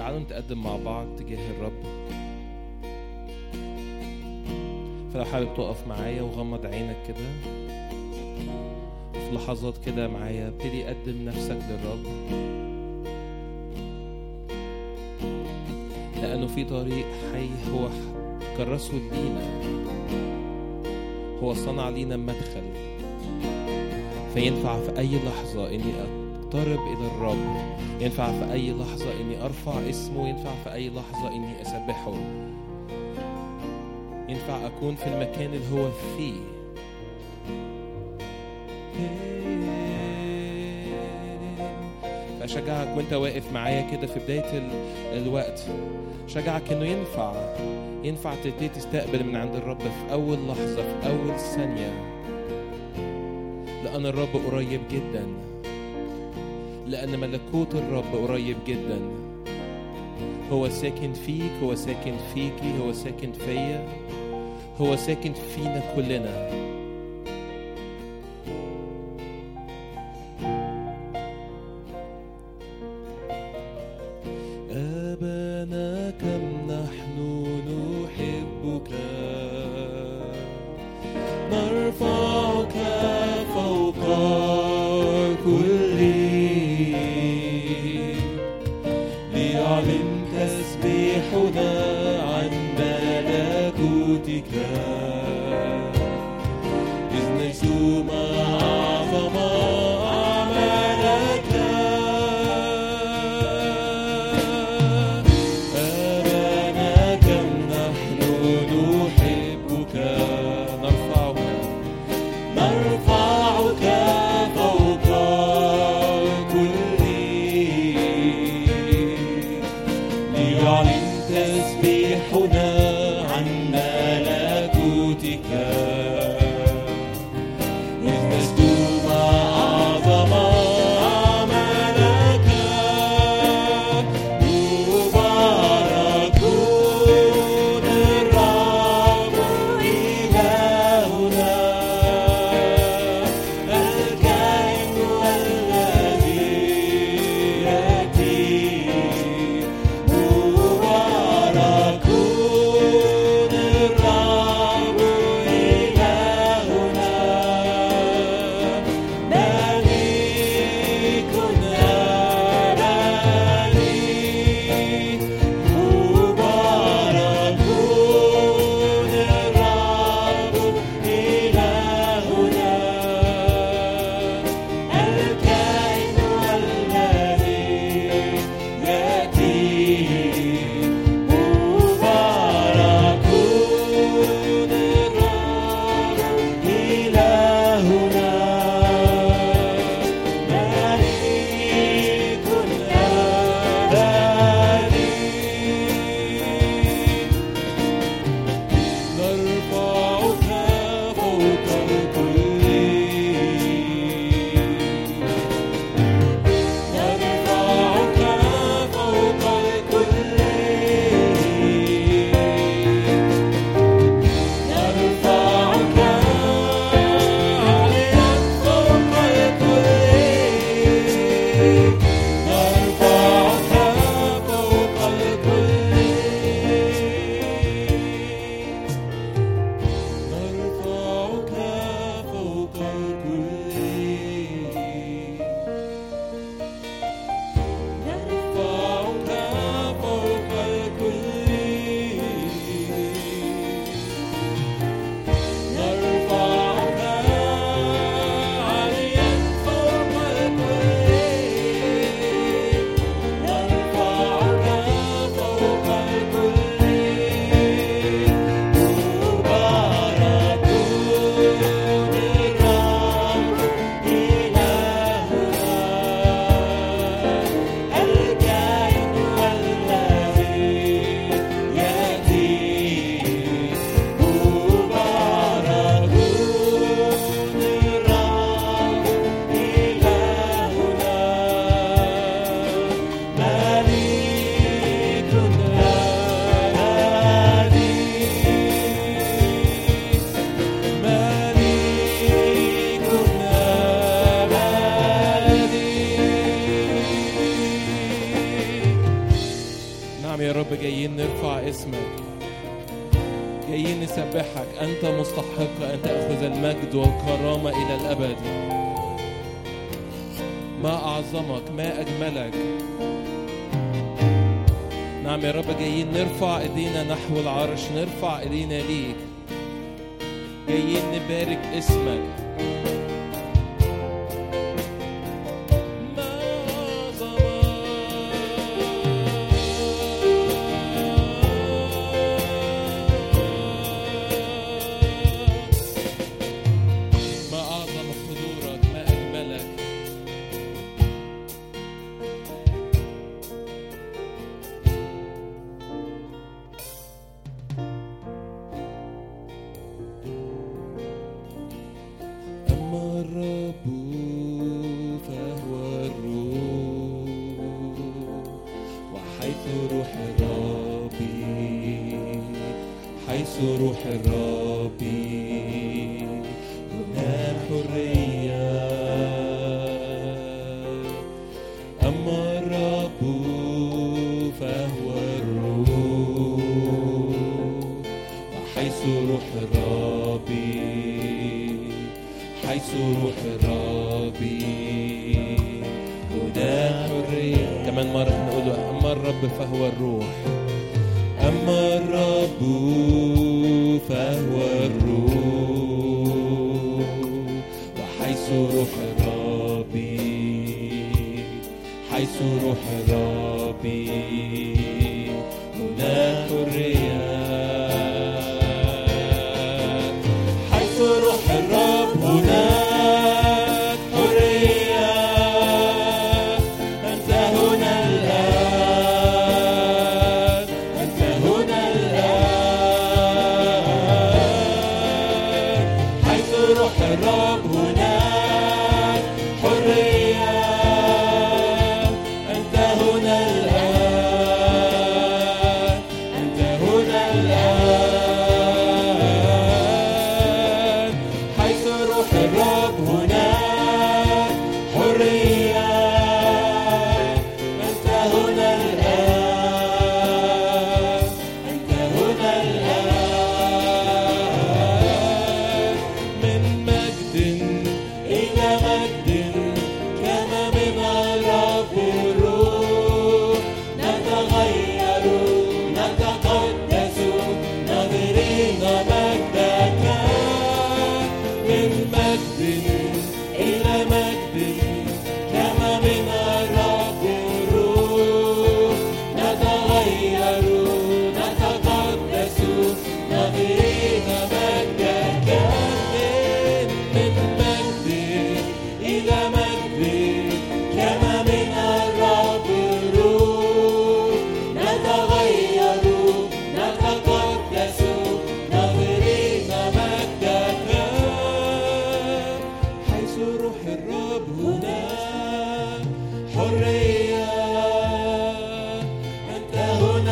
تعالوا نتقدم مع بعض تجاه الرب فلو حابب تقف معايا وغمض عينك كده في لحظات كده معايا ابتدي قدم نفسك للرب لأنه في طريق حي هو كرسه لينا هو صنع لينا مدخل فينفع في أي لحظة إني أقترب إلى الرب ينفع في أي لحظة إني أرفع اسمه ينفع في أي لحظة إني أسبحه ينفع أكون في المكان اللي هو فيه فأشجعك وأنت واقف معايا كده في بداية الوقت شجعك إنه ينفع ينفع تبتدي تستقبل من عند الرب في أول لحظة في أول ثانية لأن الرب قريب جدا لأن ملكوت الرب قريب جدا هو ساكن فيك هو ساكن فيكي هو ساكن فيا هو ساكن فينا كلنا أبانا كم نحن نحبك نرفعك فوق كل ليعلن تسبيحنا عن ملكوتك إذ نجوم أعظم أعمالك أبانا كم نحن نحبك نرفعك نرفعك فوق كل ليعلن تسبيحنا عن ملكوتك اسمك جايين نسبحك أنت مستحق أن تأخذ المجد والكرامة إلى الأبد ما أعظمك ما أجملك نعم يا رب جايين نرفع ايدينا نحو العرش نرفع ايدينا ليك جايين نبارك اسمك ما أعظمك ما أعظم حضورك ما أجملك أما الرب فهو الروح وحيث روح الرب حيث روح الرب هناك حرية أما الرب فهو الروح وحيث روح الرب حيث روح الرب هناك حرية كمان مرة نقول له أما الرب فهو الروح أما الرب فهو الروح وحيث روح الرب حيث روح الرب هناك حرية حيث روح الرب هناك حرية أنت هنا الآن أنت هنا الآن حيث روح الرب هناك حرية أنت هنا الآن أنت هنا الآن حيث روح الرب هناك حرية أنت هنا الآن أنت هنا الآن من مجد إلى مجد كما من الرب الروح نتغير نتقدس نظرين مجدك من مجد إلى مجد كما من الرب الروح نتغير نتقدس نظرين مجدك من مجد إلى مجد كما من الرب الروح نتغير نتقدس نظرين مجدك حيث روح الرب هناك حرية أنت هنا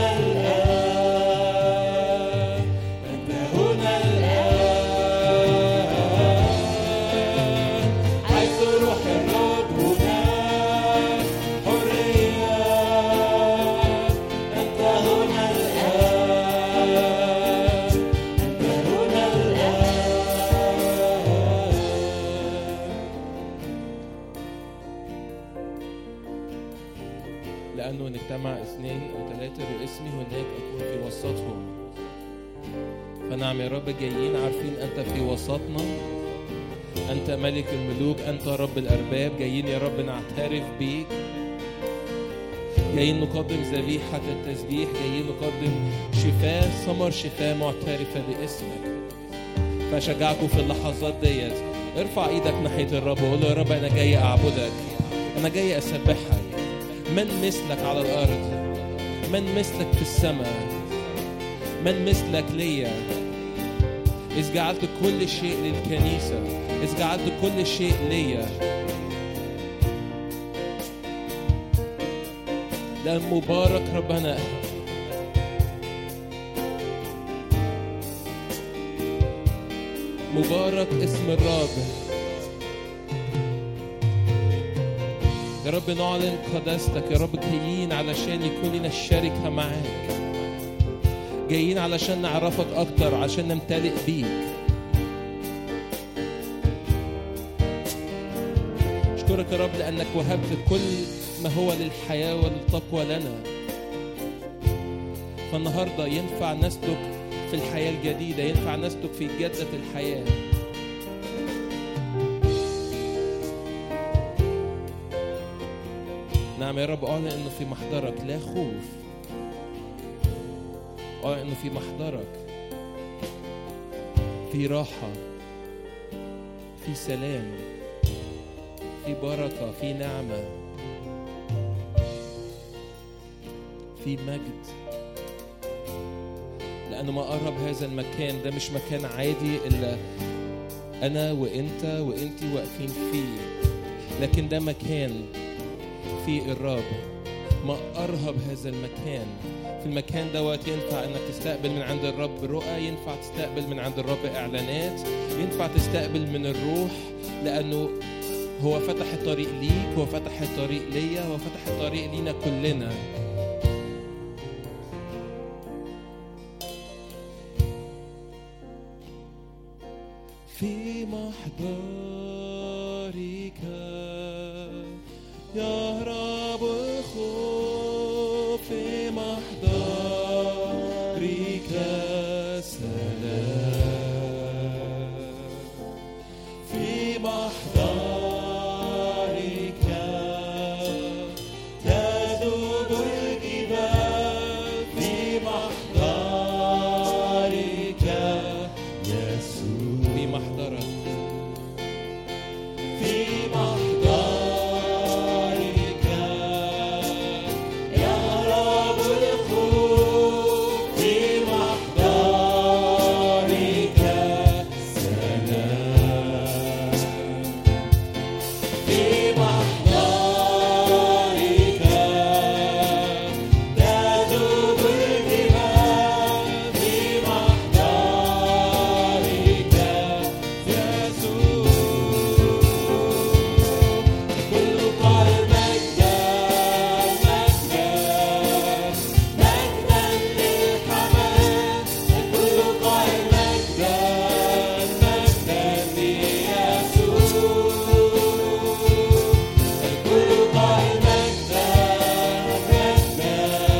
الآن أنت هنا الآن حيث روح الرب هناك حرية أنت هنا الآن أنت هنا الآن لأنه إن اجتمع اثنين أو ثلاثة باسمي هناك أكون في وسطهم فنعم يا رب جايين عارفين أنت في وسطنا أنت ملك الملوك أنت رب الأرباب جايين يا رب نعترف بيك جايين نقدم ذبيحة التسبيح جايين نقدم شفاء ثمر شفاء معترفة باسمك فأشجعكم في اللحظات ديت ارفع ايدك ناحية الرب وقول له يا رب أنا جاي أعبدك أنا جاي أسبحك من مثلك على الأرض من مثلك في السماء من مثلك ليا إذ جعلت كل شيء للكنيسة إذ جعلت كل شيء ليا لأن مبارك ربنا مبارك اسم الرب يا رب نعلن قداستك يا رب جايين علشان يكون لنا الشركة معاك جايين علشان نعرفك أكتر عشان نمتلئ بيك أشكرك يا رب لأنك وهبت كل ما هو للحياة والتقوى لنا فالنهاردة ينفع نسلك في الحياة الجديدة ينفع نسلك في جدة الحياة نعم يا رب أعلن أنه في محضرك لا خوف أعلن أنه في محضرك في راحة في سلام في بركة في نعمة في مجد لأنه ما قرب هذا المكان ده مش مكان عادي إلا أنا وأنت وأنتي واقفين فيه لكن ده مكان فيه الرب ما أرهب هذا المكان في المكان دوت ينفع انك تستقبل من عند الرب رؤى ينفع تستقبل من عند الرب اعلانات ينفع تستقبل من الروح لانه هو فتح الطريق ليك هو فتح الطريق ليا هو فتح الطريق لينا كلنا في محضرك يهرب الخوف في محضرك سلام في محضرك تذوب الجبال في محضرك يسوع في محضرك في محضرك يهرب الخوف في محضرك سلام في محضرك تذوب الجبال في محضرك يسوع كل قلبك مجدا مجدا للحمام كل قلبك مجدا ليسوع كل قلبك مجدا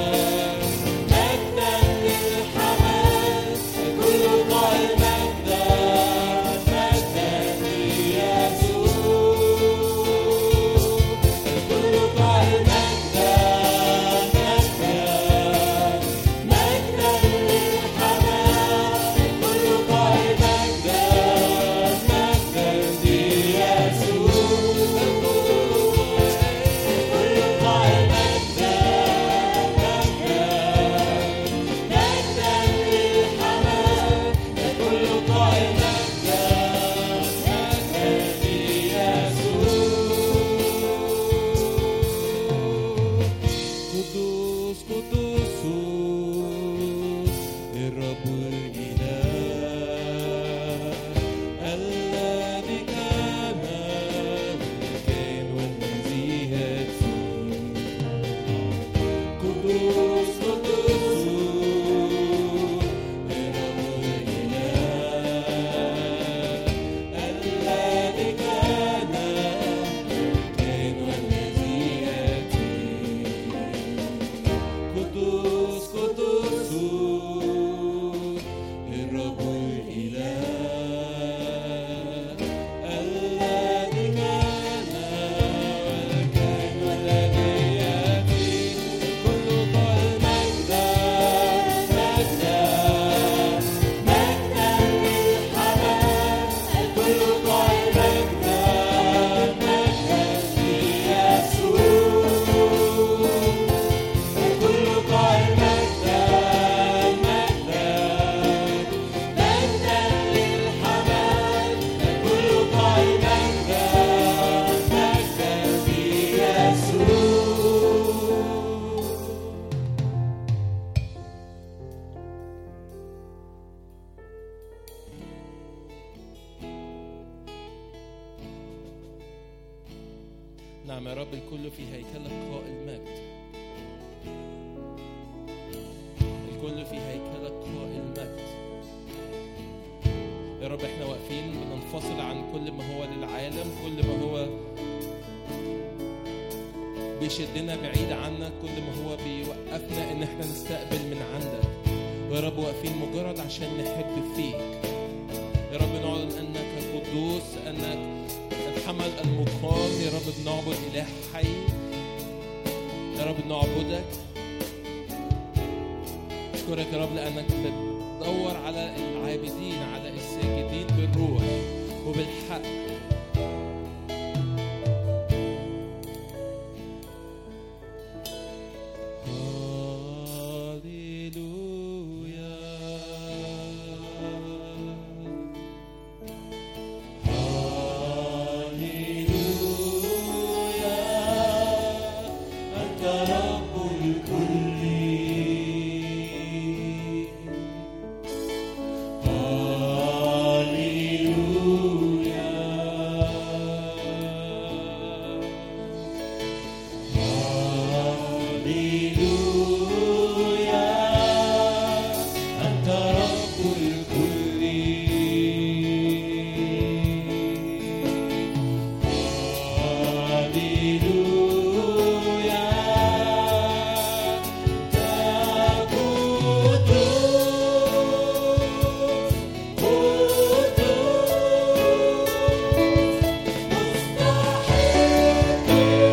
مجدا للحمام كل قلبك مجدا ليسوع كل قلبك مجدا مجدا للحمام كل قلبك مجدا ليسوع كل قلبك مجدا مجدا للحمام كل قلبك مجدا ليسوع قدوس قدوس الرب الإله الذي كان والكائن والذي يأتي قدوس قدوس الرب الإله الذي كان والكائن والذي يأتي قدوس قدوس الرب الإله الذي كان والكائن والذي يأتي كل قلب مجدا مجدا مجدا للحمام كل قلب مجدا مجدا ليسوع كل قلب مجدا مجدا مجدا للحمام كل قلب مجدا مجدا ليسوع نعم يا رب الكل في هيكلك قائل مجد الكل في هيكلك منفصل عن كل ما هو للعالم كل ما هو بيشدنا بعيد عنك كل ما هو بيوقفنا ان احنا نستقبل من عندك يا رب واقفين مجرد عشان نحب فيك يا رب نعلن انك قدوس انك الحمل المقام يا رب بنعبد اله حي يا رب نعبدك اشكرك يا رب لانك بتدور على العابدين على الساجدين بالروح وبالحق هاليلويا أنت رب الكل هاليلويا هاليلويا أنت رب الكل هاليلويا قدوس قدوس مستحق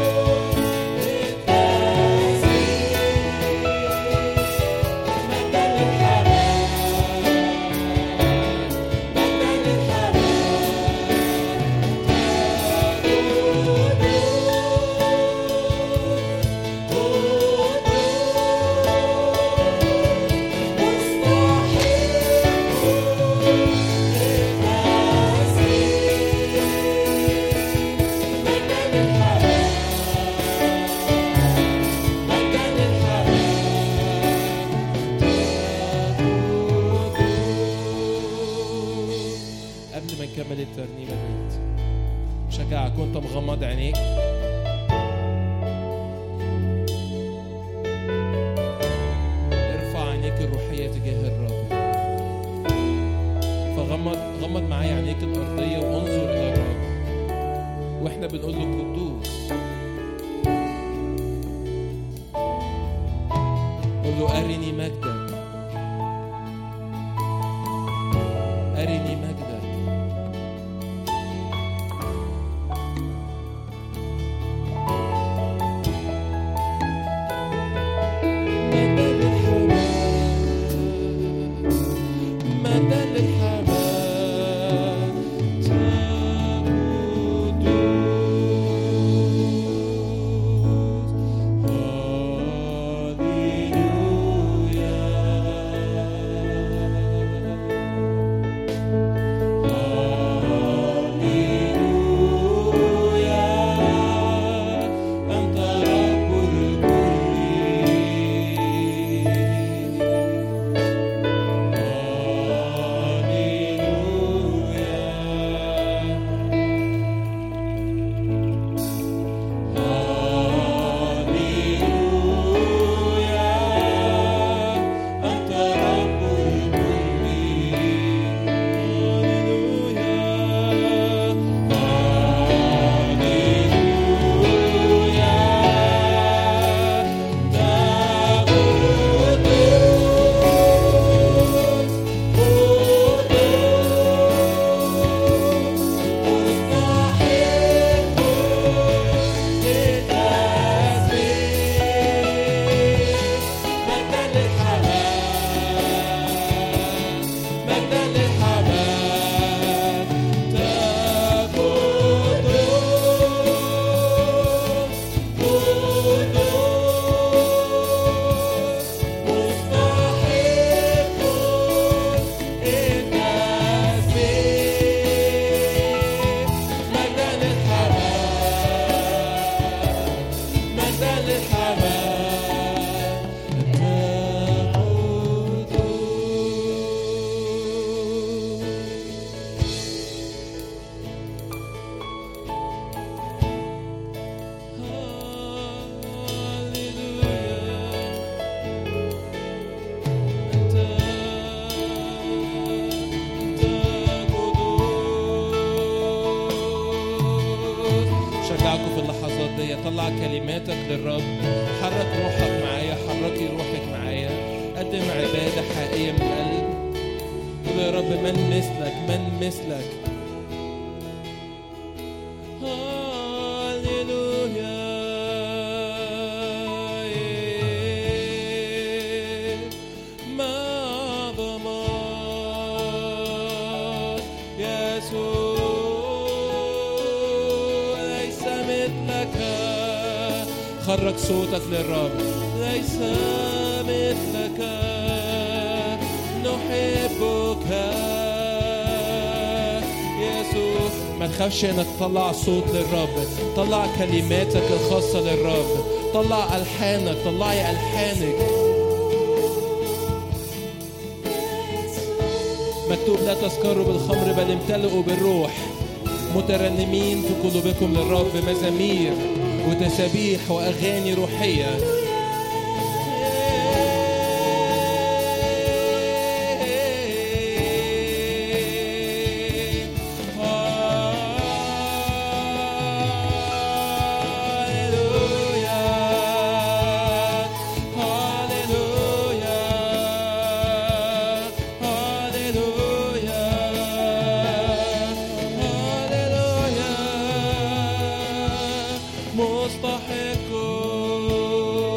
للتسبيح مجدا للحمام مجدا قبل ما نكمل الترنيمة ديت شجعك وانت مغمض عينيك ارفع عينيك الروحية تجاه الرب فغمض غمض معايا عينيك الأرضية وانظر إلى الرب واحنا بنقول له قدوس قول له أرني مجدك أرني مجدك مدى للحمام مدى للحمام تقدس أنت رب الكل طلع كلماتك للرب حرك روحك معايا حركي روحك معايا قدم عبادة حقيقية من القلب قول يا رب من مثلك من مثلك هاليلويا ما ضمان يسوع ليس مثلك خرج صوتك للرب ليس مثلك نحبك يسوع ما تخافش انك تطلع صوت للرب طلع كلماتك الخاصة للرب طلع ألحانك طلعي ألحانك مكتوب لا تسكروا بالخمر بل امتلئوا بالروح مترنمين في قلوبكم للرب مزامير وتسابيح وأغاني روحية مستحق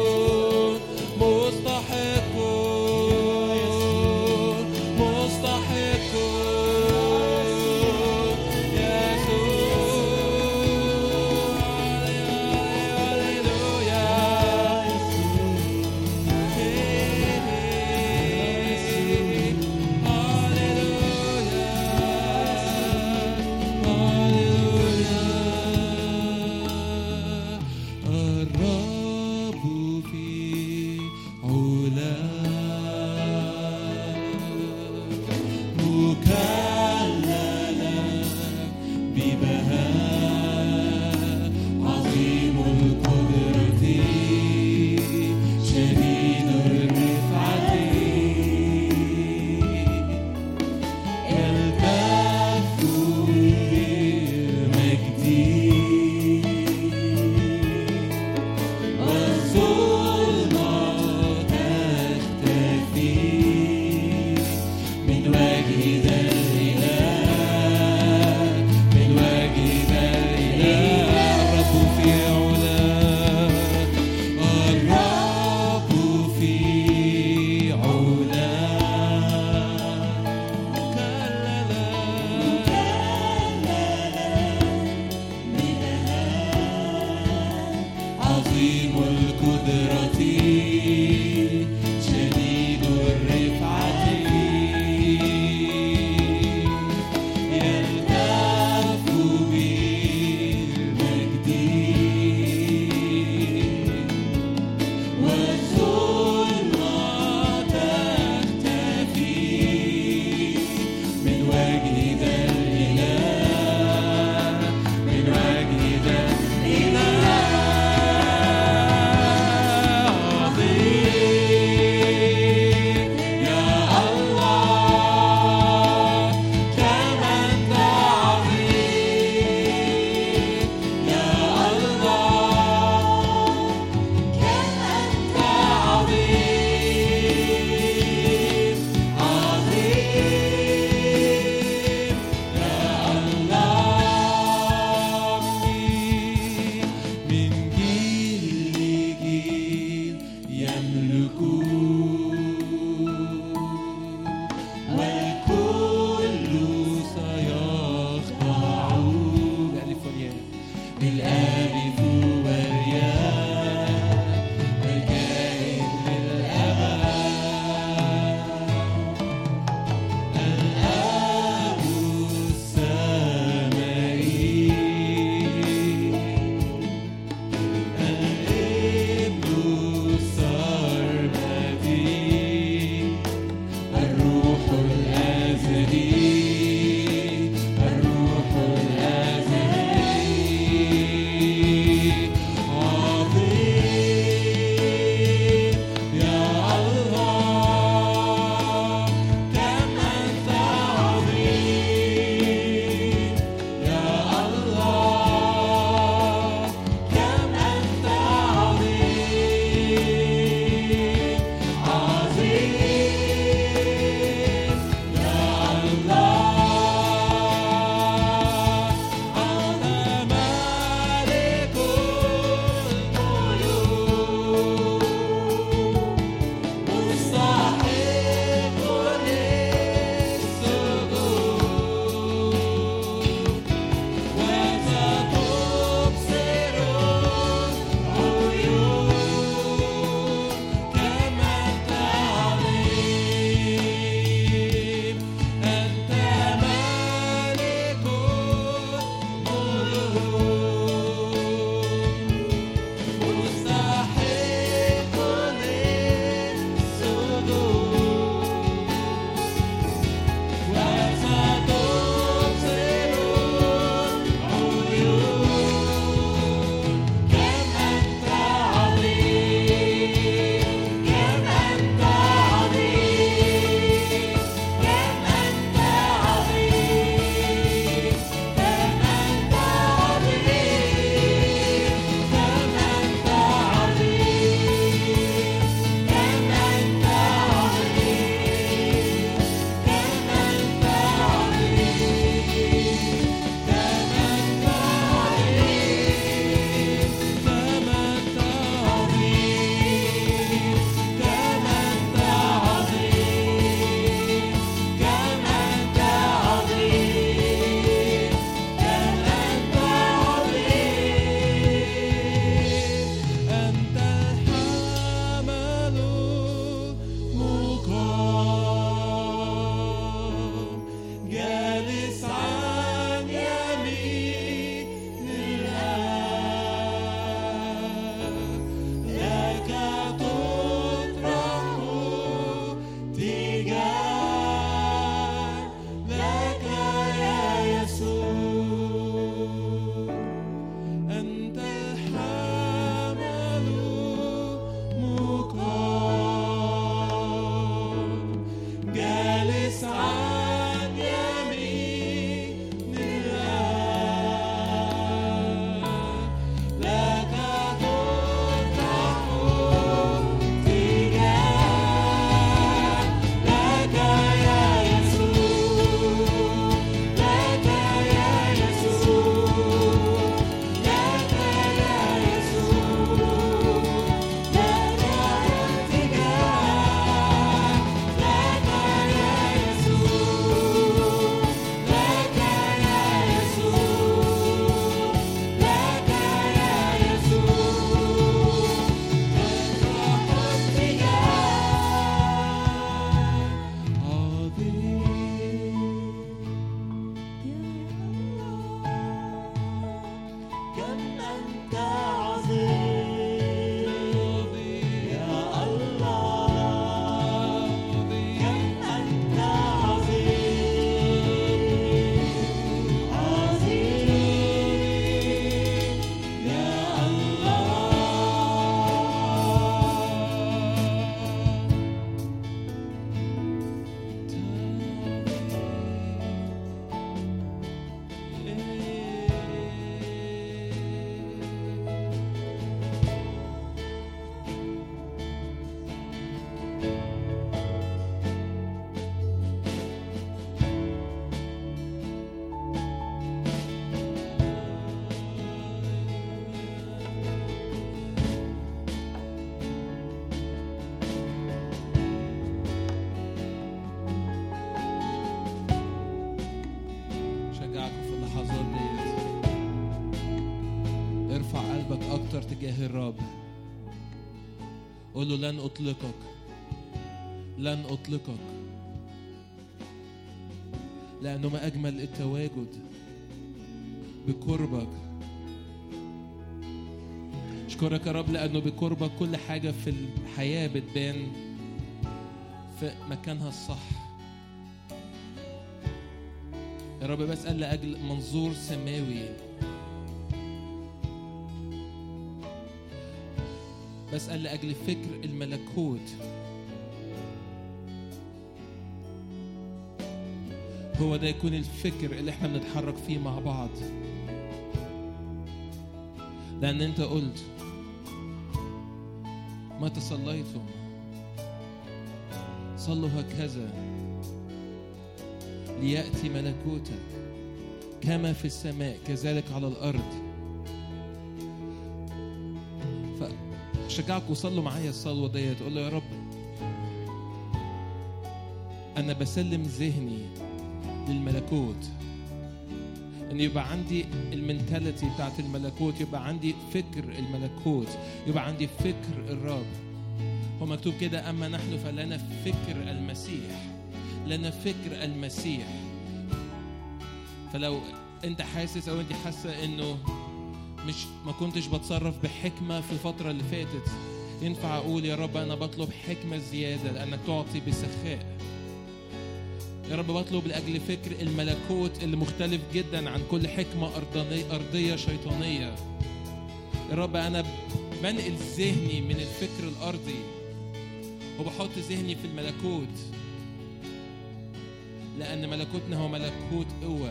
قلبك أكتر تجاه الرب قول له لن أطلقك لن أطلقك لأنه ما أجمل التواجد بقربك أشكرك يا رب لأنه بقربك كل حاجة في الحياة بتبان في مكانها الصح يا رب بسأل لأجل منظور سماوي بسأل لأجل فكر الملكوت هو ده يكون الفكر اللي احنا بنتحرك فيه مع بعض لأن أنت قلت ما تصليتم صلوا هكذا ليأتي ملكوتك كما في السماء كذلك على الأرض فشجعكم صلوا معايا الصلوة ديت تقول له يا رب أنا بسلم ذهني للملكوت ان يبقى عندي المنتاليتي بتاعت الملكوت يبقى عندي فكر الملكوت يبقى عندي فكر الرب هو مكتوب كده اما نحن فلنا فكر المسيح لنا فكر المسيح فلو انت حاسس او انت حاسه انه مش ما كنتش بتصرف بحكمه في الفتره اللي فاتت ينفع اقول يا رب انا بطلب حكمه زياده لانك تعطي بسخاء يا رب بطلب لاجل فكر الملكوت اللي مختلف جدا عن كل حكمه ارضانيه ارضيه شيطانيه يا رب انا بنقل ذهني من الفكر الارضي وبحط ذهني في الملكوت لان ملكوتنا هو ملكوت قوه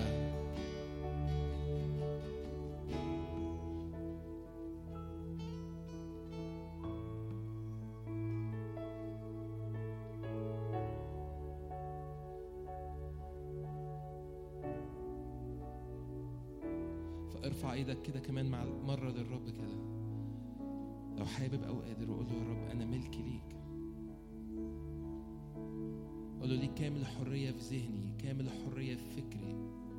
فارفع ايدك كده كمان مع مرة للرب كده لو حابب او قادر وقول له يا رب انا ملكي ليك قول له ليك كامل الحرية في ذهني كامل الحرية في فكري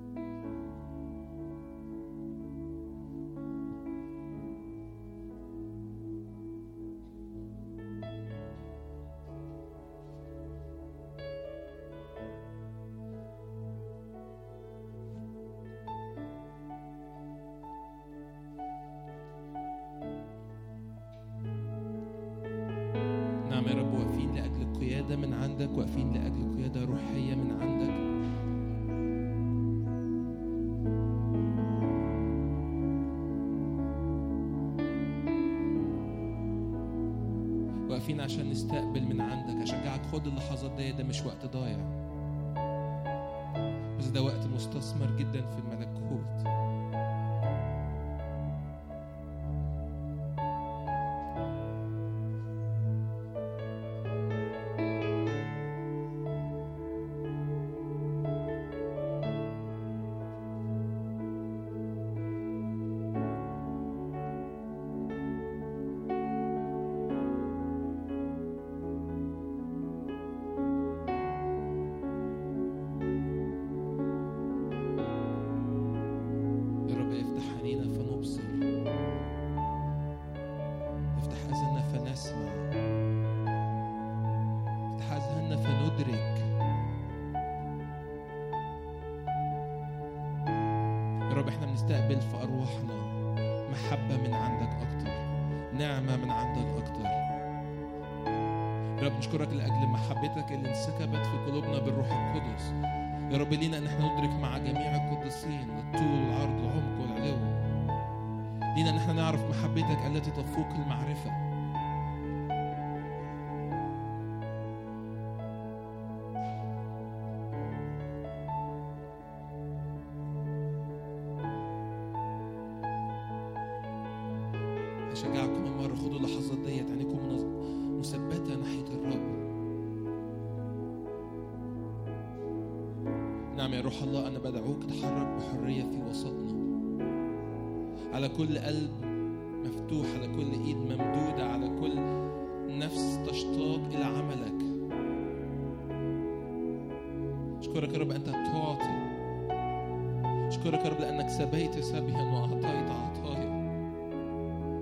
نعم يا رب واقفين لأجل قيادة من عندك واقفين لأجل قيادة روحية من عندك واقفين عشان نستقبل من عندك أشجعك خد اللحظات دي ده مش وقت ضايع بس ده وقت مستثمر جدا في الملكوت يا رب افتح عينينا فنبصر افتح اذاننا فنسمع افتح اذهاننا فندرك يا رب احنا بنستقبل في ارواحنا محبه من عندك اكتر نعمه من عندك اكتر يا رب نشكرك لاجل محبتك اللي انسكبت في قلوبنا بالروح القدس يا رب لينا ان احنا ندرك مع جميع القديسين الطول والعرض والعمق والعلو لينا ان احنا نعرف محبتك التي تفوق المعرفه أشجعكم كمان مرة خدوا اللحظات ديت عينيكم منظ- مثبتة ناحية الرب نعم يا روح الله أنا بدعوك تحرك بحرية في وسطنا على كل قلب مفتوح على كل إيد ممدودة على كل نفس تشتاق إلى عملك أشكرك يا رب أنت تعطي أشكرك يا رب لأنك سبيت سبيا وأعطيت عطايا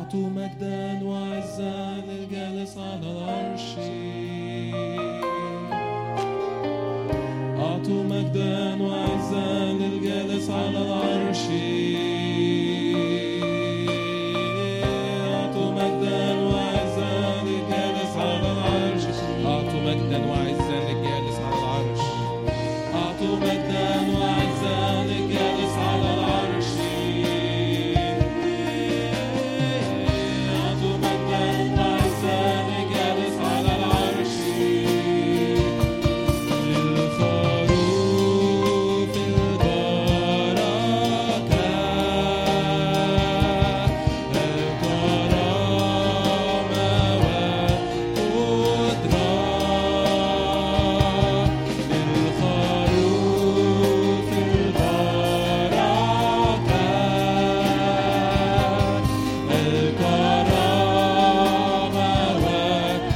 أعطوا مجدا وعزا للجالس على العرش أعطوا مجدا وعزا للجالس على العرش أعطوا مجدا وعزا للجالس على العرش أعطوا مجدا وعزا للجالس على العرش أعطوا مجدا وعزا للجالس على العرش أعطوا مجدا وعزا للجالس على العرش للخروف البركة الكرامة والقدرة للخروف البركة الكرامة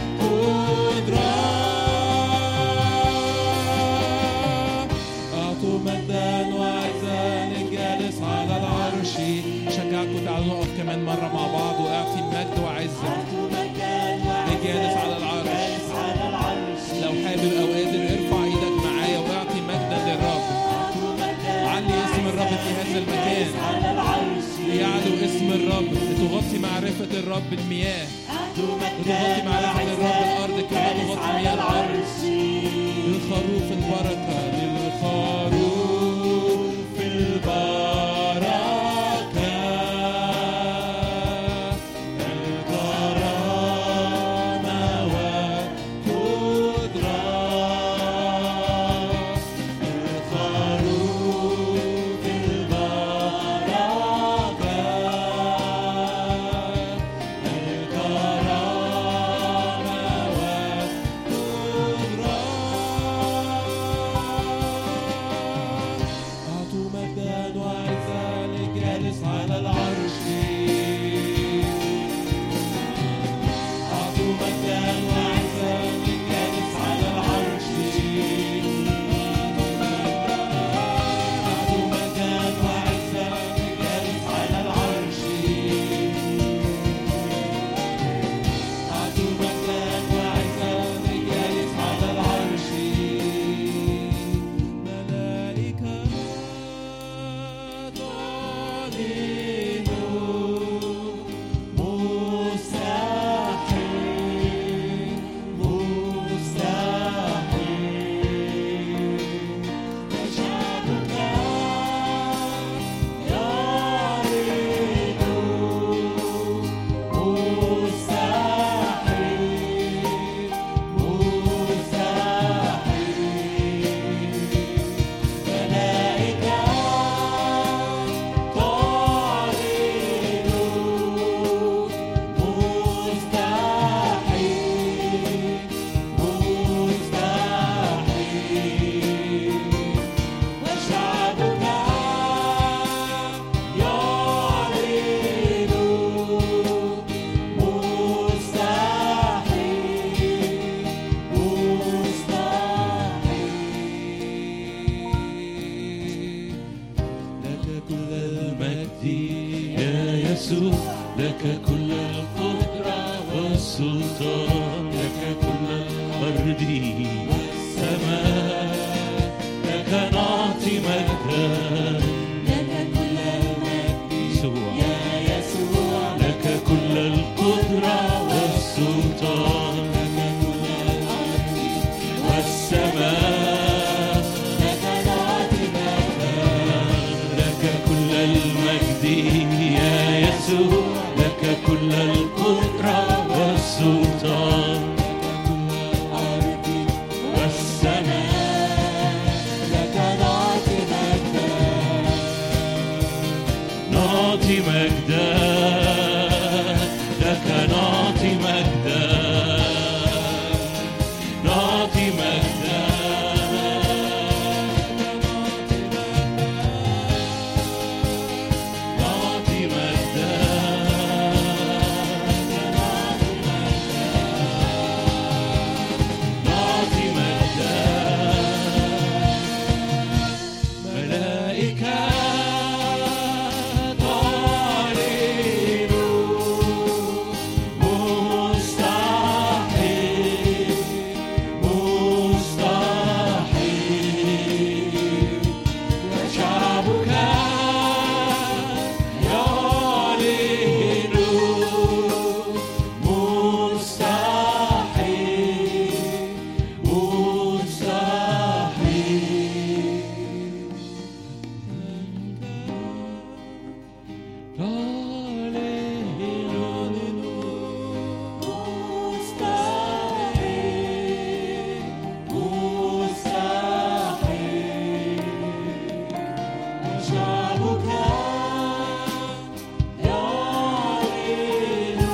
والقدرة أعطوا مجدا وعزا للجالس على العرش شجعكم تعالوا نقف كمان مرة مع بعض وأعطي مجد وعزة للجالس على العرش لو حابب أو قادر ارفع ايدك معايا واعطي مجدا للرب علي اسم الرب في هذا المكان ليعلو اسم الرب لتغطي معرفة الرب المياه لتغطي معرفة الرب الأرض كما تغطي مياه الأرض للخروف البركة للخروف البركة الكرامة والقدرة للخروف البركة الكرامة والقدرة أعطوا مجدا وعزا للجالس على العرش أعطوا مجدا وعزا للجالس على العرش أعطوا مجدا وعزا للجالس على العرش أعطوا مجدا وعزا للجالس على العرش ملائكة تعلن مستحيل مستحيل وشعبك يعلن مستحيل مستحيل ملائكة تعلن مستحيل مستحيل وشعبك يعلن مستحيل مستحيل لك كل المجد يا يسوع لك كل القدرة والسلطان لك كل الأرض والسماء لك نعطي مجدا يسوع لك كل القدرة والسلطان والسماء لك كل المجد يا يسوع لك كل القدرة والسلطان والسماء نعطي مجدا لك نعطي مجدا نعطي مجدا نعطي مجدا نعطي مجدا ملائكة تعلن شعبك يعلن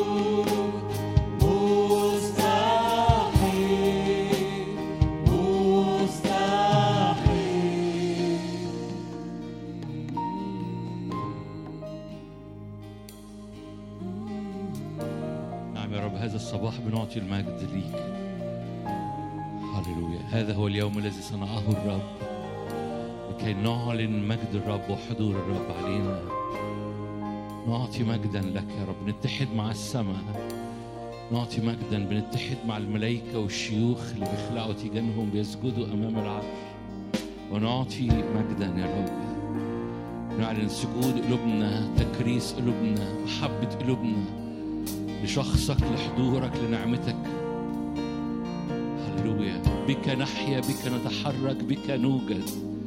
مستحيل مستحيل نعم يا رب هذا الصباح بنعطي المجد ليك هللويا هذا هو اليوم الذي صنعه الرب لكي نعلن مجد الرب وحضور الرب علينا نعطي مجدا لك يا رب نتحد مع السماء نعطي مجدا بنتحد مع الملائكة والشيوخ اللي بيخلعوا تيجانهم بيسجدوا أمام العرش ونعطي مجدا يا رب نعلن سجود قلوبنا تكريس قلوبنا محبة قلوبنا لشخصك لحضورك لنعمتك هللويا بك نحيا بك نتحرك بك نوجد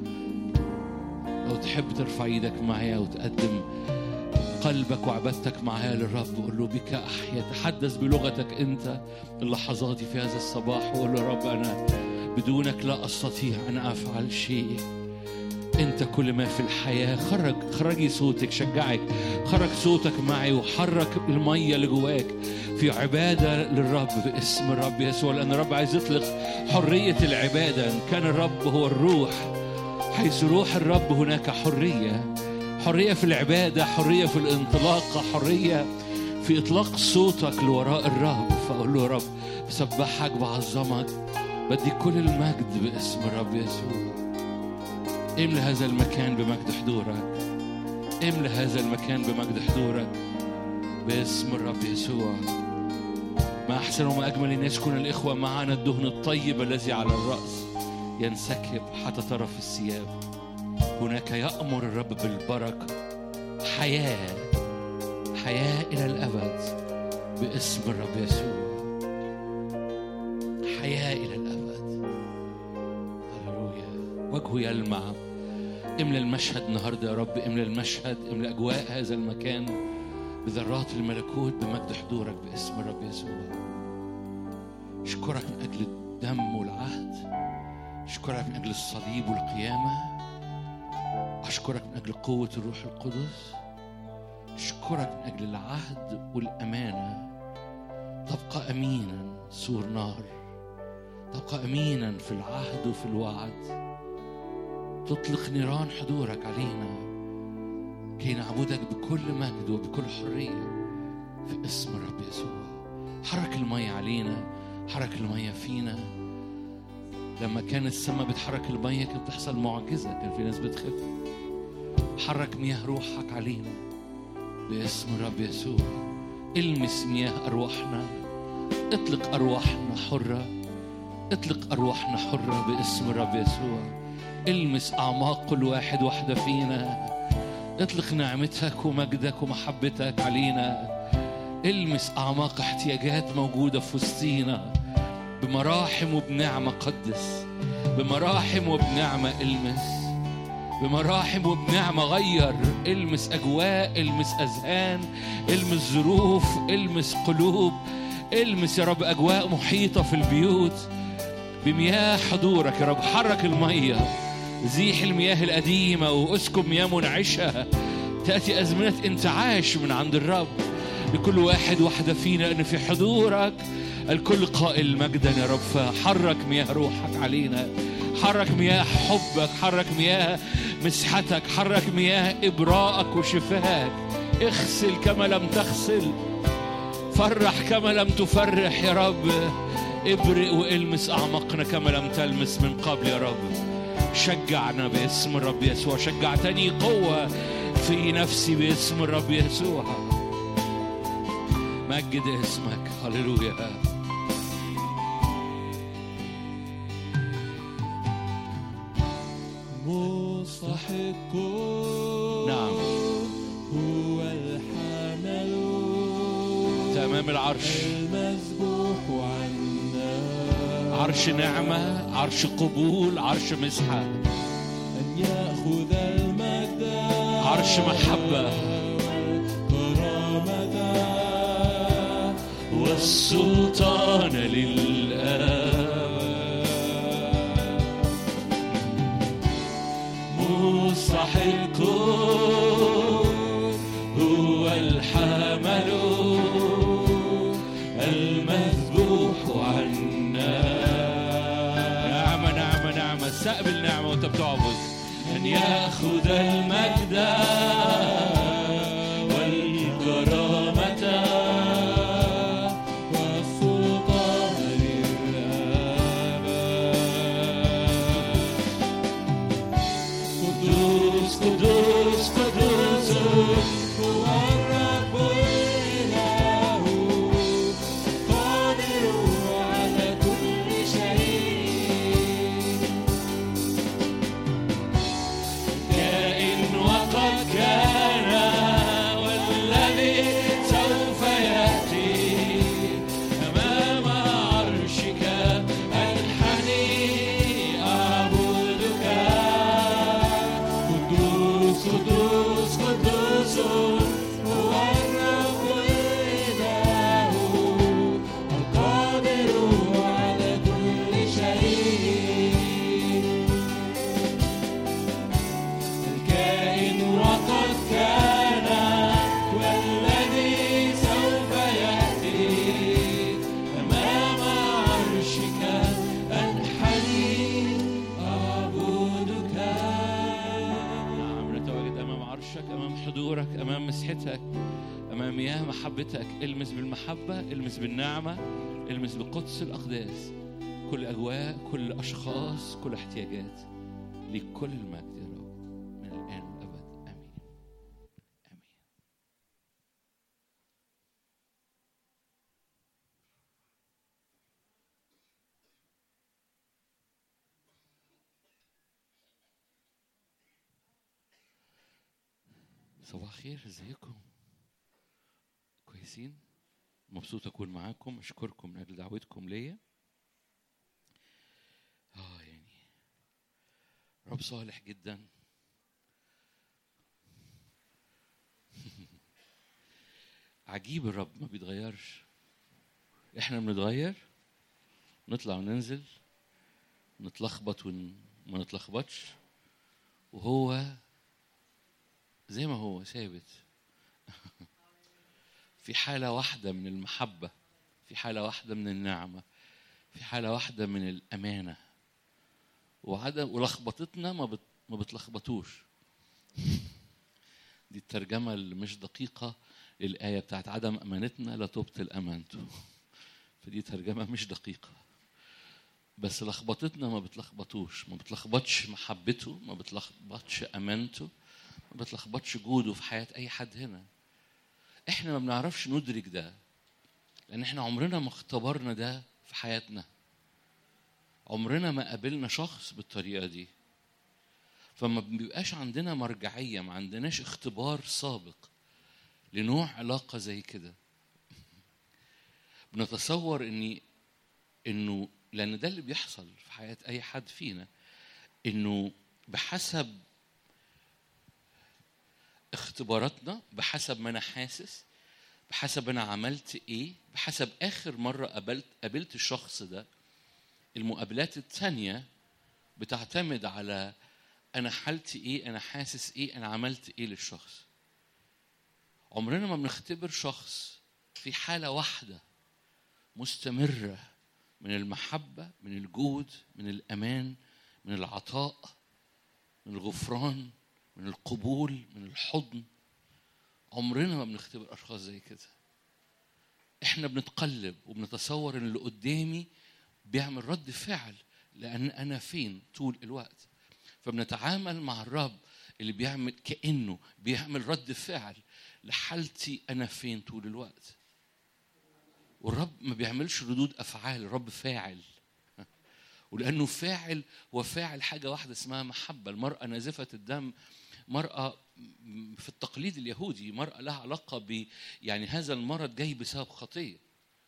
لو تحب ترفع ايدك معايا وتقدم قلبك وعبادتك معايا للرب وقول له بك احيا تحدث بلغتك انت اللحظات في هذا الصباح وقول له يا رب انا بدونك لا استطيع ان افعل شيء انت كل ما في الحياه خرج خرجي صوتك شجعك خرج صوتك معي وحرك الميه اللي جواك في عباده للرب باسم الرب يسوع لان الرب عايز يطلق حريه العباده ان كان الرب هو الروح حيث روح الرب هناك حريه حريه في العباده حريه في الانطلاقه حريه في اطلاق صوتك لوراء الرب فاقول له يا رب بسبحك بعظمك بدي كل المجد باسم الرب يسوع املى هذا المكان بمجد حضورك املى هذا المكان بمجد حضورك باسم الرب يسوع ما احسن وما اجمل ان يسكن الاخوه معنا الدهن الطيب الذي على الراس ينسكب حتى طرف الثياب هناك يامر الرب بالبركه حياه حياه الى الابد باسم الرب يسوع حياه الى الابد هللويا وجهه يلمع املى المشهد النهارده يا رب املى المشهد املى اجواء هذا المكان بذرات الملكوت بمجد حضورك باسم الرب يسوع اشكرك من اجل الدم والعهد اشكرك من اجل الصليب والقيامه اشكرك من اجل قوه الروح القدس اشكرك من اجل العهد والامانه تبقى امينا سور نار تبقى امينا في العهد وفي الوعد تطلق نيران حضورك علينا كي نعبدك بكل مجد وبكل حرية في اسم الرب يسوع حرك المية علينا حرك المية فينا لما كان السماء بتحرك المية كانت بتحصل معجزة كان في ناس بتخف حرك مياه روحك علينا باسم الرب يسوع المس مياه أرواحنا اطلق أرواحنا حرة اطلق أرواحنا حرة باسم الرب يسوع المس أعماق كل واحد واحدة فينا اطلق نعمتك ومجدك ومحبتك علينا المس أعماق احتياجات موجودة في وسطينا بمراحم وبنعمة قدس بمراحم وبنعمة المس بمراحم وبنعمة غير المس أجواء المس أذهان المس ظروف المس قلوب المس يا رب أجواء محيطة في البيوت بمياه حضورك يا رب حرك المية زيح المياه القديمة واسكب مياه منعشة تأتي أزمنة انتعاش من عند الرب لكل واحد واحدة فينا أن في حضورك الكل قائل مجدا يا رب فحرك مياه روحك علينا حرك مياه حبك حرك مياه مسحتك حرك مياه إبراءك وشفائك اغسل كما لم تغسل فرح كما لم تفرح يا رب ابرق والمس أعماقنا كما لم تلمس من قبل يا رب شجعنا باسم الرب يسوع شجعتني قوة في نفسي باسم الرب يسوع مجد اسمك هللويا مستحق نعم. هو الحمل أنت أمام العرش المذبوح عنا عرش نعمة عرش قبول عرش مسحة أن يأخذ المجد عرش محبة والسلطان للآب مستحق هو الحمل المذبوح عنا نعمة نعمة نعمة استقبل نعمة وانت بتعبد أن يأخذ المجد والكرامة والسلطان للآب قدوس قدوس قدوس هو الرب الإله قادر على كل شيء كائن وقد كان والذي سوف يأتي أمام عرشك أنحني أعبدك قدوس قدوس قدوس هو الرب الإله القادر على كل شيء الكائن وقد كان والذي سوف يأتي أمام عرشك أنحني أعبدك نعم نتواجد أمام عرشك أمام حضورك أمام مسحتك أمام مياه محبتك المس بالمحبة المس بالنعمة المس بقدس الأقداس كل أجواء كل أشخاص كل احتياجات لكل المجد يا رب من الآن والأبد آمين آمين صباح الخير ازيكم كويسين مبسوط اكون معاكم اشكركم من اجل دعوتكم ليا اه يعني رب صالح جدا عجيب الرب ما بيتغيرش احنا بنتغير نطلع وننزل نتلخبط وما نتلخبطش وهو زي ما هو ثابت في حالة واحدة من المحبة في حالة واحدة من النعمة في حالة واحدة من الأمانة وعدم ولخبطتنا ما بت ما بتلخبطوش دي الترجمة اللي مش دقيقة للآية بتاعت عدم أمانتنا لا تبطل أمانته فدي ترجمة مش دقيقة بس لخبطتنا ما بتلخبطوش ما بتلخبطش محبته ما بتلخبطش أمانته ما بتلخبطش جوده في حياة أي حد هنا احنا ما بنعرفش ندرك ده لأن احنا عمرنا ما اختبرنا ده في حياتنا عمرنا ما قابلنا شخص بالطريقة دي فما بيبقاش عندنا مرجعية ما عندناش اختبار سابق لنوع علاقة زي كده بنتصور اني انه لان ده اللي بيحصل في حياة اي حد فينا انه بحسب اختباراتنا بحسب ما انا حاسس بحسب انا عملت ايه بحسب اخر مره قابلت قابلت الشخص ده المقابلات التانية بتعتمد على انا حالتي ايه انا حاسس ايه انا عملت ايه للشخص عمرنا ما بنختبر شخص في حاله واحده مستمره من المحبه من الجود من الامان من العطاء من الغفران من القبول من الحضن عمرنا ما بنختبر اشخاص زي كده احنا بنتقلب وبنتصور ان اللي قدامي بيعمل رد فعل لان انا فين طول الوقت فبنتعامل مع الرب اللي بيعمل كانه بيعمل رد فعل لحالتي انا فين طول الوقت والرب ما بيعملش ردود افعال الرب فاعل ولانه فاعل هو فاعل حاجه واحده اسمها محبه المراه نازفه الدم مرأة في التقليد اليهودي مرأة لها علاقة ب يعني هذا المرض جاي بسبب خطية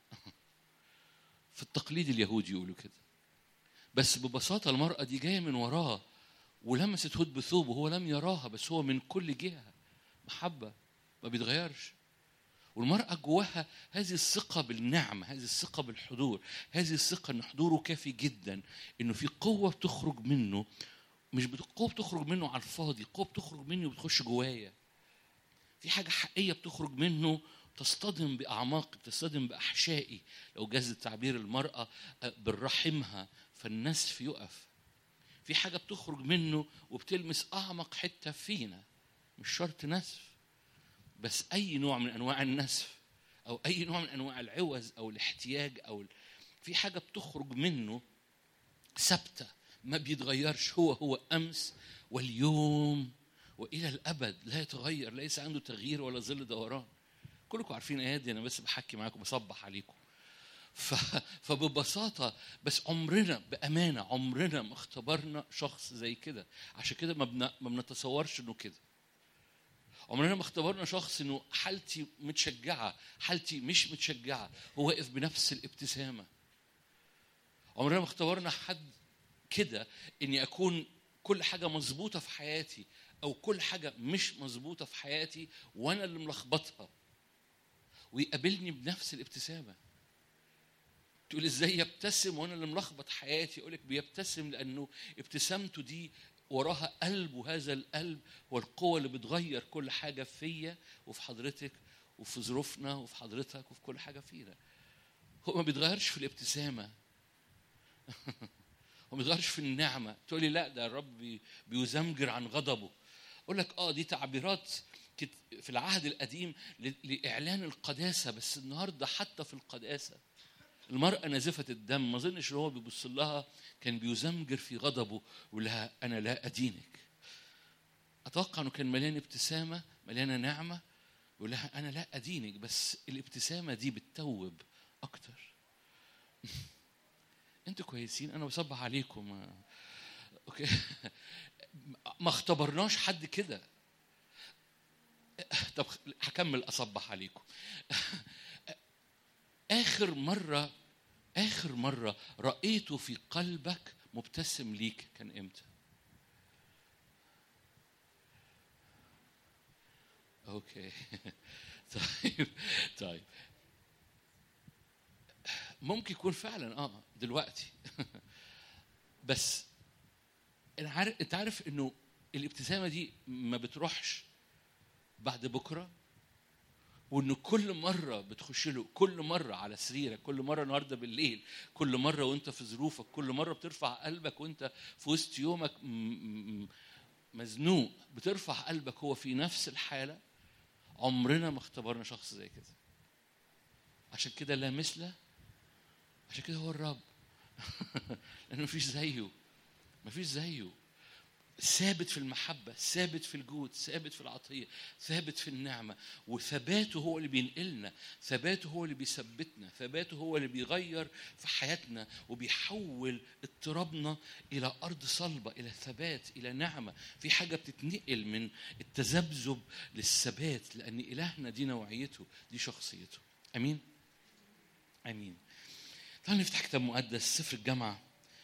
في التقليد اليهودي يقولوا كده بس ببساطة المرأة دي جاية من وراه ولمست هود بثوبه هو لم يراها بس هو من كل جهة محبة ما بيتغيرش والمرأة جواها هذه الثقة بالنعمة هذه الثقة بالحضور هذه الثقة إن حضوره كافي جدا إنه في قوة بتخرج منه مش بت- قوة بتخرج منه على الفاضي قوة بتخرج منه وبتخش جوايا في حاجة حقيقية بتخرج منه تصطدم بأعماقي تصطدم بأحشائي لو جاز تعبير المرأة آه، بالرحمها فالنسف يقف في حاجة بتخرج منه وبتلمس أعمق حتة فينا مش شرط نسف بس أي نوع من أنواع النسف أو أي نوع من أنواع العوز أو الاحتياج أو ال- في حاجة بتخرج منه ثابتة ما بيتغيرش هو هو أمس واليوم وإلى الأبد لا يتغير ليس عنده تغيير ولا ظل دوران كلكم عارفين آيات دي أنا بس بحكي معاكم بصبح عليكم ف... فببساطة بس عمرنا بأمانة عمرنا ما اختبرنا شخص زي كده عشان كده ما, بن... ما بنتصورش إنه كده عمرنا ما اختبرنا شخص إنه حالتي متشجعة حالتي مش متشجعة هو واقف بنفس الابتسامة عمرنا ما اختبرنا حد كده إني أكون كل حاجة مظبوطة في حياتي أو كل حاجة مش مظبوطة في حياتي وأنا اللي ملخبطها ويقابلني بنفس الابتسامة تقول ازاي يبتسم وانا اللي ملخبط حياتي اقول لك بيبتسم لانه ابتسامته دي وراها قلب وهذا القلب هو القوة اللي بتغير كل حاجة فيا وفي حضرتك وفي ظروفنا وفي حضرتك وفي كل حاجة فينا هو ما بيتغيرش في الابتسامة هو ما بيتغيرش في النعمة تقول لي لا ده الرب بي- بيزمجر عن غضبه اقول لك اه دي تعبيرات كت- في العهد القديم ل- لإعلان القداسة بس النهاردة حتى في القداسة المرأة نازفة الدم ما اظنش ان هو بيبص لها كان بيزمجر في غضبه ويقول لها انا لا ادينك اتوقع انه كان مليان ابتسامة مليانة نعمة يقول لها انا لا ادينك بس الابتسامة دي بتتوب اكتر انتوا كويسين انا بصبح عليكم اوكي ما اختبرناش حد كده طب هكمل اصبح عليكم اخر مره اخر مره رايته في قلبك مبتسم ليك كان امتى اوكي طيب طيب ممكن يكون فعلا اه دلوقتي بس انا عارف انت عارف انه الابتسامه دي ما بتروحش بعد بكره وانه كل مره بتخش له كل مره على سريرك كل مره النهارده بالليل كل مره وانت في ظروفك كل مره بترفع قلبك وانت في وسط يومك م- م- مزنوق بترفع قلبك هو في نفس الحاله عمرنا ما اختبرنا شخص زي كده عشان كده لا مثله عشان كده هو الرب لانه مفيش زيه مفيش زيه ثابت في المحبة ثابت في الجود ثابت في العطية ثابت في النعمة وثباته هو اللي بينقلنا ثباته هو اللي بيثبتنا ثباته هو اللي بيغير في حياتنا وبيحول اضطرابنا إلى أرض صلبة إلى ثبات إلى نعمة في حاجة بتتنقل من التذبذب للثبات لأن إلهنا دي نوعيته دي شخصيته أمين أمين تعالوا نفتح كتاب مقدس سفر الجامعة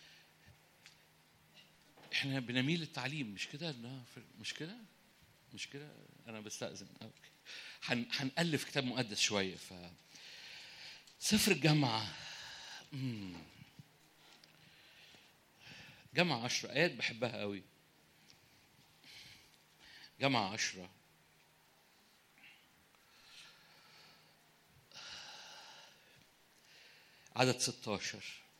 احنا بنميل للتعليم مش كده لا مش كده مش كده انا بستأذن اوكي هن- هنألف كتاب مقدس شويه ف سفر الجامعة مم. جامعة عشرة آيات بحبها قوي جامعة عشرة عدد 16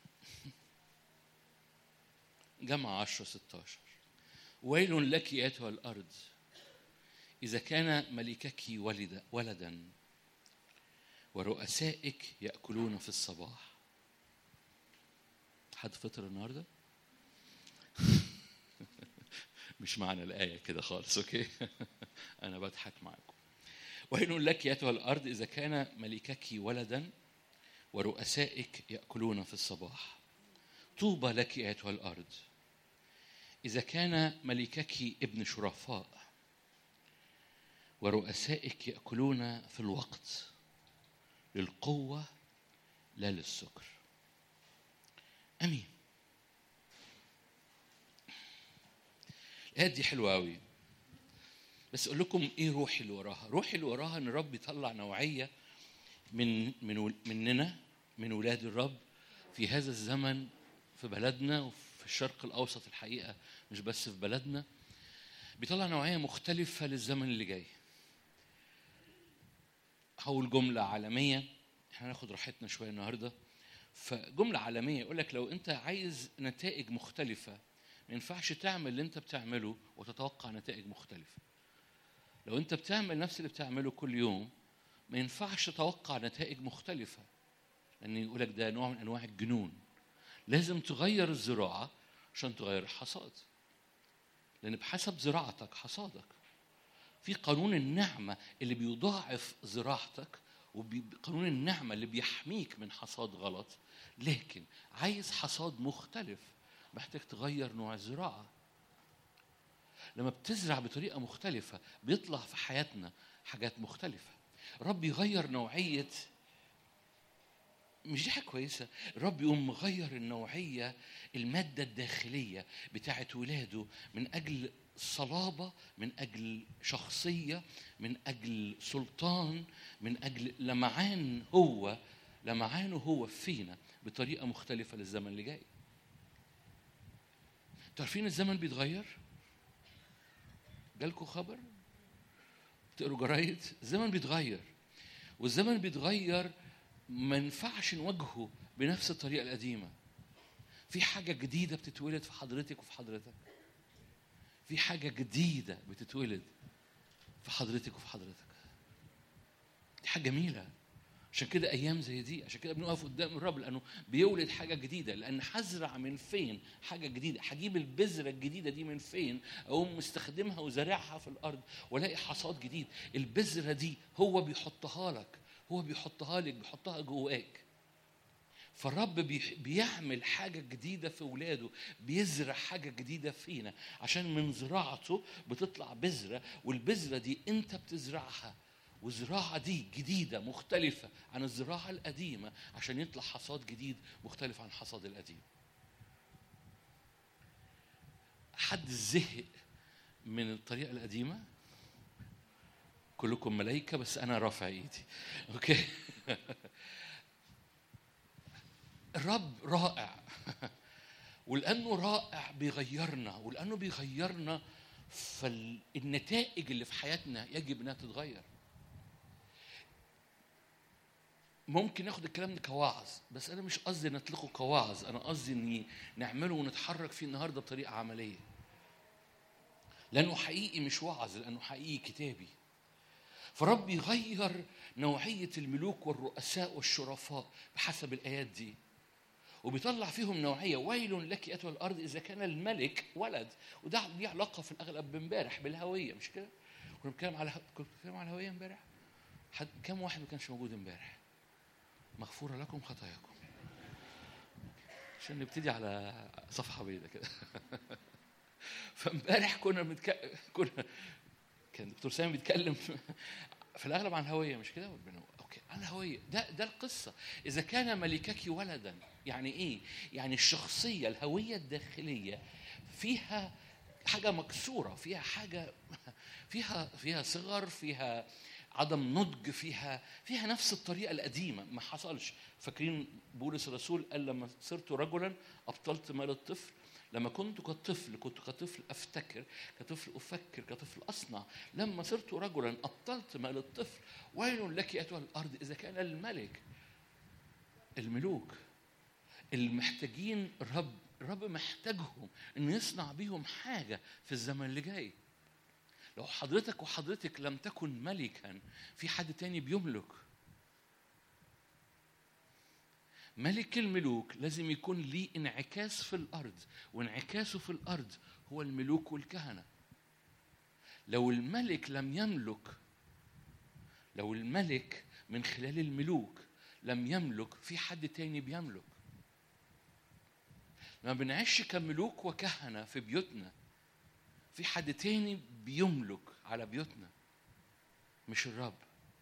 جمع 10 16 ويل لك أيتها الأرض إذا كان ملكك ولد ولدا ورؤسائك يأكلون في الصباح حد فطر النهارده؟ مش معنى الآية كده خالص أوكي أنا بضحك معاكم ويل لك أيتها الأرض إذا كان ملكك ولدا ورؤسائك يأكلون في الصباح طوبى لك أيتها الأرض إذا كان ملكك ابن شرفاء ورؤسائك يأكلون في الوقت للقوة لا للسكر أمين الآيات دي حلوة أوي بس أقول لكم إيه روحي اللي وراها روحي اللي وراها إن الرب يطلع نوعية من من ول- مننا من ولاد الرب في هذا الزمن في بلدنا وفي الشرق الاوسط الحقيقه مش بس في بلدنا بيطلع نوعيه مختلفه للزمن اللي جاي هقول جمله عالميه احنا هناخد راحتنا شويه النهارده فجمله عالميه يقول لك لو انت عايز نتائج مختلفه ما ينفعش تعمل اللي انت بتعمله وتتوقع نتائج مختلفه لو انت بتعمل نفس اللي بتعمله كل يوم ما ينفعش تتوقع نتائج مختلفه لان يقول لك ده نوع من انواع الجنون لازم تغير الزراعه عشان تغير الحصاد لان بحسب زراعتك حصادك في قانون النعمه اللي بيضاعف زراعتك وقانون النعمه اللي بيحميك من حصاد غلط لكن عايز حصاد مختلف محتاج تغير نوع الزراعه لما بتزرع بطريقه مختلفه بيطلع في حياتنا حاجات مختلفه رب يغير نوعيه مش دي حاجه كويسه الرب يقوم مغير النوعيه الماده الداخليه بتاعت ولاده من اجل صلابه من اجل شخصيه من اجل سلطان من اجل لمعان هو لمعانه هو فينا بطريقه مختلفه للزمن اللي جاي تعرفين الزمن بيتغير جالكوا خبر تقروا جرايد الزمن بيتغير والزمن بيتغير ما ينفعش نواجهه بنفس الطريقه القديمه في حاجه جديده بتتولد في حضرتك وفي حضرتك في حاجه جديده بتتولد في حضرتك وفي حضرتك دي حاجه جميله عشان كده ايام زي دي عشان كده بنقف قدام الرب لانه بيولد حاجه جديده لان هزرع من فين حاجه جديده هجيب البذره الجديده دي من فين اقوم مستخدمها وزارعها في الارض والاقي حصاد جديد البذره دي هو بيحطها لك هو بيحطها لك بيحطها جواك فالرب بيح- بيعمل حاجة جديدة في ولاده بيزرع حاجة جديدة فينا عشان من زراعته بتطلع بذرة والبذرة دي انت بتزرعها والزراعة دي جديدة مختلفة عن الزراعة القديمة عشان يطلع حصاد جديد مختلف عن الحصاد القديم حد زهق من الطريقة القديمة كلكم ملايكة بس أنا رافع إيدي أوكي الرب رائع ولأنه رائع بيغيرنا ولأنه بيغيرنا فالنتائج اللي في حياتنا يجب انها تتغير ممكن ناخد الكلام ده كوعظ بس انا مش قصدي نطلقه كوعظ انا قصدي اني نعمله ونتحرك فيه النهارده بطريقه عمليه لانه حقيقي مش وعظ لانه حقيقي كتابي فرب يغير نوعيه الملوك والرؤساء والشرفاء بحسب الايات دي وبيطلع فيهم نوعيه ويل لك ايتها الارض اذا كان الملك ولد وده ليه علاقه في الاغلب بامبارح بالهويه مش كده؟ كنا بنتكلم على كنا بنتكلم على الهويه امبارح حد كم واحد ما كانش موجود امبارح؟ مغفوره لكم خطاياكم عشان نبتدي على صفحه بيضاء كده فامبارح كنا بنتكلم كنا كان دكتور سامي بيتكلم في الاغلب عن الهويه مش كده اوكي عن الهويه ده ده القصه اذا كان ملكك ولدا يعني ايه يعني الشخصيه الهويه الداخليه فيها حاجه مكسوره فيها حاجه فيها فيها صغر فيها عدم نضج فيها فيها نفس الطريقه القديمه ما حصلش فاكرين بولس الرسول قال لما صرت رجلا ابطلت مال الطفل لما كنت كطفل كنت كطفل افتكر كطفل افكر كطفل اصنع لما صرت رجلا ابطلت مال الطفل ويل لك ايتها الارض اذا كان الملك الملوك المحتاجين الرب الرب محتاجهم انه يصنع بيهم حاجه في الزمن اللي جاي لو حضرتك وحضرتك لم تكن ملكا في حد تاني بيملك ملك الملوك لازم يكون ليه انعكاس في الارض وانعكاسه في الارض هو الملوك والكهنه لو الملك لم يملك لو الملك من خلال الملوك لم يملك في حد تاني بيملك لما بنعيش كملوك وكهنه في بيوتنا في حد تاني بيملك على بيوتنا مش الرب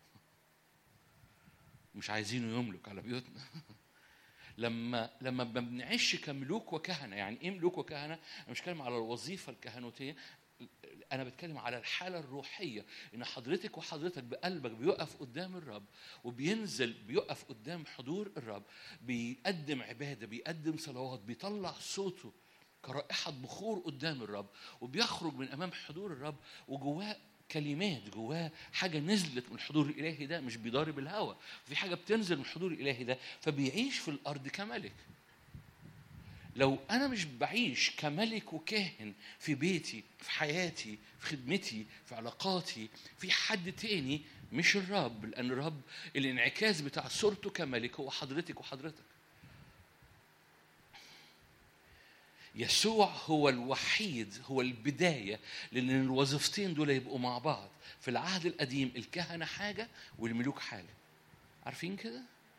مش عايزينه يملك على بيوتنا لما لما ما بنعيش كملوك وكهنه يعني ايه ملوك وكهنه انا مش بتكلم على الوظيفه الكهنوتيه انا بتكلم على الحاله الروحيه ان حضرتك وحضرتك بقلبك بيقف قدام الرب وبينزل بيقف قدام حضور الرب بيقدم عباده بيقدم صلوات بيطلع صوته كرائحه بخور قدام الرب وبيخرج من امام حضور الرب وجواه كلمات جواه حاجه نزلت من الحضور الالهي ده مش بيضارب الهوى في حاجه بتنزل من الحضور الالهي ده فبيعيش في الارض كملك لو انا مش بعيش كملك وكاهن في بيتي في حياتي في خدمتي في علاقاتي في حد تاني مش الرب لان الرب الانعكاس بتاع صورته كملك هو حضرتك وحضرتك يسوع هو الوحيد هو البداية لأن الوظيفتين دول يبقوا مع بعض في العهد القديم الكهنة حاجة والملوك حاجة عارفين كده؟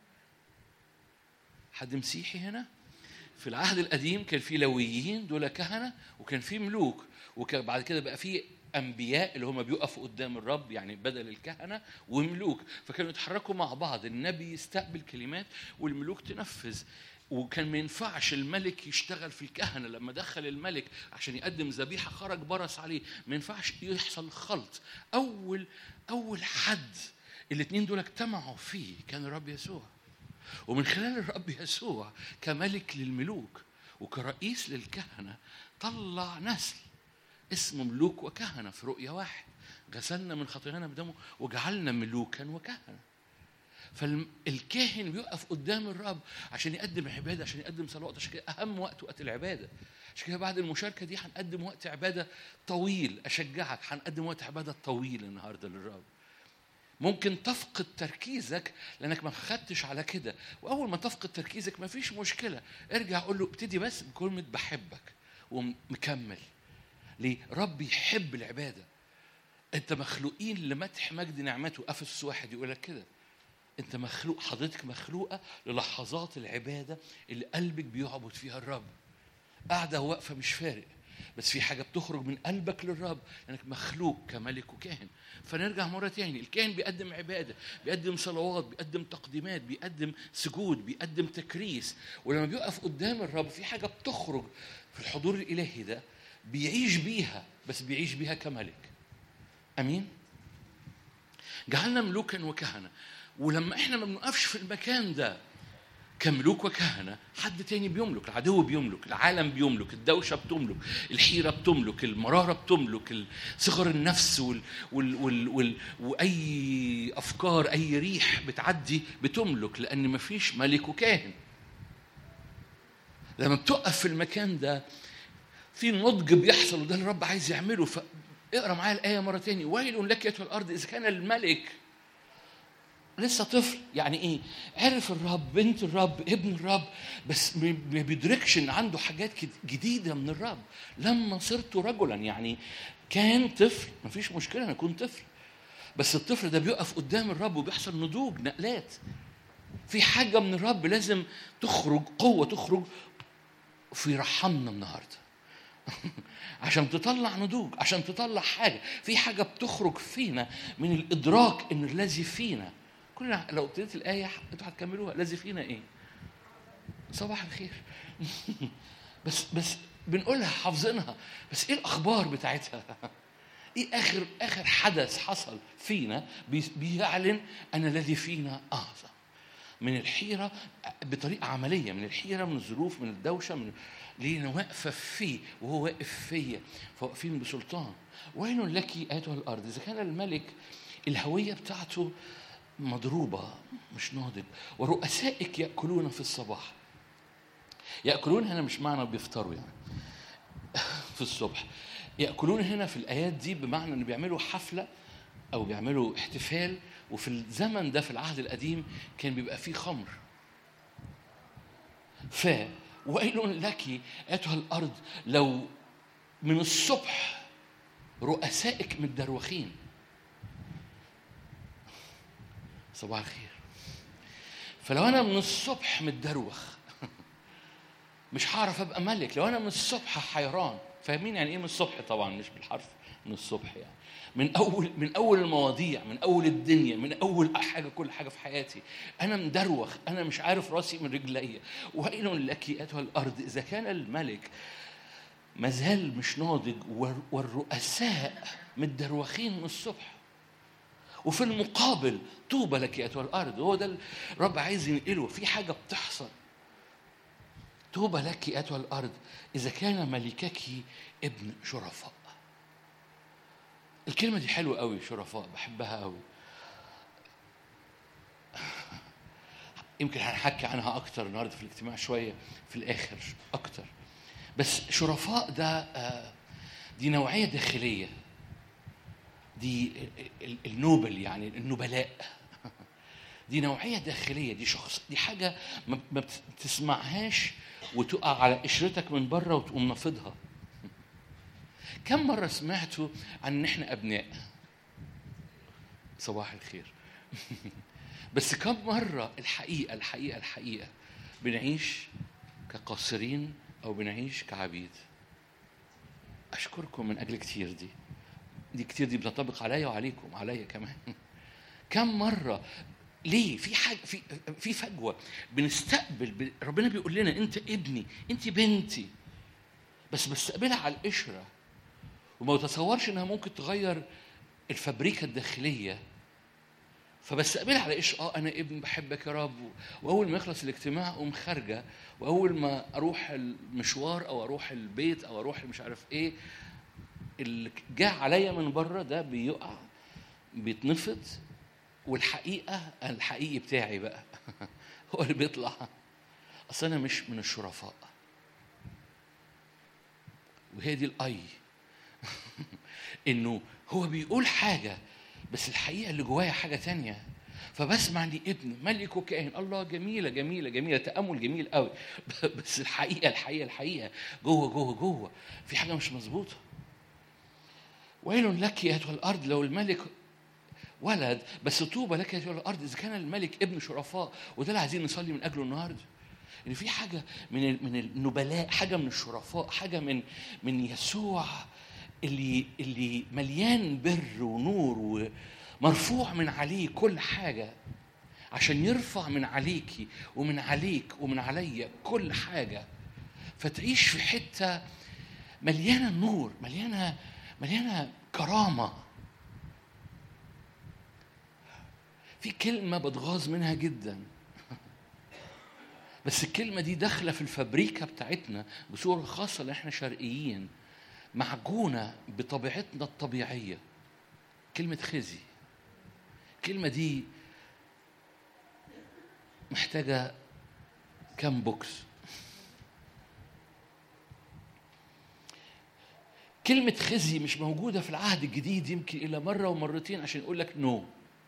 حد مسيحي هنا؟ في العهد القديم كان في لويين دول كهنة وكان في ملوك وكان بعد كده بقى في أنبياء اللي هم بيقفوا قدام الرب يعني بدل الكهنة وملوك فكانوا يتحركوا مع بعض النبي يستقبل كلمات والملوك تنفذ وكان ما ينفعش الملك يشتغل في الكهنه لما دخل الملك عشان يقدم ذبيحه خرج برص عليه ما ينفعش يحصل خلط اول اول حد الاثنين دول اجتمعوا فيه كان الرب يسوع ومن خلال الرب يسوع كملك للملوك وكرئيس للكهنه طلع نسل اسمه ملوك وكهنه في رؤيا واحد غسلنا من خطايانا بدمه وجعلنا ملوكا وكهنه فالكاهن بيقف قدام الرب عشان يقدم عباده عشان يقدم صلوات عشان كده اهم وقت وقت العباده عشان كده بعد المشاركه دي هنقدم وقت عباده طويل اشجعك هنقدم وقت عباده طويل النهارده للرب ممكن تفقد تركيزك لانك ما خدتش على كده واول ما تفقد تركيزك ما فيش مشكله ارجع قول له ابتدي بس بكلمه بحبك ومكمل ليه رب يحب العباده انت مخلوقين لمدح مجد نعمته افس واحد يقول لك كده انت مخلوق حضرتك مخلوقه للحظات العباده اللي قلبك بيعبد فيها الرب قاعده واقفه مش فارق بس في حاجه بتخرج من قلبك للرب لانك مخلوق كملك وكاهن فنرجع مره تاني الكاهن بيقدم عباده بيقدم صلوات بيقدم تقديمات بيقدم سجود بيقدم تكريس ولما بيقف قدام الرب في حاجه بتخرج في الحضور الالهي ده بيعيش بيها بس بيعيش بيها كملك امين جعلنا ملوكا وكهنه ولما احنا ما بنقفش في المكان ده كملوك وكهنة حد تاني بيملك العدو بيملك العالم بيملك الدوشة بتملك الحيرة بتملك المرارة بتملك صغر النفس وال وال وال وال وأي أفكار أي ريح بتعدي بتملك لأن مفيش ملك وكاهن لما بتقف في المكان ده في نضج بيحصل وده اللي الرب عايز يعمله فاقرا معايا الآية مرة تاني ويل لك أيتها الأرض إذا كان الملك لسه طفل يعني ايه عرف الرب بنت الرب ابن الرب بس ما بيدركش ان عنده حاجات جديده من الرب لما صرت رجلا يعني كان طفل ما فيش مشكله انا اكون طفل بس الطفل ده بيقف قدام الرب وبيحصل نضوج نقلات في حاجه من الرب لازم تخرج قوه تخرج في رحمنا النهارده عشان تطلع نضوج عشان تطلع حاجه في حاجه بتخرج فينا من الادراك ان الذي فينا كلنا لو ابتديت الآية أنتوا هتكملوها الذي فينا إيه؟ صباح الخير بس بس بنقولها حافظينها بس إيه الأخبار بتاعتها؟ إيه آخر آخر حدث حصل فينا بيعلن أن الذي فينا أعظم من الحيرة بطريقة عملية من الحيرة من الظروف من الدوشة من ليه واقفة فيه وهو واقف فيا فواقفين بسلطان ويل لك أيتها الأرض إذا كان الملك الهوية بتاعته مضروبة مش ناضج ورؤسائك يأكلون في الصباح يأكلون هنا مش معنى بيفطروا يعني في الصبح يأكلون هنا في الآيات دي بمعنى إن بيعملوا حفلة أو بيعملوا احتفال وفي الزمن ده في العهد القديم كان بيبقى فيه خمر ف ويل لك أيتها الأرض لو من الصبح رؤسائك متدروخين صباح الخير فلو انا من الصبح متدروخ مش هعرف ابقى ملك لو انا من الصبح حيران فاهمين يعني ايه من الصبح طبعا مش بالحرف من الصبح يعني من اول من اول المواضيع من اول الدنيا من اول حاجه كل حاجه في حياتي انا مدروخ انا مش عارف راسي من رجلي ويل لك ايتها الارض اذا كان الملك مازال مش ناضج وال- والرؤساء متدروخين من الصبح وفي المقابل طوبى لك ايتها الارض هو ده الرب عايز ينقله في حاجه بتحصل طوبى لك ايتها الارض اذا كان ملكك ابن شرفاء الكلمه دي حلوه قوي شرفاء بحبها قوي يمكن هنحكي عنها اكتر النهارده في الاجتماع شويه في الاخر اكتر بس شرفاء ده آه، دي نوعيه داخليه دي ال- النوبل يعني النبلاء دي نوعيه داخليه دي شخص دي حاجه ما ما بتسمعهاش وتقع على قشرتك من بره وتقوم نافضها كم مره سمعتوا عن ان احنا ابناء صباح الخير بس كم مرة الحقيقة الحقيقة الحقيقة بنعيش كقاصرين أو بنعيش كعبيد أشكركم من أجل كتير دي دي كتير دي بتنطبق عليا وعليكم عليا كمان كم مرة ليه في حاجة في في فجوة بنستقبل ب- ربنا بيقول لنا أنت ابني أنت بنتي بس بستقبلها على القشرة وما بتصورش إنها ممكن تغير الفبريكة الداخلية فبستقبلها على ايش اه انا ابن بحبك يا رب واول ما يخلص الاجتماع اقوم خارجه واول ما اروح المشوار او اروح البيت او اروح مش عارف ايه اللي جه عليا من بره ده بيقع بيتنفض والحقيقه الحقيقي بتاعي بقى هو اللي بيطلع اصل انا مش من الشرفاء وهي دي الاي انه هو بيقول حاجه بس الحقيقه اللي جوايا حاجه تانية فبسمع لي ابن ملك وكاهن الله جميله جميله جميله تامل جميل قوي بس الحقيقه الحقيقه الحقيقه جوه جوه جوه في حاجه مش مظبوطه ويل لك ايتها الارض لو الملك ولد بس طوبى لك ايتها الارض اذا كان الملك ابن شرفاء وده اللي عايزين نصلي من اجله النهارده ان في حاجه من ال- من النبلاء حاجه من الشرفاء حاجه من من يسوع اللي اللي مليان بر ونور ومرفوع من عليه كل حاجه عشان يرفع من عليكي ومن عليك ومن عليا كل حاجه فتعيش في حته مليانه نور مليانه مليانه كرامه في كلمه بتغاظ منها جدا بس الكلمه دي داخله في الفبريكه بتاعتنا بصوره خاصه لان احنا شرقيين معجونه بطبيعتنا الطبيعيه كلمه خزي الكلمه دي محتاجه كام بوكس كلمة خزي مش موجودة في العهد الجديد يمكن إلا مرة ومرتين عشان يقول لك نو.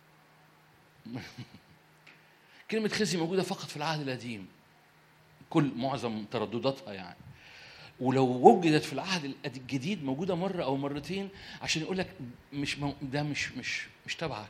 كلمة خزي موجودة فقط في العهد القديم. كل معظم تردداتها يعني. ولو وجدت في العهد الجديد موجودة مرة أو مرتين عشان يقول لك مش مو ده مش مش مش تبعك.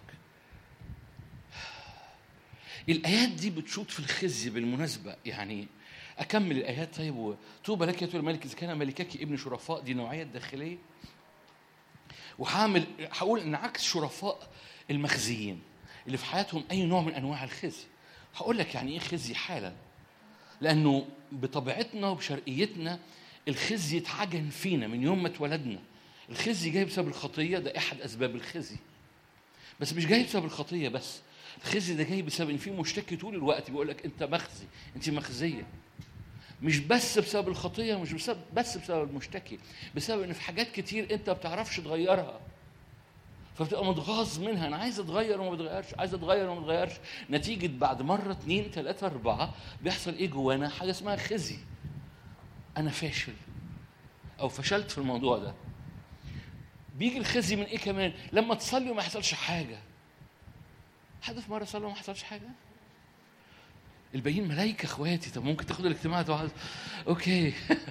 الآيات دي بتشوط في الخزي بالمناسبة يعني أكمل الآيات طيب وطوبى لك يا الملك إذا كان ملكك ابن شرفاء دي نوعية داخلية وهعمل هقول إن عكس شرفاء المخزيين اللي في حياتهم أي نوع من أنواع الخزي هقول لك يعني إيه خزي حالا لأنه بطبيعتنا وبشرقيتنا الخزي اتعجن فينا من يوم ما اتولدنا الخزي جاي بسبب الخطية ده أحد أسباب الخزي بس مش جاي بسبب الخطية بس الخزي ده جاي بسبب ان في مشتكي طول الوقت بيقول لك انت مخزي انت مخزيه مش بس بسبب الخطيه مش بسبب بس بسبب المشتكي بسبب ان في حاجات كتير انت ما بتعرفش تغيرها فبتبقى متغاظ منها انا عايز اتغير وما بتغيرش عايز اتغير وما بتغيرش نتيجه بعد مره اتنين تلاته اربعه بيحصل ايه جوانا حاجه اسمها خزي انا فاشل او فشلت في الموضوع ده بيجي الخزي من ايه كمان لما تصلي وما يحصلش حاجه حد في مره صلى وما حصلش حاجه الباقيين ملايكه اخواتي طب ممكن تاخد الاجتماع تقعد اوكي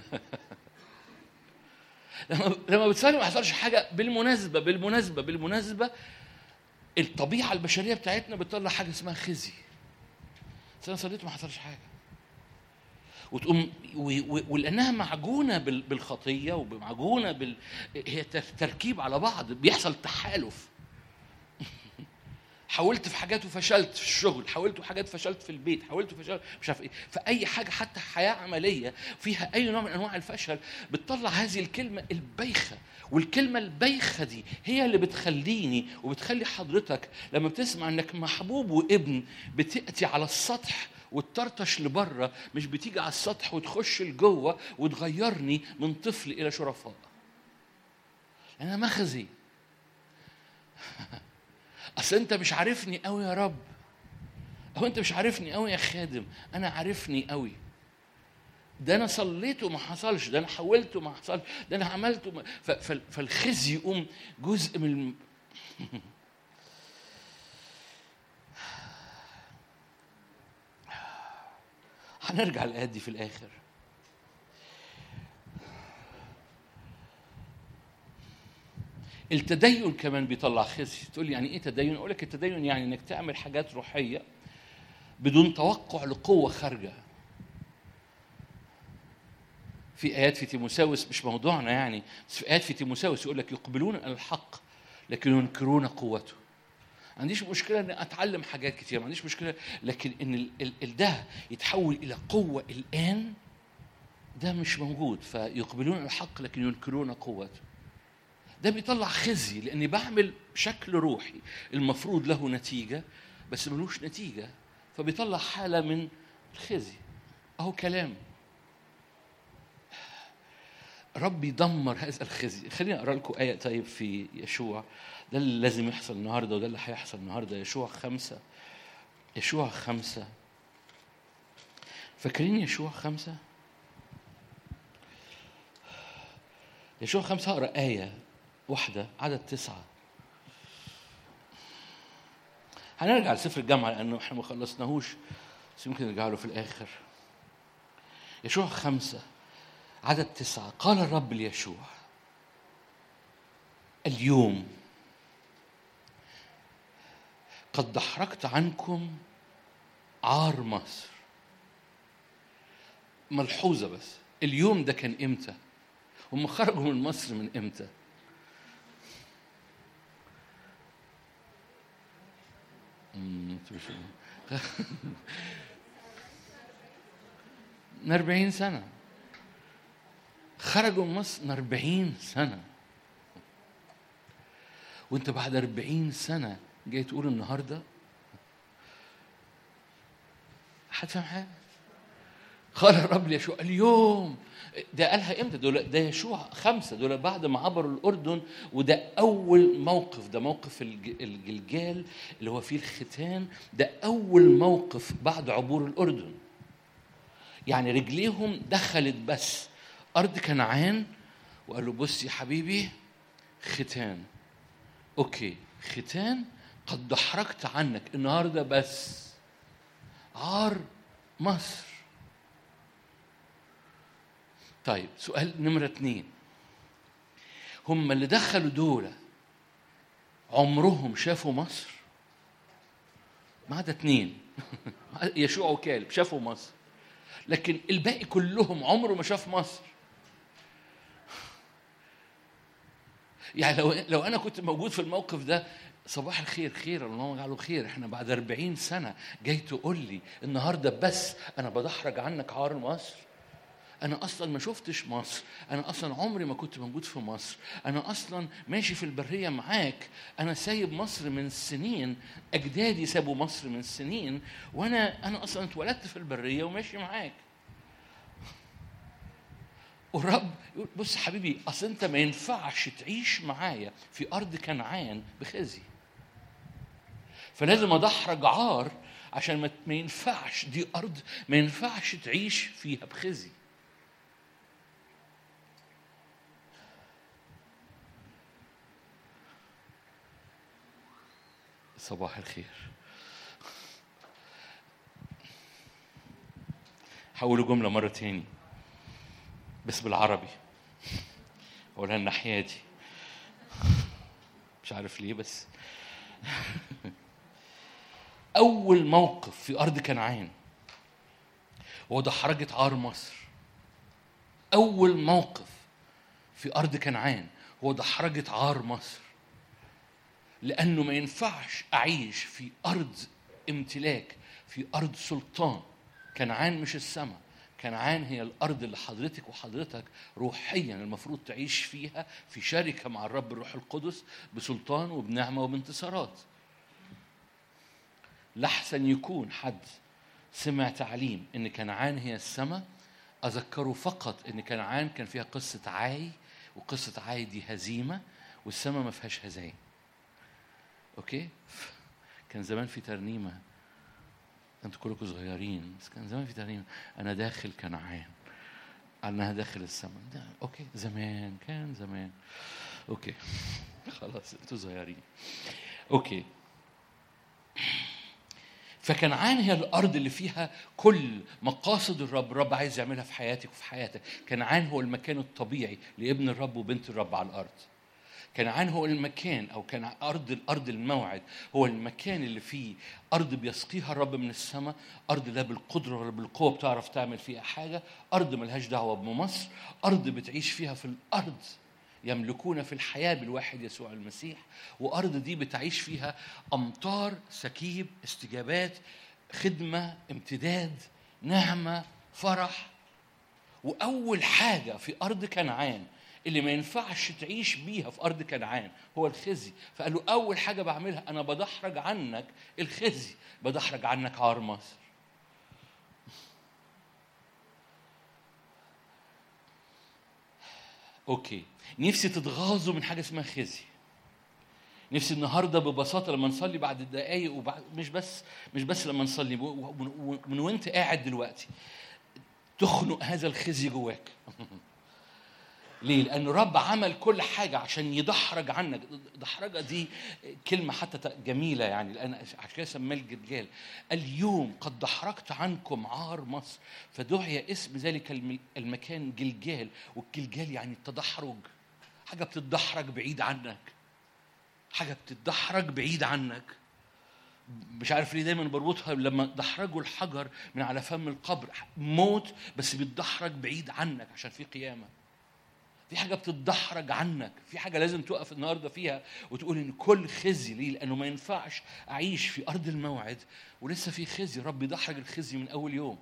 لما لما بتصلي ما حصلش حاجه بالمناسبه بالمناسبه بالمناسبه الطبيعه البشريه بتاعتنا بتطلع حاجه اسمها خزي بس انا صليت وما حصلش حاجه وتقوم و- و- ولانها معجونه بال- بالخطيه ومعجونه بال هي تر- تركيب على بعض بيحصل تحالف حاولت في حاجات وفشلت في الشغل حاولت في حاجات فشلت في البيت حاولت فشلت مش عارف ايه فاي حاجه حتى حياه عمليه فيها اي نوع من انواع الفشل بتطلع هذه الكلمه البايخه والكلمه البايخه دي هي اللي بتخليني وبتخلي حضرتك لما بتسمع انك محبوب وابن بتاتي على السطح وتطرطش لبره مش بتيجي على السطح وتخش لجوه وتغيرني من طفل الى شرفاء انا مخزي اصل انت مش عارفني قوي يا رب او انت مش عارفني قوي يا خادم انا عارفني قوي ده انا صليت وما حصلش ده انا حاولت وما حصلش ده انا عملت وما ف- ف- فالخزي يقوم جزء من الم... هنرجع الآيات دي في الآخر التدين كمان بيطلع خزي تقول لي يعني ايه تدين اقول لك التدين يعني انك تعمل حاجات روحيه بدون توقع لقوه خارجه في ايات في تيموساوس مش موضوعنا يعني بس في ايات في تيموساوس يقول لك يقبلون على الحق لكن ينكرون قوته ما عنديش مشكله ان اتعلم حاجات كتير ما عنديش مشكله لكن ان ال- ال- ال- ده يتحول الى قوه الان ده مش موجود فيقبلون على الحق لكن ينكرون قوته ده بيطلع خزي لاني بعمل بشكل روحي المفروض له نتيجه بس ملوش نتيجه فبيطلع حاله من الخزي اهو كلام ربي يدمر هذا الخزي خليني اقرا لكم ايه طيب في يشوع ده اللي لازم يحصل النهارده وده اللي هيحصل النهارده يشوع خمسة يشوع خمسة فاكرين يشوع خمسة يشوع خمسة اقرا آية واحدة عدد تسعة هنرجع لسفر الجامعة لأنه احنا ما خلصناهوش بس يمكن نرجع له في الآخر يشوع خمسة عدد تسعة قال الرب ليشوع اليوم قد دحرجت عنكم عار مصر ملحوظة بس اليوم ده كان امتى هم خرجوا من مصر من امتى مم، انتوا مش- من 40 سنة خرجوا من مصر من 40 سنة وانت بعد 40 سنة جاي تقول النهاردة حد فاهم حاجة؟ قال الرب ليشوع اليوم ده قالها امتى دول ده يشوع خمسه دول بعد ما عبروا الاردن وده اول موقف ده موقف الج- الجلجال اللي هو فيه الختان ده اول موقف بعد عبور الاردن يعني رجليهم دخلت بس ارض كنعان وقال له بص يا حبيبي ختان اوكي ختان قد دحرجت عنك النهارده بس عار مصر طيب سؤال نمرة اتنين هم اللي دخلوا دول عمرهم شافوا مصر ما عدا اتنين يشوع وكالب شافوا مصر لكن الباقي كلهم عمره ما شاف مصر يعني لو لو انا كنت موجود في الموقف ده صباح الخير خير اللهم اجعله خير احنا بعد 40 سنه جاي تقول لي النهارده بس انا بدحرج عنك عار مصر انا اصلا ما شفتش مصر انا اصلا عمري ما كنت موجود في مصر انا اصلا ماشي في البريه معاك انا سايب مصر من سنين اجدادي سابوا مصر من سنين وانا انا اصلا اتولدت في البريه وماشي معاك والرب يقول بص حبيبي اصل انت ما ينفعش تعيش معايا في ارض كنعان بخزي فلازم ادحرج عار عشان ما ما ينفعش دي ارض ما ينفعش تعيش فيها بخزي صباح الخير هقول جملة مرة تاني بس بالعربي أقولها الناحية دي مش عارف ليه بس أول موقف في أرض كنعان هو دحرجة عار مصر أول موقف في أرض كنعان هو دحرجة عار مصر لانه ما ينفعش اعيش في ارض امتلاك في ارض سلطان كنعان مش السماء كنعان هي الارض اللي حضرتك وحضرتك روحيا المفروض تعيش فيها في شركه مع الرب الروح القدس بسلطان وبنعمه وبانتصارات لحسن يكون حد سمع تعليم ان كنعان هي السماء اذكره فقط ان كنعان كان فيها قصه عاي وقصه عاي دي هزيمه والسماء ما فيهاش هزايم اوكي كان زمان في ترنيمه انتوا كلكم صغيرين بس كان زمان في ترنيمه انا داخل كنعان انا داخل السماء ده اوكي زمان كان زمان اوكي خلاص انتوا صغيرين اوكي فكنعان هي الارض اللي فيها كل مقاصد الرب الرب عايز يعملها في حياتك وفي حياتك كنعان هو المكان الطبيعي لابن الرب وبنت الرب على الارض كنعان هو المكان او كان ارض الارض الموعد هو المكان اللي فيه ارض بيسقيها الرب من السماء ارض لا بالقدره ولا بالقوه بتعرف تعمل فيها حاجه ارض ملهاش دعوه بمصر ارض بتعيش فيها في الارض يملكون في الحياه بالواحد يسوع المسيح وارض دي بتعيش فيها امطار سكيب استجابات خدمه امتداد نعمه فرح واول حاجه في ارض كنعان اللي ما ينفعش تعيش بيها في ارض كنعان هو الخزي فقال له اول حاجه بعملها انا بدحرج عنك الخزي بدحرج عنك عار مصر اوكي نفسي تتغاظوا من حاجه اسمها خزي نفسي النهارده ببساطه لما نصلي بعد الدقايق وبعد مش بس مش بس لما نصلي من وانت قاعد دلوقتي تخنق هذا الخزي جواك ليه؟ لأن الرب عمل كل حاجة عشان يدحرج عنك، دحرجة دي كلمة حتى جميلة يعني لأن عشان كده سماه الجلجال. اليوم قد دحرجت عنكم عار مصر فدعي اسم ذلك المكان جلجال، والجلجال يعني التدحرج. حاجة بتتدحرج بعيد عنك. حاجة بتتدحرج بعيد عنك. مش عارف ليه دايما بربطها لما دحرجوا الحجر من على فم القبر موت بس بيتدحرج بعيد عنك عشان في قيامه في حاجة بتتدحرج عنك في حاجة لازم تقف النهاردة فيها وتقول إن كل خزي ليه لأنه ما ينفعش أعيش في أرض الموعد ولسه في خزي رب يدحرج الخزي من أول يوم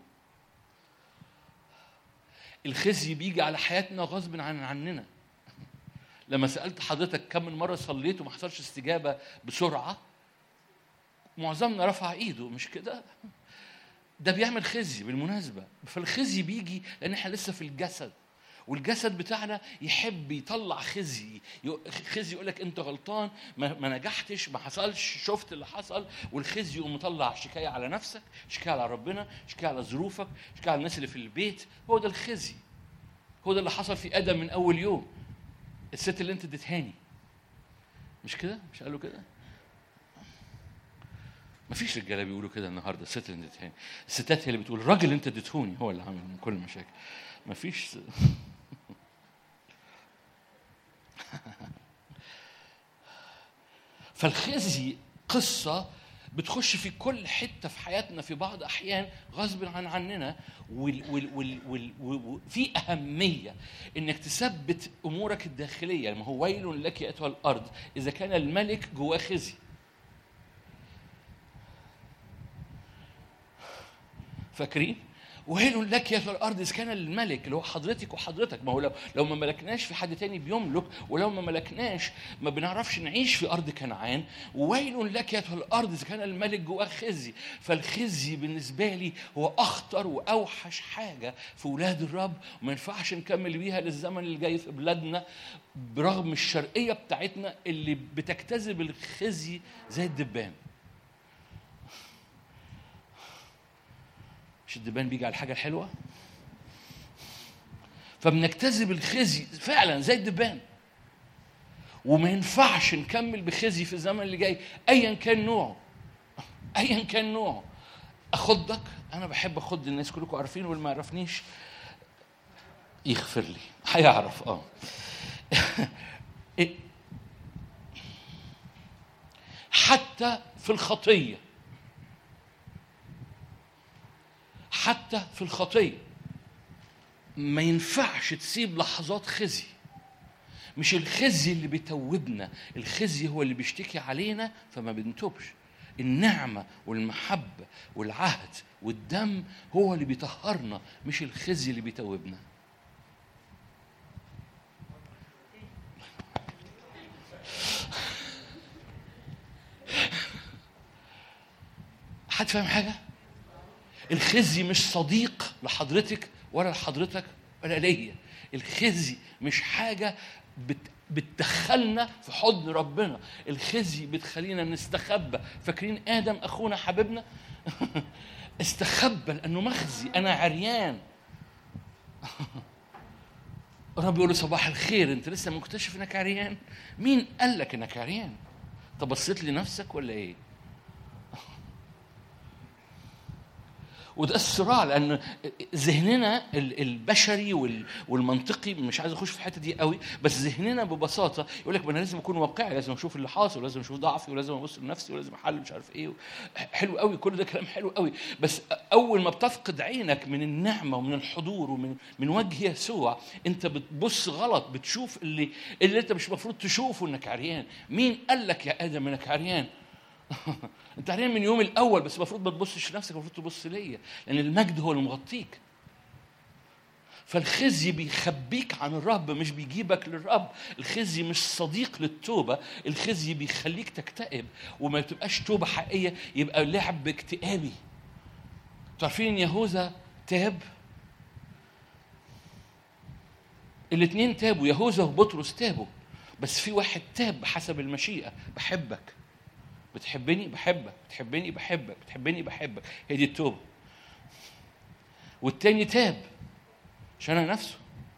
الخزي بيجي على حياتنا غصب عن عننا لما سألت حضرتك كم من مرة صليت وما حصلش استجابة بسرعة معظمنا رفع ايده مش كده ده بيعمل خزي بالمناسبة فالخزي بيجي لأن احنا لسه في الجسد والجسد بتاعنا يحب يطلع خزي خزي يقول لك انت غلطان ما نجحتش ما حصلش شفت اللي حصل والخزي يقوم مطلع شكايه على نفسك شكايه على ربنا شكايه على ظروفك شكايه على الناس اللي في البيت هو ده الخزي هو ده اللي حصل في ادم من اول يوم الست اللي انت اديتهاني مش كده مش قالوا كده ما فيش رجاله بيقولوا كده النهارده الست اللي اديتهاني الستات هي اللي بتقول الراجل اللي انت اديتهوني هو اللي عامل كل المشاكل ما فيش فالخزي قصة بتخش في كل حتة في حياتنا في بعض أحيان غصب عن عننا وال وال وال وال وفي أهمية إنك تثبت أمورك الداخلية ما هو ويل لك أيتها الأرض إذا كان الملك جواه خزي فاكرين؟ ويل لك يا الارض اذا كان الملك اللي هو حضرتك وحضرتك ما هو لو لو ما ملكناش في حد تاني بيملك ولو ما ملكناش ما بنعرفش نعيش في ارض كنعان ويل لك يا الارض اذا كان الملك جواه خزي فالخزي بالنسبه لي هو اخطر واوحش حاجه في ولاد الرب وما ينفعش نكمل بيها للزمن اللي جاي في بلادنا برغم الشرقيه بتاعتنا اللي بتجتذب الخزي زي الدبان مش الدبان بيجي على الحاجة الحلوة فبنجتذب الخزي فعلا زي الدبان وما ينفعش نكمل بخزي في الزمن اللي جاي ايا كان نوعه ايا كان نوعه اخضك انا بحب اخد الناس كلكم عارفين واللي ما يعرفنيش يغفر لي هيعرف اه حتى في الخطيه حتى في الخطيه ما ينفعش تسيب لحظات خزي مش الخزي اللي بيتوبنا الخزي هو اللي بيشتكي علينا فما بنتوبش النعمة والمحبة والعهد والدم هو اللي بيطهرنا مش الخزي اللي بيتوبنا حد فاهم حاجة؟ الخزي مش صديق لحضرتك ولا لحضرتك ولا ليا الخزي مش حاجة بت بتدخلنا في حضن ربنا الخزي بتخلينا نستخبى فاكرين آدم أخونا حبيبنا استخبى لأنه مخزي أنا عريان الرب يقول له صباح الخير انت لسه مكتشف انك عريان مين قال لك انك عريان طب بصيت لنفسك ولا ايه وده الصراع لان ذهننا ال- البشري وال- والمنطقي مش عايز اخش في الحته دي قوي بس ذهننا ببساطه يقول لك ما انا لازم اكون واقعي لازم اشوف اللي حاصل ولازم اشوف ضعفي ولازم ابص لنفسي ولازم احل مش عارف ايه حلو قوي كل ده كلام حلو قوي بس اول ما بتفقد عينك من النعمه ومن الحضور ومن من وجه يسوع انت بتبص غلط بتشوف اللي اللي انت مش المفروض تشوفه انك عريان مين قال لك يا ادم انك عريان انت عريان من يوم الاول بس المفروض ما تبصش لنفسك المفروض تبص ليا لان المجد هو اللي مغطيك فالخزي بيخبيك عن الرب مش بيجيبك للرب الخزي مش صديق للتوبة الخزي بيخليك تكتئب وما تبقاش توبة حقيقية يبقى لعب اكتئابي تعرفين ان يهوذا تاب الاثنين تابوا يهوذا وبطرس تابوا بس في واحد تاب بحسب المشيئة بحبك بتحبني بحبك بتحبني بحبك بتحبني بحبك هي دي التوبة والتاني تاب عشان نفسه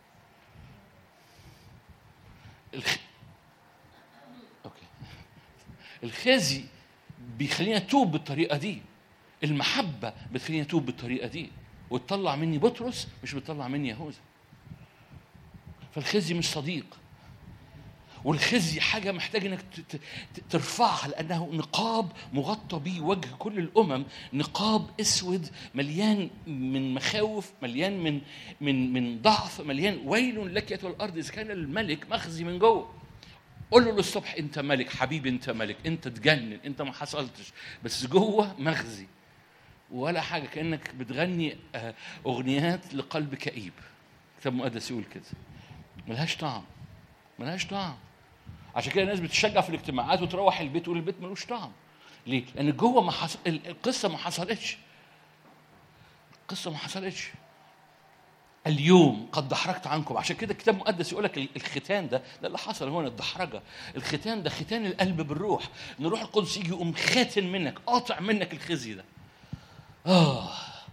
الخ... اوكي الخزي بيخليني اتوب بالطريقه دي المحبه بتخليني اتوب بالطريقه دي وتطلع مني بطرس مش بتطلع مني يهوذا فالخزي مش صديق والخزي حاجه محتاج انك ت- ت- ترفعها لانه نقاب مغطى به وجه كل الامم نقاب اسود مليان من مخاوف مليان من من من ضعف مليان ويل لك ايتها الارض اذا كان الملك مخزي من جوه قول له للصبح انت ملك حبيبي انت ملك انت تجنن انت ما حصلتش بس جوه مخزي ولا حاجه كانك بتغني آه، اغنيات لقلب كئيب كتاب مقدس يقول كده ملهاش طعم ملهاش طعم عشان كده الناس بتشجع في الاجتماعات وتروح البيت تقول البيت ملوش طعم ليه؟ لان جوه ما حصل ال- القصه ما حصلتش القصه ما حصلتش اليوم قد دحرجت عنكم عشان كده الكتاب المقدس يقول لك الختان ده ده اللي حصل هنا الدحرجه الختان ده ختان القلب بالروح ان الروح القدس يجي يقوم خاتن منك قاطع منك الخزي ده اه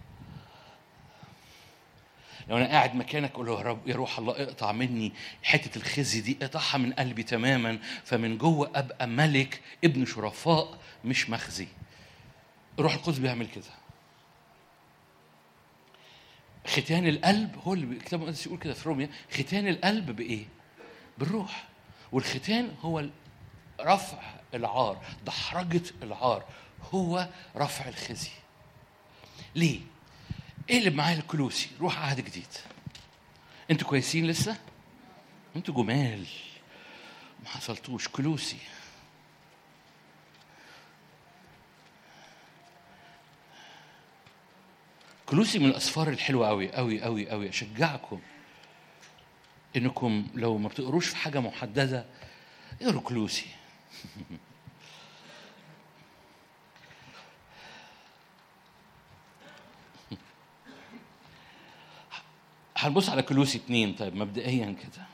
لو انا قاعد مكانك اقول له يا رب يا روح الله اقطع مني حته الخزي دي اقطعها من قلبي تماما فمن جوه ابقى ملك ابن شرفاء مش مخزي الروح القدس بيعمل كده ختان القلب هو اللي الكتاب المقدس يقول كده في روميا ختان القلب بايه؟ بالروح والختان هو رفع العار دحرجة العار هو رفع الخزي ليه؟ اقلب معايا الكلوسي روح عهد جديد انتوا كويسين لسه؟ انتوا جمال ما حصلتوش كلوسي كلوسي من الاسفار الحلوه قوي قوي قوي قوي اشجعكم انكم لو ما بتقروش في حاجه محدده اقروا كلوسي هنبص على كلوسي اتنين طيب مبدئيا كده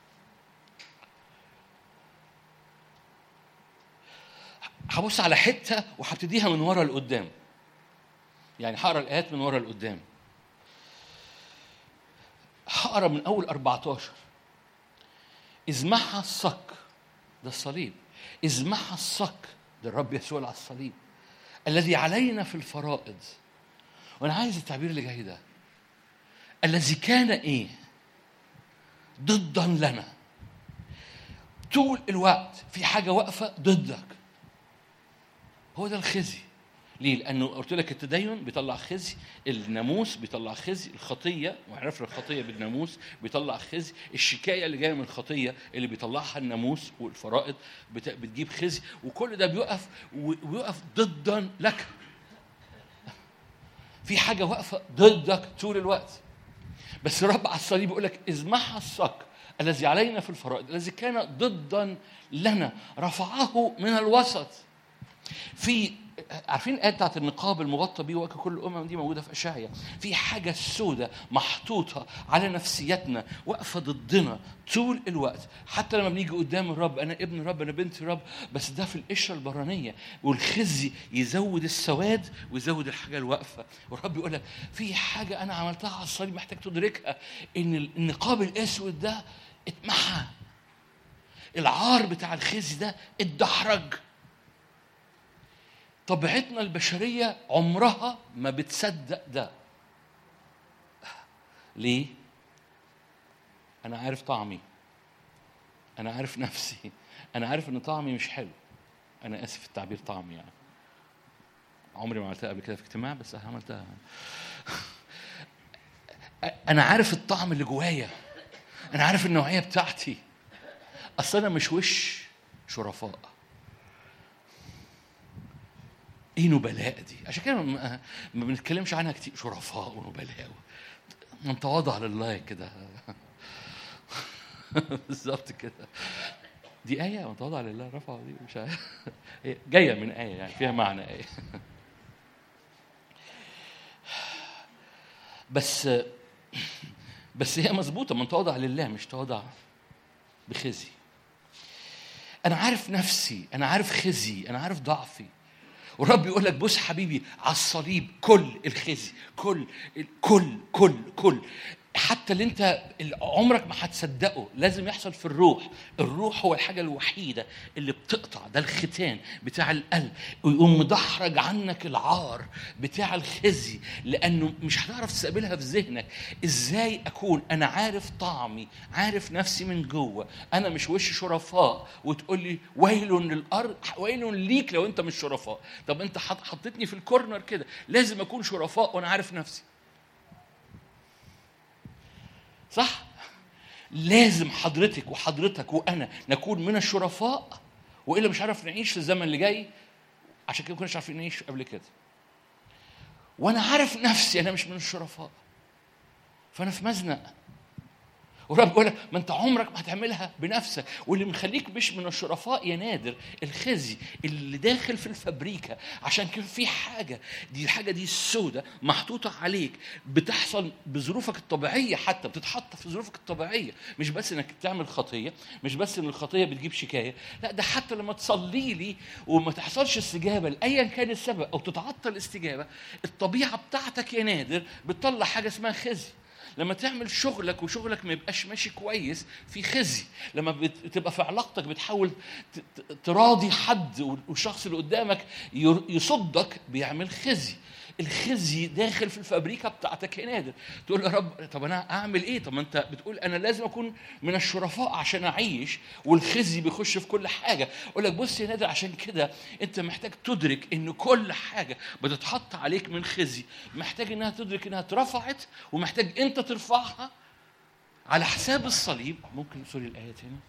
هبص على حته وهبتديها من ورا لقدام يعني هقرا الايات من ورا لقدام هقرا من اول 14 اذ محى الصك ده الصليب اذ محى الصك ده الرب يسوع على الصليب الذي علينا في الفرائض وانا عايز التعبير اللي جاي ده الذي كان ايه ضدا لنا طول الوقت في حاجه واقفه ضدك هو ده الخزي ليه؟ لأنه قلت لك التدين بيطلع خزي، الناموس بيطلع خزي، الخطية وعرفنا الخطية بالناموس بيطلع خزي، الشكاية اللي جاية من الخطية اللي بيطلعها الناموس والفرائض بت- بتجيب خزي، وكل ده بيقف ويقف ضدا لك. في حاجة واقفة ضدك طول الوقت. بس الرب على الصليب يقول لك إذ محى الصك الذي علينا في الفرائض الذي كان ضدا لنا رفعه من الوسط. في عارفين الآية بتاعت النقاب المغطى بيه وجه كل الأمم دي موجودة في أشعيا في حاجة سودة محطوطة على نفسيتنا واقفة ضدنا طول الوقت حتى لما بنيجي قدام الرب أنا ابن الرب أنا بنت الرب بس ده في القشرة البرانية والخزي يزود السواد ويزود الحاجة الواقفة والرب يقول لك في حاجة أنا عملتها على الصليب محتاج تدركها إن النقاب الأسود ده اتمحى العار بتاع الخزي ده اتدحرج طبيعتنا البشرية عمرها ما بتصدق ده ليه؟ أنا عارف طعمي أنا عارف نفسي أنا عارف إن طعمي مش حلو أنا آسف في التعبير طعمي يعني عمري ما عملتها قبل كده في اجتماع بس عملتها أنا عارف الطعم اللي جوايا أنا عارف النوعية بتاعتي أصل أنا مش وش شرفاء ايه نبلاء دي عشان كده ما ما بنتكلمش عنها كتير شرفاء ونبلاء من تواضع لله كده بالظبط كده دي آية من تواضع لله رفع دي مش عارف هي جاية من آية يعني فيها معنى آية بس بس هي مظبوطة من تواضع لله مش تواضع بخزي أنا عارف نفسي أنا عارف خزي أنا عارف ضعفي والرب يقول لك بص حبيبي على الصليب كل الخزي كل كل كل كل حتى اللي انت اللي عمرك ما هتصدقه لازم يحصل في الروح الروح هو الحاجه الوحيده اللي بتقطع ده الختان بتاع القلب ويقوم مدحرج عنك العار بتاع الخزي لانه مش هتعرف تستقبلها في ذهنك ازاي اكون انا عارف طعمي عارف نفسي من جوه انا مش وش شرفاء وتقول لي ويل للارض ويل ليك لو انت مش شرفاء طب انت حط حطيتني في الكورنر كده لازم اكون شرفاء وانا عارف نفسي صح لازم حضرتك وحضرتك وانا نكون من الشرفاء والا مش عارف نعيش في الزمن اللي جاي عشان كده ما كناش عارفين نعيش قبل كده وانا عارف نفسي انا مش من الشرفاء فانا في مزنق ورب يقول لك ما انت عمرك ما هتعملها بنفسك واللي مخليك مش من الشرفاء يا نادر الخزي اللي داخل في الفابريكا عشان كده في حاجه دي الحاجه دي السودة محطوطه عليك بتحصل بظروفك الطبيعيه حتى بتتحط في ظروفك الطبيعيه مش بس انك تعمل خطيه مش بس ان الخطيه بتجيب شكايه لا ده حتى لما تصلي لي وما تحصلش استجابه لايا كان السبب او تتعطل الاستجابه الطبيعه بتاعتك يا نادر بتطلع حاجه اسمها خزي لما تعمل شغلك وشغلك ما يبقاش ماشي كويس في خزي لما بتبقى في علاقتك بتحاول ت- ت- تراضي حد والشخص اللي قدامك ير- يصدك بيعمل خزي الخزي داخل في الفابريكا بتاعتك يا نادر تقول يا رب طب انا اعمل ايه طب ما انت بتقول انا لازم اكون من الشرفاء عشان اعيش والخزي بيخش في كل حاجه اقول لك بص يا نادر عشان كده انت محتاج تدرك ان كل حاجه بتتحط عليك من خزي محتاج انها تدرك انها اترفعت ومحتاج انت ترفعها على حساب الصليب ممكن سوري الايه تاني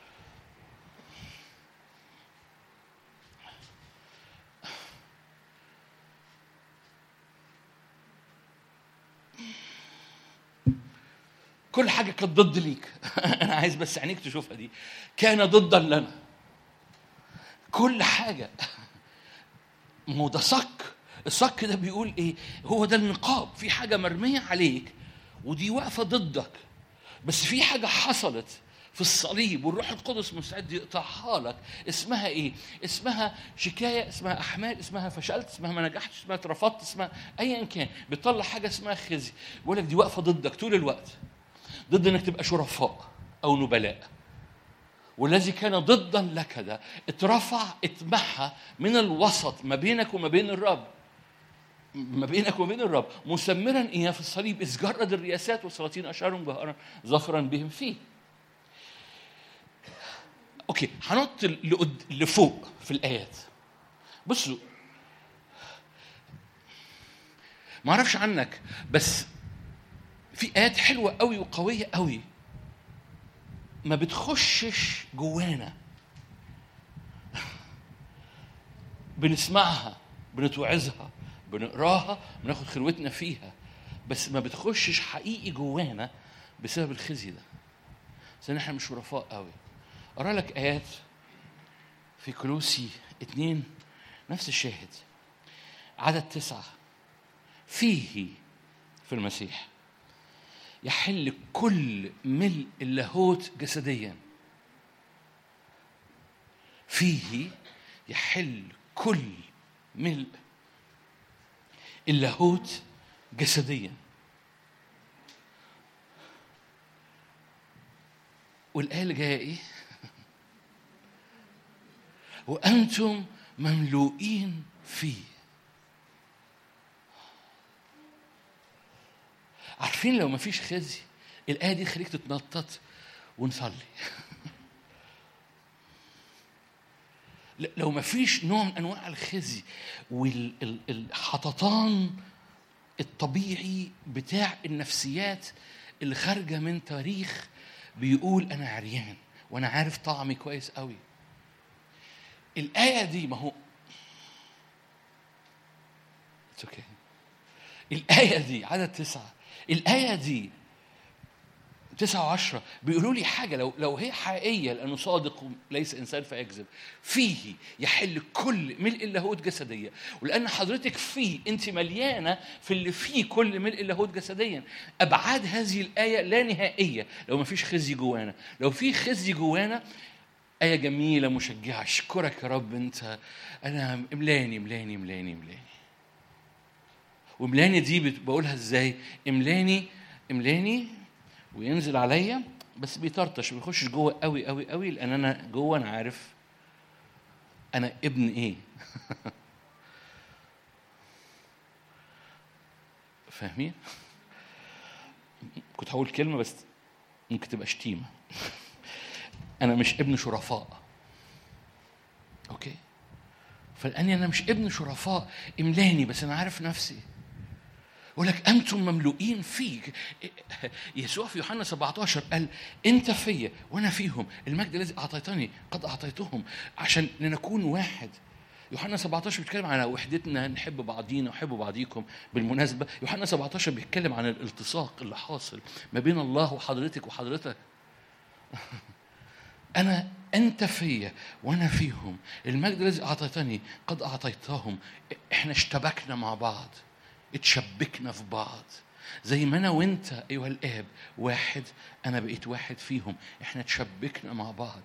كل حاجة كانت ضد ليك أنا عايز بس عينيك تشوفها دي كان ضدا لنا كل حاجة ما هو ده صك الصك ده بيقول ايه هو ده النقاب في حاجة مرمية عليك ودي واقفة ضدك بس في حاجة حصلت في الصليب والروح القدس مستعد يقطعها لك اسمها ايه اسمها شكايه اسمها احمال اسمها فشلت اسمها ما نجحتش اسمها اترفضت اسمها ايا كان بتطلع حاجه اسمها خزي بيقول لك دي واقفه ضدك طول الوقت ضد انك تبقى شرفاء او نبلاء والذي كان ضدا لك ده اترفع اتمحى من الوسط ما بينك وما بين الرب ما بينك وبين الرب مسمرا اياه في الصليب اذ جرد الرياسات والسلاطين اشارهم جهرا ظفرا بهم فيه اوكي هنط لقد- لفوق في الايات بصوا ما اعرفش عنك بس في ايات حلوه قوي وقويه قوي ما بتخشش جوانا بنسمعها بنتوعظها بنقراها بناخد خلوتنا فيها بس ما بتخشش حقيقي جوانا بسبب الخزي ده عشان احنا مش شرفاء قوي اقرا لك ايات في كلوسي اتنين نفس الشاهد عدد تسعة فيه في المسيح يحل كل ملء اللاهوت جسديا فيه يحل كل ملء اللاهوت جسديا والآية اللي جاية إيه؟ وأنتم مملوئين فيه عارفين لو مفيش خزي الآية دي تخليك تتنطط ونصلي ل- لو مفيش نوع من أنواع الخزي والحططان الطبيعي بتاع النفسيات اللي خارجة من تاريخ بيقول أنا عريان وأنا عارف طعمي كويس قوي الآية دي ما هو It's okay. الآية دي عدد تسعة الآية دي تسعة وعشرة بيقولوا لي حاجة لو لو هي حقيقية لأنه صادق ليس إنسان فيكذب فيه يحل كل ملء اللاهوت جسديا ولأن حضرتك فيه أنت مليانة في اللي فيه كل ملء اللاهوت جسديا أبعاد هذه الآية لا نهائية لو ما فيش خزي جوانا لو في خزي جوانا آية جميلة مشجعة أشكرك يا رب أنت أنا املاني املاني املاني املاني وملاني دي بت- بقولها ازاي املاني املاني وينزل عليا بس بيطرطش ما بيخشش جوه قوي قوي قوي لان انا جوه انا عارف انا ابن ايه فاهمين كنت هقول كلمه بس ممكن تبقى شتيمه انا مش ابن شرفاء اوكي فلاني انا مش ابن شرفاء املاني بس انا عارف نفسي يقول لك انتم مملوئين فيك يسوع في يوحنا 17 قال انت فيا وانا فيهم المجد الذي اعطيتني قد اعطيتهم عشان لنكون واحد يوحنا 17 بيتكلم عن وحدتنا نحب بعضينا ونحب بعضيكم بالمناسبه يوحنا 17 بيتكلم عن الالتصاق اللي حاصل ما بين الله وحضرتك وحضرتك أنا أنت فيا وأنا فيهم المجد الذي أعطيتني قد أعطيتهم إحنا اشتبكنا مع بعض اتشبكنا في بعض زي ما أنا وأنت أيها الآب واحد أنا بقيت واحد فيهم إحنا اتشبكنا مع بعض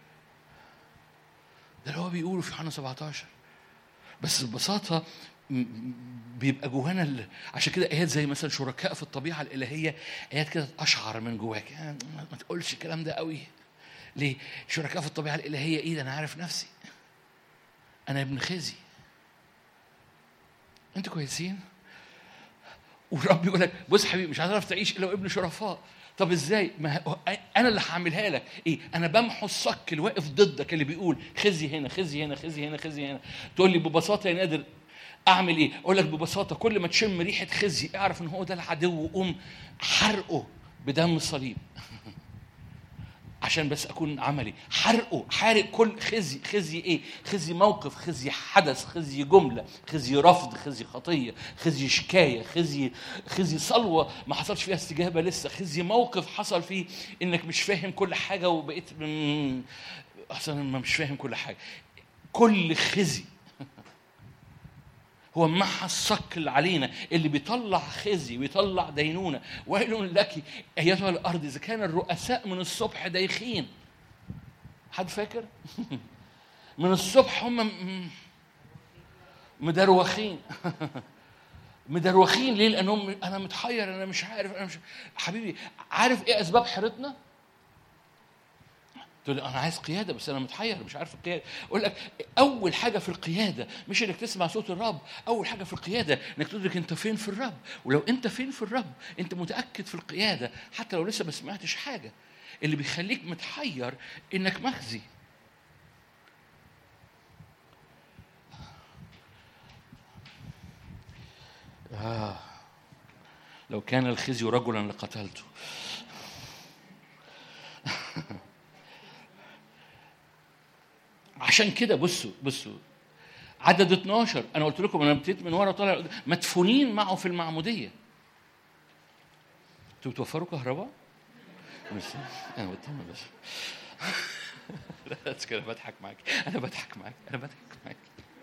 ده اللي هو بيقوله في يوحنا 17 بس ببساطة م- م- بيبقى جوانا ال- عشان كده ايات زي مثلا شركاء في الطبيعه الالهيه ايات كده اشعر من جواك يعني ما ما تقولش الكلام ده قوي ليه؟ شركاء في الطبيعه الالهيه ايه ده انا عارف نفسي انا ابن خزي انتوا كويسين؟ والرب يقول لك بص حبيبي مش هتعرف تعيش الا وابن شرفاء طب ازاي ما هو- انا اللي هعملها لك ايه انا بمحو الصك اللي واقف ضدك اللي بيقول خزي هنا خزي هنا خزي هنا خزي هنا تقول لي ببساطه يا نادر اعمل ايه اقول لك ببساطه كل ما تشم ريحه خزي اعرف ان هو ده العدو وقوم حرقه بدم الصليب عشان بس اكون عملي حرقه حارق كل خزي خزي ايه خزي موقف خزي حدث خزي جمله خزي رفض خزي خطيه خزي شكايه خزي خزي صلوه ما حصلش فيها استجابه لسه خزي موقف حصل فيه انك مش فاهم كل حاجه وبقيت مم، اصلا ما مش فاهم كل حاجه كل خزي هو محى الصك اللي علينا اللي بيطلع خزي ويطلع دينونه ويل لك ايتها الارض اذا كان الرؤساء من الصبح دايخين حد فاكر من الصبح هم م- مدروخين مدروخين ليه لانهم انا متحير انا مش عارف انا مش حبيبي عارف ايه اسباب حيرتنا تقول لي انا عايز قياده بس انا متحير مش عارف القياده اقول لك اول حاجه في القياده مش انك تسمع صوت الرب اول حاجه في القياده انك تدرك انت فين في الرب ولو انت فين في الرب انت متاكد في القياده حتى لو لسه ما سمعتش حاجه اللي بيخليك متحير انك مخزي آه. لو كان الخزي رجلا لقتلته عشان كده بصوا بصوا عدد 12 انا قلت لكم انا ابتديت من ورا طالع مدفونين معه في المعموديه انتوا بتوفروا كهرباء؟ مش انا بطمن بس لا بس كده بضحك معاك انا بضحك معاك انا بضحك معاك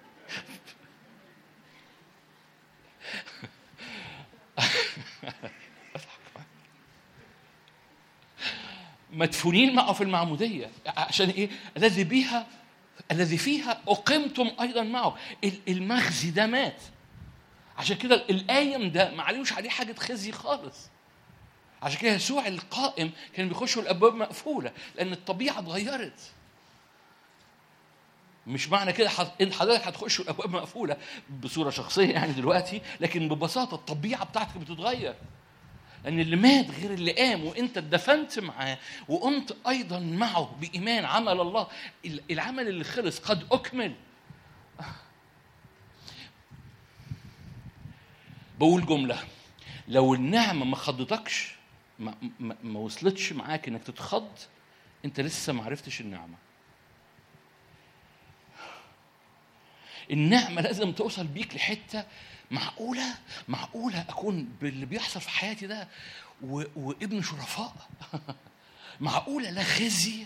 مدفونين معه في المعمودية عشان إيه؟ الذي بها الذي فيها أقمتم أيضا معه ال- المخزي ده مات عشان كده القايم ده ما عليهوش عليه حاجة خزي خالص عشان كده يسوع القائم كان بيخشوا الأبواب مقفولة لأن الطبيعة اتغيرت مش معنى كده حض- ان حضرتك هتخش الابواب مقفوله بصوره شخصيه يعني دلوقتي لكن ببساطه الطبيعه بتاعتك بتتغير لان اللي مات غير اللي قام وانت اتدفنت معاه وقمت ايضا معه بايمان عمل الله ال- العمل اللي خلص قد اكمل بقول جمله لو النعمه ما خضتكش ما, ما, ما وصلتش معاك انك تتخض انت لسه ما عرفتش النعمه النعمة لازم توصل بيك لحتة معقولة معقولة أكون باللي بيحصل في حياتي ده و... وابن شرفاء معقولة لا خزي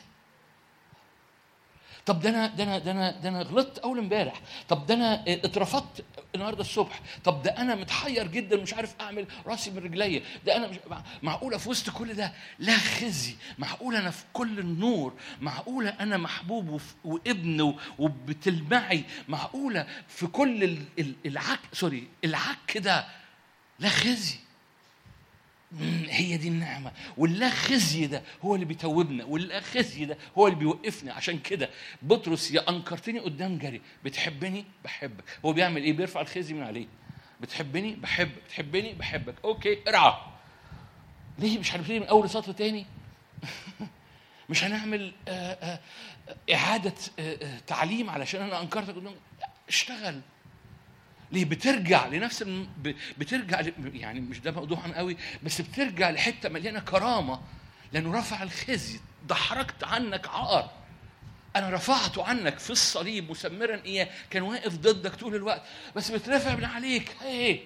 طب ده انا ده انا ده انا ده انا غلطت اول امبارح طب ده انا اترفضت النهارده الصبح طب ده انا متحير جدا مش عارف اعمل راسي من رجليا ده انا مش معقوله في وسط كل ده لا خزي معقوله انا في كل النور معقوله انا محبوب وف- وابن و- وبتلمعي معقوله في كل ال- ال- العك سوري العك ده لا خزي مم، هي دي النعمة واللا خزي ده هو اللي بيتوبنا واللا خزي ده هو اللي بيوقفنا عشان كده بطرس يا أنكرتني قدام جري بتحبني بحبك هو بيعمل إيه بيرفع الخزي من عليه بتحبني بحبك بتحبني بحبك أوكي ارعى ليه مش هنبتدي من أول سطر تاني مش هنعمل آه، آه، إعادة آه، آه، تعليم علشان أنا أنكرتك قدام لا، اشتغل ليه بترجع لنفس الم... ب- بترجع ل... يعني مش ده موضوعا قوي بس بترجع لحته مليانه كرامه لانه رفع الخزي دحرجت عنك عار انا رفعته عنك في الصليب مسمرا اياه كان واقف ضدك طول الوقت بس بترفع من عليك ايه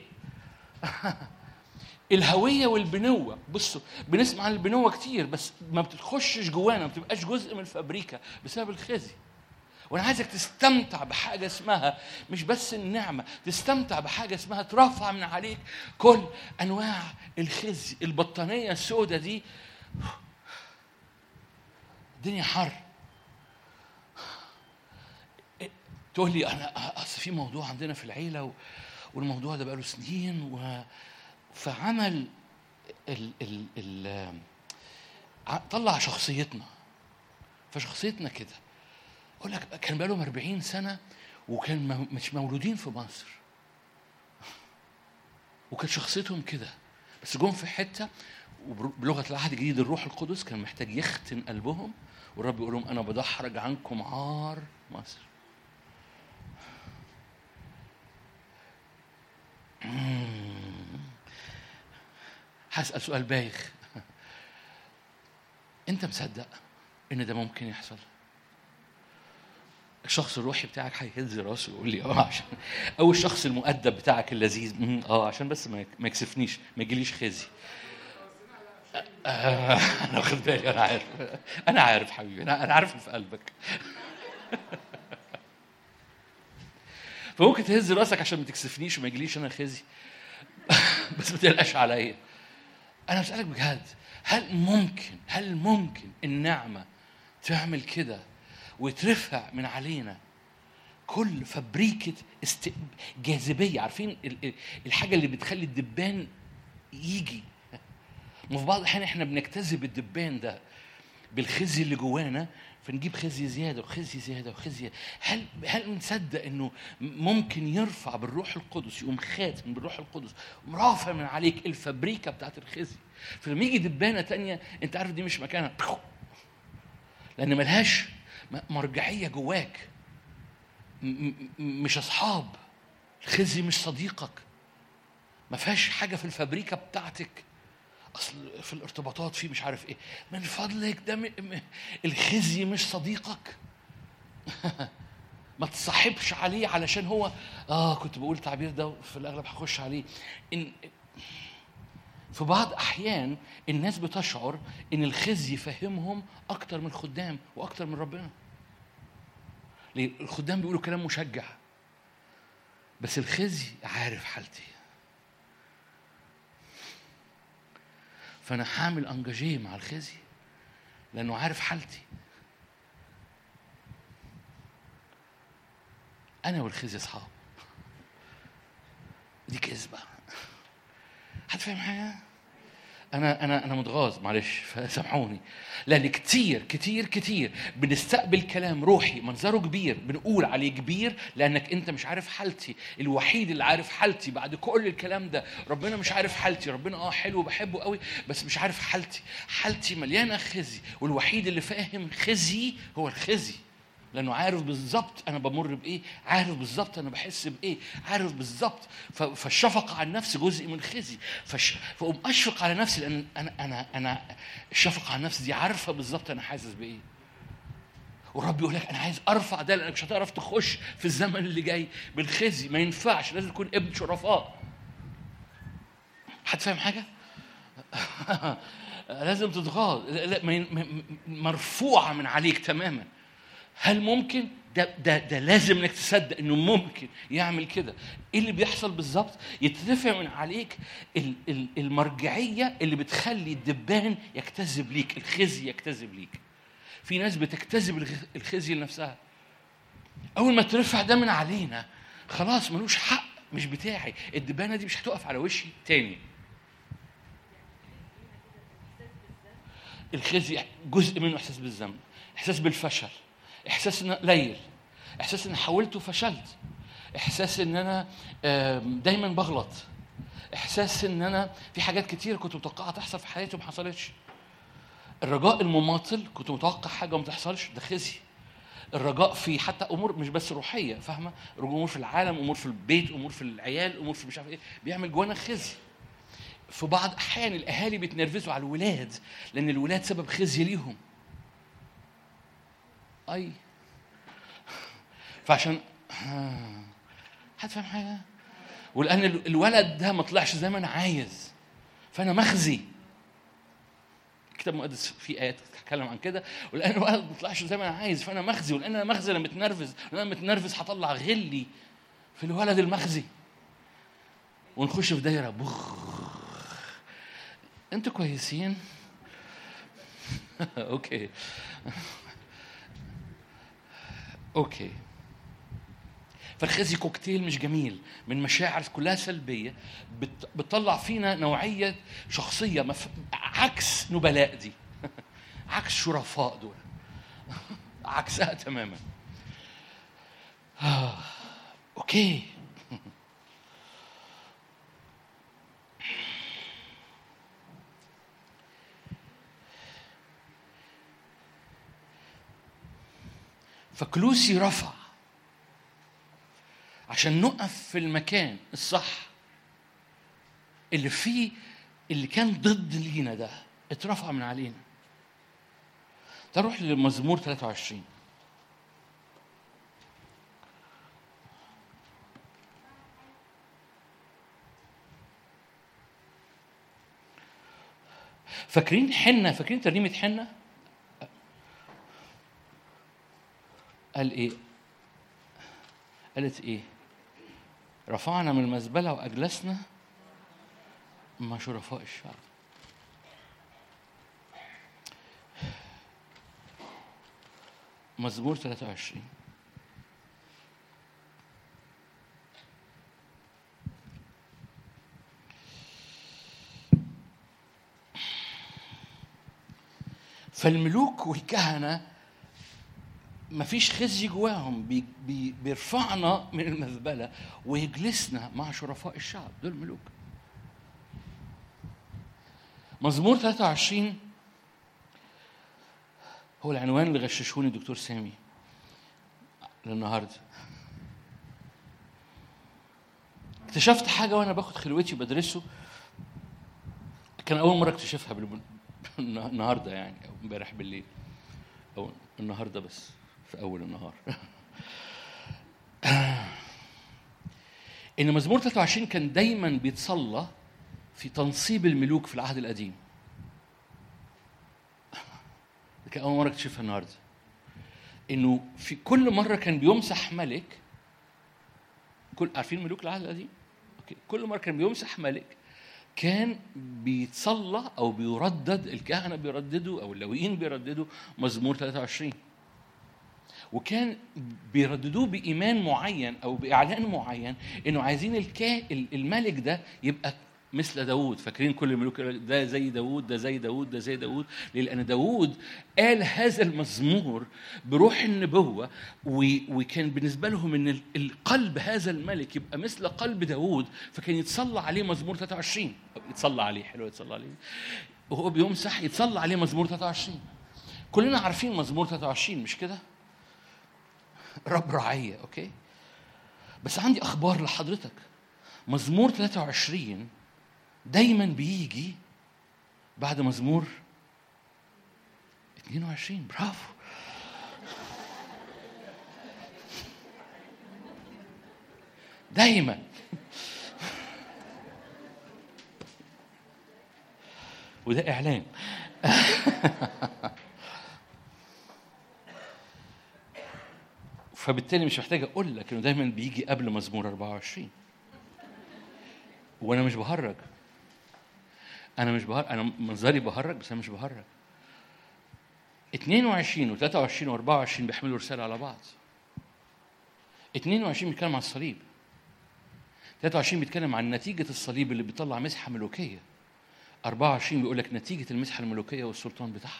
الهويه والبنوه بصوا بنسمع عن البنوه كتير بس ما بتخشش جوانا ما بتبقاش جزء من الفابريكا بسبب الخزي وانا عايزك تستمتع بحاجه اسمها مش بس النعمه تستمتع بحاجه اسمها ترفع من عليك كل انواع الخزي البطانيه السوداء دي الدنيا حر إيه، تقول لي انا اصل في موضوع عندنا في العيله و- والموضوع ده بقاله سنين و فعمل ال ال ال ع- طلع شخصيتنا فشخصيتنا كده اقول لك كان بقالهم 40 سنه وكان مو- مش مولودين في مصر وكانت شخصيتهم كده بس جم في حته وبلغه العهد الجديد الروح القدس كان محتاج يختن قلبهم والرب يقول لهم انا بدحرج عنكم عار مصر مم. هسأل سؤال بايخ انت مصدق ان ده ممكن يحصل الشخص الروحي بتاعك هيهز راسه ويقول لي اه عشان او الشخص المؤدب بتاعك اللذيذ مم، اه عشان بس ما ما يكسفنيش ما يجيليش خزي آه، انا واخد بالي انا عارف انا عارف حبيبي انا انا عارف اللي في قلبك فممكن تهز راسك عشان ما تكسفنيش وما يجيليش انا خزي بس ما تقلقش عليا انا بسالك بجد هل ممكن هل ممكن النعمه تعمل كده ويترفع من علينا كل فبريكة است... جاذبية عارفين ال- ال- الحاجة اللي بتخلي الدبان يجي وفي بعض الأحيان احنا بنجتذب الدبان ده بالخزي اللي جوانا فنجيب خزي زيادة وخزي زيادة وخزي زيادة. هل هل نصدق انه ممكن يرفع بالروح القدس يقوم خاتم بالروح القدس رافع من عليك الفبريكة بتاعت الخزي فلما يجي دبانة تانية انت عارف دي مش مكانها لان ملهاش م- مرجعيه جواك م- م- مش اصحاب الخزي مش صديقك ما فيهاش حاجه في الفابريكا بتاعتك اصل في الارتباطات في مش عارف ايه من فضلك ده م... م... الخزي مش صديقك ما تصاحبش عليه علشان هو اه كنت بقول التعبير ده في الاغلب هخش عليه ان في بعض احيان الناس بتشعر ان الخزي يفهمهم اكتر من الخدام واكتر من ربنا ليه الخدام بيقولوا كلام مشجع بس الخزي عارف حالتي فانا حامل انجاجيه مع الخزي لانه عارف حالتي انا والخزي اصحاب دي كذبه حد فاهم حاجه انا انا انا متغاظ معلش فسامحوني لان كتير كتير كتير بنستقبل كلام روحي منظره كبير بنقول عليه كبير لانك انت مش عارف حالتي الوحيد اللي عارف حالتي بعد كل الكلام ده ربنا مش عارف حالتي ربنا اه حلو بحبه قوي بس مش عارف حالتي حالتي مليانه خزي والوحيد اللي فاهم خزي هو الخزي لانه عارف بالظبط انا بمر بايه عارف بالظبط انا بحس بايه عارف بالظبط ف- فالشفقه على النفس جزء من خزي فش... فاقوم اشفق على نفسي لان انا انا انا الشفقه على النفس دي عارفه بالظبط انا حاسس بايه والرب يقول لك انا عايز ارفع ده لانك مش هتعرف تخش في الزمن اللي جاي بالخزي ما ينفعش لازم تكون ابن شرفاء حد فاهم حاجه لازم تتغاظ لا- لا، ما ين- م- م- مرفوعه من عليك تماما هل ممكن ده ده ده لازم انك تصدق انه ممكن يعمل كده ايه اللي بيحصل بالظبط يترفع من عليك ال- ال- المرجعيه اللي بتخلي الدبان يجتذب ليك الخزي يجتذب ليك في ناس بتجتذب الغ- الخزي لنفسها اول ما ترفع ده من علينا خلاص ملوش حق مش بتاعي الدبانه دي مش هتقف على وشي تاني الخزي جزء منه احساس بالذنب احساس بالفشل احساس ان قليل احساس ان حاولت وفشلت احساس ان انا آم، دايما بغلط احساس ان انا في حاجات كتير كنت متوقعها تحصل في حياتي وما حصلتش الرجاء المماطل كنت متوقع حاجه وما تحصلش ده خزي الرجاء في حتى امور مش بس روحيه فاهمه امور في العالم امور في البيت امور في العيال امور في مش عارف ايه بيعمل جوانا خزي في بعض احيان الاهالي بيتنرفزوا على الولاد لان الولاد سبب خزي ليهم اي فعشان هتفهم حاجه ولان ال- الولد ده ما طلعش زي ما انا عايز فانا مخزي الكتاب المقدس فيه ايات تتكلم عن كده ولان الولد ما طلعش زي ما انا عايز فانا مخزي ولان انا مخزي انا متنرفز ولان انا متنرفز هطلع غلي في الولد المخزي ونخش في دايره بخ انتوا كويسين اوكي اوكي فالخزي كوكتيل مش جميل من مشاعر كلها سلبيه بت- بتطلع فينا نوعيه شخصيه مف... عكس نبلاء دي عكس شرفاء دول عكسها تماما آه. اوكي فكلوسي رفع عشان نقف في المكان الصح اللي فيه اللي كان ضد لينا ده اترفع من علينا تروح لمزمور 23 فاكرين حنة فاكرين ترنيمة حنة قال ايه قالت ايه رفعنا من المزبلة وأجلسنا مع شرفاء الشعب مزمور 23 فالملوك والكهنة مفيش خزي جواهم بي بي بيرفعنا من المزبلة ويجلسنا مع شرفاء الشعب دول ملوك مزمور 23 هو العنوان اللي غششوني الدكتور سامي للنهارده اكتشفت حاجه وانا باخد خلوتي بدرسه كان اول مره اكتشفها بال- النهارده يعني او امبارح بالليل او النهارده بس في اول النهار ان مزمور 23 كان دايما بيتصلى في تنصيب الملوك في العهد القديم ده كان اول مره اكتشفها النهارده انه في كل مره كان بيمسح ملك كل عارفين ملوك العهد القديم اوكي كل مره كان بيمسح ملك كان بيتصلى او بيردد الكهنه بيرددوا او اللاويين بيرددوا مزمور 23 وكان بيرددوه بايمان معين او باعلان معين انه عايزين الكا الملك ده يبقى مثل داوود فاكرين كل الملوك يقول لك ده زي داوود ده زي داوود ده زي داوود ليه؟ لان داوود قال هذا المزمور بروح النبوه و- وكان بالنسبه لهم ان ال- القلب هذا الملك يبقى مثل قلب داوود فكان يتصلى عليه مزمور 23 أو يتصلى عليه حلو يتصلى عليه وهو بيمسح يتصلى عليه مزمور 23 كلنا عارفين مزمور 23 مش كده؟ رب رعية أوكي بس عندي أخبار لحضرتك مزمور 23 دايما بيجي بعد مزمور 22 برافو دايما وده إعلان فبالتالي مش محتاج اقول لك انه دايما بيجي قبل مزمور 24 وانا مش بهرج انا مش بهرج انا منظري بهرج بس انا مش بهرج 22 و23 و24 بيحملوا رساله على بعض 22 بيتكلم عن الصليب 23 بيتكلم عن نتيجة الصليب اللي بيطلع مسحة ملوكية 24 بيقول لك نتيجة المسحة الملوكية والسلطان بتاعها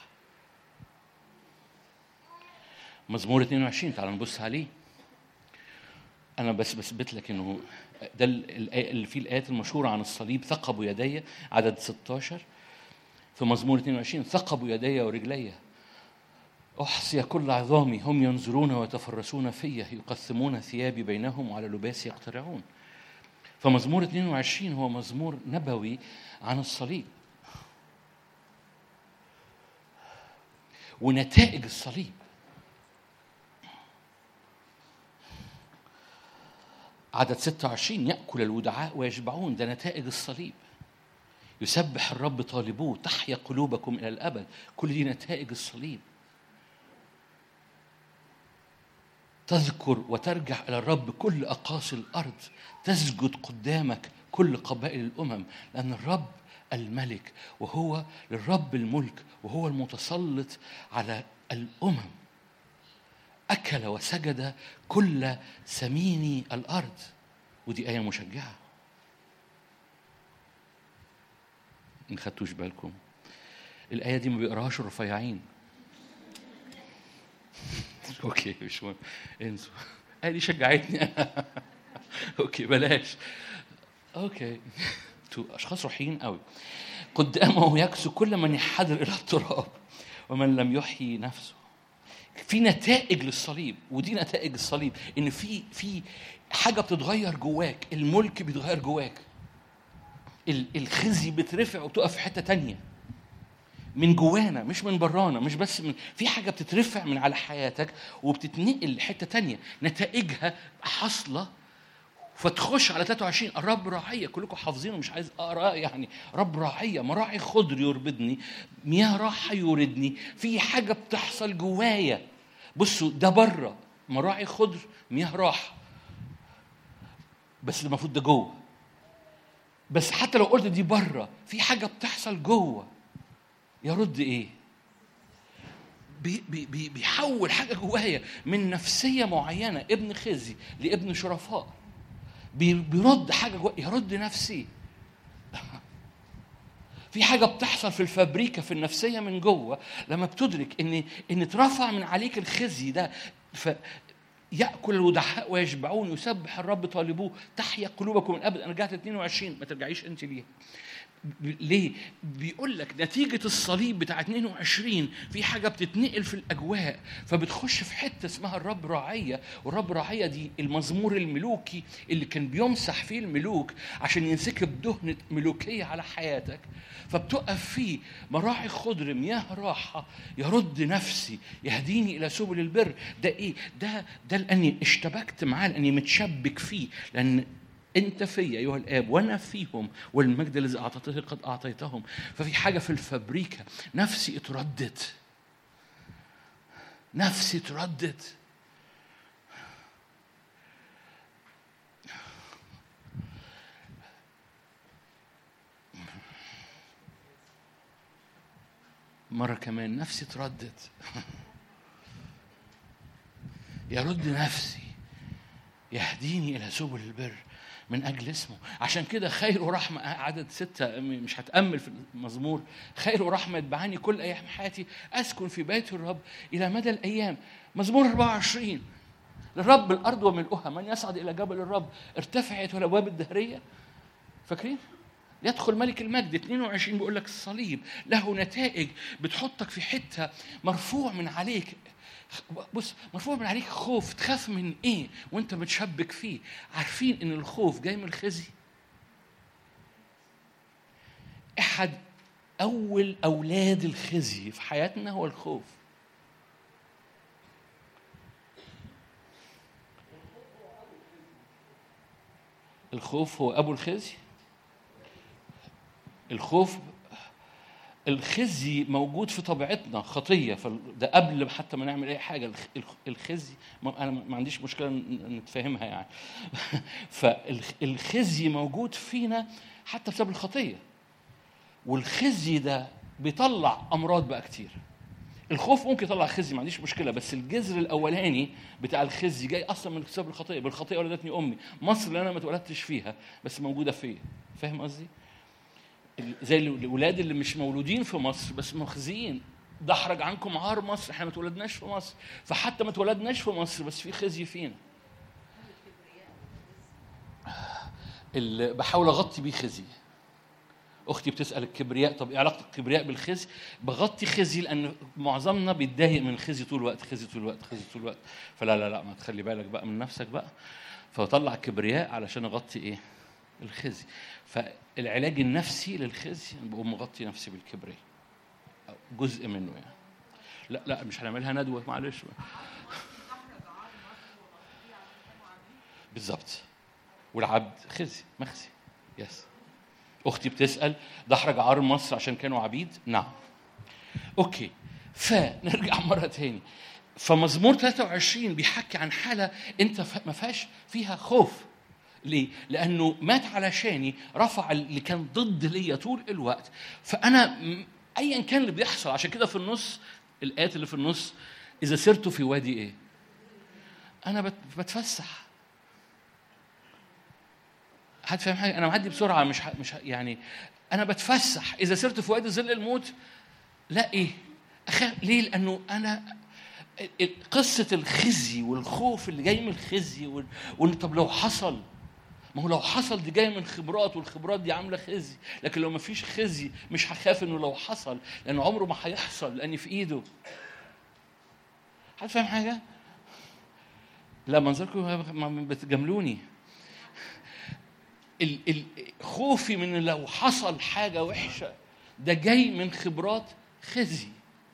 مزمور 22 تعال نبص عليه انا بس بثبت لك انه ده ال- الآية اللي فيه الايات المشهوره عن الصليب ثقبوا يدي عدد 16 في مزمور 22 ثقبوا يدي ورجلي احصي كل عظامي هم ينظرون ويتفرسون في يقسمون ثيابي بينهم وعلى لباسي يقترعون فمزمور 22 هو مزمور نبوي عن الصليب ونتائج الصليب عدد 26 يأكل الودعاء ويشبعون ده نتائج الصليب يسبح الرب طالبوه تحيا قلوبكم إلى الأبد كل دي نتائج الصليب تذكر وترجع إلى الرب كل أقاصي الأرض تسجد قدامك كل قبائل الأمم لأن الرب الملك وهو للرب الملك وهو المتسلط على الأمم أكل وسجد كل سميني الأرض ودي آية مشجعة ما خدتوش بالكم الآية دي ما بيقراهاش الرفيعين اوكي مش مهم انسوا الآية دي شجعتني أنا اوكي بلاش اوكي انتوا اشخاص روحيين قوي قدامه يكسو كل من يحدر الى التراب ومن لم يحيي نفسه في نتائج للصليب ودي نتائج الصليب ان في في حاجه بتتغير جواك الملك بيتغير جواك ال- الخزي بترفع وتقف في حته تانية من جوانا مش من برانا مش بس من في حاجه بتترفع من على حياتك وبتتنقل لحته تانية نتائجها حاصله فتخش على 23 الرب راعية كلكم حافظينه مش عايز اقرا يعني رب راعية مراعي خضر يربدني مياه راحة يوردني في حاجة بتحصل جوايا بصوا ده بره مراعي خضر مياه راحة بس المفروض ده جوه بس حتى لو قلت دي بره في حاجة بتحصل جوه يرد ايه؟ بي بي بي بيحول حاجة جوايا من نفسية معينة ابن خزي لابن شرفاء بي- بيرد حاجه جوا يرد نفسي في حاجه بتحصل في الفابريكا في النفسيه من جوه لما بتدرك ان ان اترفع من عليك الخزي ده ف يأكل الودحاء ويشبعون يسبح الرب طالبوه تحيا قلوبكم من أبد أنا رجعت 22 ما ترجعيش أنت ليها ب- ليه؟ بيقول لك نتيجة الصليب بتاع 22 في حاجة بتتنقل في الأجواء فبتخش في حتة اسمها الرب راعية والرب راعية دي المزمور الملوكي اللي كان بيمسح فيه الملوك عشان ينسكب دهنة ملوكية على حياتك فبتقف فيه مراعي خضر مياه راحة يرد نفسي يهديني إلى سبل البر ده إيه؟ ده ده لأني اشتبكت معاه لأني متشبك فيه لأن انت في ايها الاب وانا فيهم والمجد الذي اعطيته قد اعطيتهم ففي حاجه في الفبريكه نفسي اتردت نفسي اتردت مرة كمان نفسي اتردت يرد نفسي يهديني إلى سبل البر من أجل اسمه عشان كده خير ورحمة عدد ستة مش هتأمل في المزمور خير ورحمة يتبعني كل أيام حياتي أسكن في بيت الرب إلى مدى الأيام مزمور 24 للرب الأرض وملؤها من يصعد إلى جبل الرب ارتفعت الأبواب الدهرية فاكرين؟ يدخل ملك المجد 22 بيقول لك الصليب له نتائج بتحطك في حته مرفوع من عليك بص مرفوع من عليك خوف تخاف من ايه وانت متشبك فيه عارفين ان الخوف جاي من الخزي احد اول اولاد الخزي في حياتنا هو الخوف الخوف هو ابو الخزي الخوف الخزي موجود في طبيعتنا خطيه فده قبل حتى ما نعمل اي حاجه الخ- الخ- الخزي ما انا ما عنديش مشكله ن- نتفهمها يعني فالخزي موجود فينا حتى بسبب الخطيه والخزي ده بيطلع امراض بقى كتير الخوف ممكن يطلع خزي ما عنديش مشكله بس الجذر الاولاني بتاع الخزي جاي اصلا من بسبب الخطيه بالخطيه ولدتني امي مصر اللي انا ما اتولدتش فيها بس موجوده فيا فاهم قصدي زي الاولاد اللي مش مولودين في مصر بس مخزيين دحرج عنكم عار مصر احنا ما اتولدناش في مصر فحتى ما اتولدناش في مصر بس في خزي فينا اللي بحاول اغطي بيه خزي اختي بتسال الكبرياء طب ايه علاقه الكبرياء بالخزي بغطي خزي لان معظمنا بيتضايق من الخزي طول الوقت خزي طول الوقت خزي طول الوقت فلا لا لا ما تخلي بالك بقى من نفسك بقى فطلع الكبرياء علشان اغطي ايه الخزي فالعلاج النفسي للخزي أنا بقوم مغطي نفسي بالكبرياء أو جزء منه يعني لا لا مش هنعملها ندوه معلش بالظبط والعبد خزي مخزي يس اختي بتسال دحرج عار مصر عشان كانوا عبيد نعم اوكي فنرجع مره تاني فمزمور 23 بيحكي عن حاله انت ف- ما فيهاش فيها خوف ليه؟ لأنه مات علشاني رفع اللي كان ضد ليا طول الوقت فأنا م- أيا كان اللي بيحصل عشان كده في النص الآيات اللي في النص إذا سرت في وادي إيه؟ أنا بت- بتفسح حد فاهم حاجة؟ أنا معدي بسرعة مش ه- مش ه- يعني أنا بتفسح إذا سرت في وادي ظل الموت لا إيه؟ أخاف ليه؟ لأنه أنا قصة الخزي والخوف اللي جاي من الخزي وال- وإن طب لو حصل ما هو لو حصل دي جايه من خبرات والخبرات دي عامله خزي لكن لو ما فيش خزي مش هخاف انه لو حصل لان عمره ما هيحصل لاني في ايده حد فاهم حاجه لا منظركم ما بتجاملوني ال- ال- خوفي من لو حصل حاجه وحشه ده جاي من خبرات خزي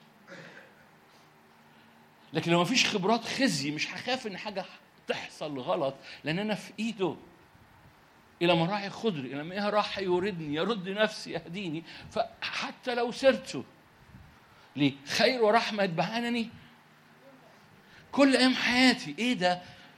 لكن لو ما فيش خبرات خزي مش هخاف ان حاجه تحصل غلط لان انا في ايده الى مراعي خضر الى مياه راح يوردني يرد نفسي يهديني فحتى لو سرت ليه خير ورحمه يتبعانني كل ايام حياتي ايه ده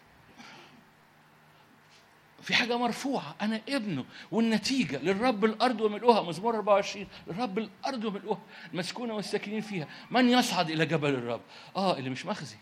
في حاجة مرفوعة أنا ابنه والنتيجة للرب الأرض وملؤها مزمور 24 للرب الأرض وملؤها المسكونة والساكنين فيها من يصعد إلى جبل الرب آه اللي مش مخزي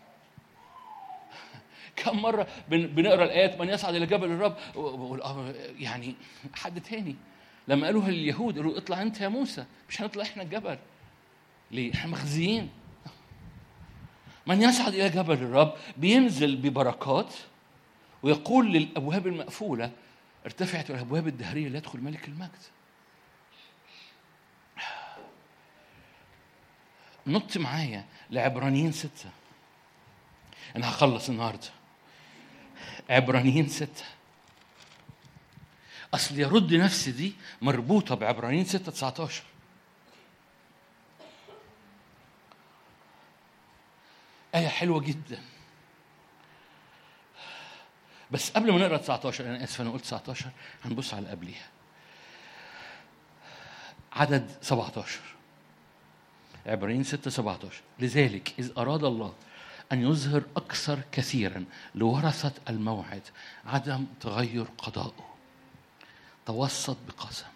كم مرة بن- بنقرا الآيات من يصعد إلى جبل الرب وبقول آه يعني حد تاني لما قالوها لليهود قالوا اطلع أنت يا موسى مش هنطلع إحنا الجبل ليه؟ إحنا مخزيين من يصعد إلى جبل الرب بينزل ببركات ويقول للأبواب المقفولة ارتفعت الأبواب الدهرية ليدخل ملك المجد نط معايا لعبرانيين ستة أنا هخلص النهاردة عبرانيين ستة أصل يرد نفسي دي مربوطة بعبرانيين ستة 19 آية حلوة جدا بس قبل ما نقرا 19 انا اسف انا قلت 19 هنبص على قبليها عدد 17 عبرانيين 6 17 لذلك إذ أراد الله أن يظهر أكثر كثيرا لورثة الموعد عدم تغير قضائه توسط بقسم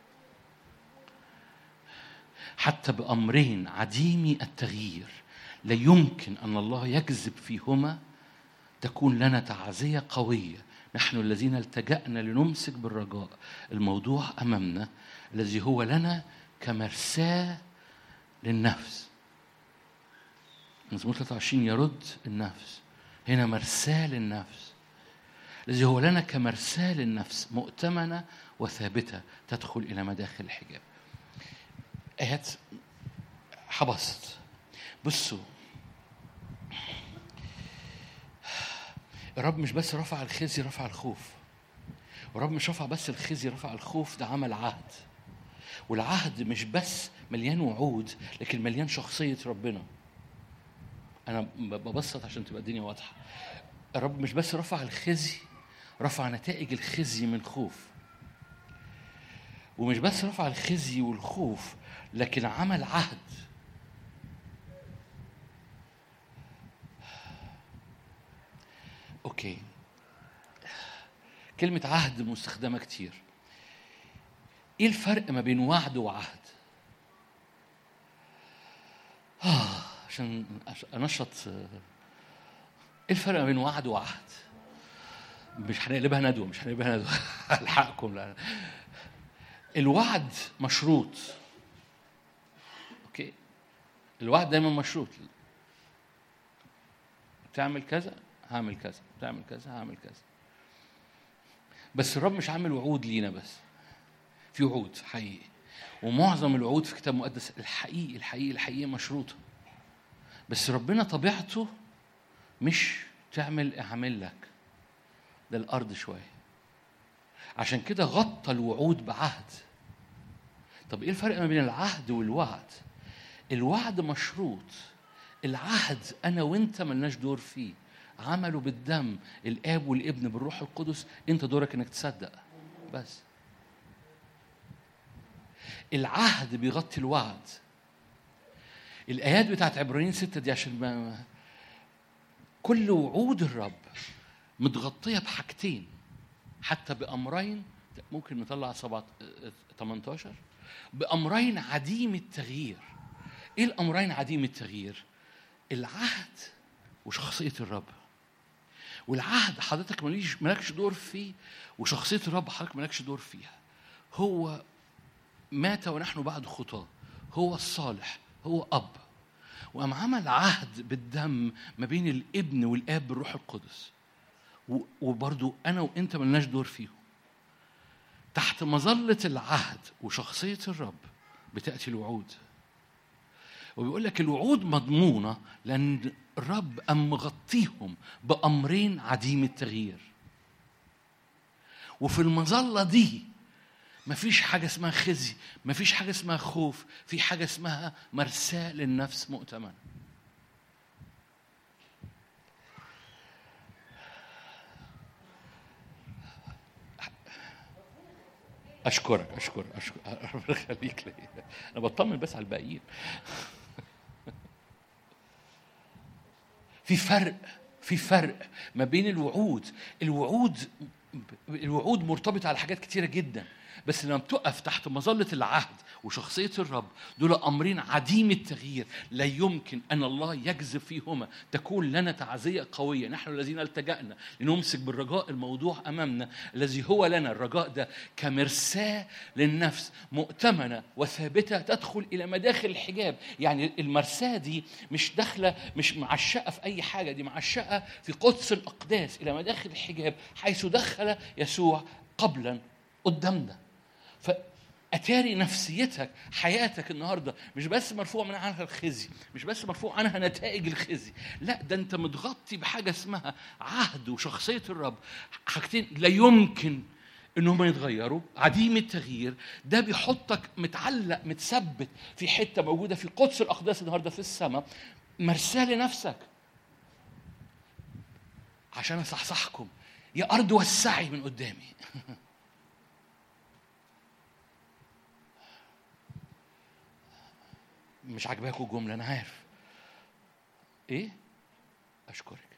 حتى بأمرين عديمي التغيير لا يمكن أن الله يكذب فيهما تكون لنا تعزية قوية نحن الذين التجأنا لنمسك بالرجاء الموضوع أمامنا الذي هو لنا كمرساة للنفس مزمور 23 يرد النفس هنا مرساة للنفس الذي هو لنا كمرساة للنفس مؤتمنة وثابتة تدخل إلى مداخل الحجاب آيات حبست بصوا الرب مش بس رفع الخزي رفع الخوف والرب مش رفع بس الخزي رفع الخوف ده عمل عهد والعهد مش بس مليان وعود لكن مليان شخصية ربنا أنا ببسط عشان تبقى الدنيا واضحة الرب مش بس رفع الخزي رفع نتائج الخزي من خوف ومش بس رفع الخزي والخوف لكن عمل عهد اوكي كلمة عهد مستخدمة كتير ايه الفرق ما بين وعد وعهد؟ آه عشان انشط ايه الفرق ما بين وعد وعهد؟ مش هنقلبها ندوة مش هنقلبها ندوة الحقكم لا الوعد مشروط اوكي الوعد دايما مشروط تعمل كذا هعمل كذا تعمل كذا هعمل كذا بس الرب مش عامل وعود لينا بس في وعود حقيقي ومعظم الوعود في الكتاب المقدس الحقيقي الحقيقي الحقيقي مشروطه بس ربنا طبيعته مش تعمل اعمل لك ده الارض شويه عشان كده غطى الوعود بعهد طب ايه الفرق ما بين العهد والوعد الوعد مشروط العهد انا وانت ملناش دور فيه عملوا بالدم الاب والابن بالروح القدس انت دورك انك تصدق بس العهد بيغطي الوعد الايات بتاعت عبرانيين ستة دي عشان ما كل وعود الرب متغطيه بحاجتين حتى بامرين ممكن نطلع 18 بامرين عديم التغيير ايه الامرين عديم التغيير العهد وشخصيه الرب والعهد حضرتك ماليش مالكش دور فيه وشخصيه الرب حضرتك مالكش دور فيها هو مات ونحن بعد خطاه هو الصالح هو اب وقام عمل عهد بالدم ما بين الابن والاب بالروح القدس وبرضو انا وانت ملناش دور فيهم تحت مظله العهد وشخصيه الرب بتاتي الوعود وبيقول لك الوعود مضمونه لان الرب قام مغطيهم بامرين عديم التغيير وفي المظله دي مفيش حاجة اسمها خزي مفيش حاجة اسمها خوف في حاجة اسمها مرساة للنفس مؤتمنة أشكرك أشكرك أشكرك ربنا يخليك ليا أنا بطمن بس على الباقيين في فرق في فرق ما بين الوعود الوعود الوعود مرتبطة على حاجات كتيرة جدا بس لما بتقف تحت مظلة العهد وشخصية الرب دول أمرين عديم التغيير لا يمكن أن الله يجذب فيهما تكون لنا تعزية قوية نحن الذين التجأنا لنمسك بالرجاء الموضوع أمامنا الذي هو لنا الرجاء ده كمرساة للنفس مؤتمنة وثابتة تدخل إلى مداخل الحجاب يعني المرساة دي مش داخلة مش معشقة في أي حاجة دي معشقة في قدس الأقداس إلى مداخل الحجاب حيث دخل يسوع قبلا قدامنا فأتاري نفسيتك حياتك النهارده مش بس مرفوع من عنها الخزي مش بس مرفوع عنها نتائج الخزي لا ده انت متغطي بحاجه اسمها عهد وشخصيه الرب حاجتين لا يمكن ان هم يتغيروا عديم التغيير ده بيحطك متعلق متثبت في حته موجوده في قدس الاقداس النهارده في السماء مرساه لنفسك عشان اصحصحكم يا ارض وسعي من قدامي مش عاجباكوا الجمله انا عارف ايه اشكرك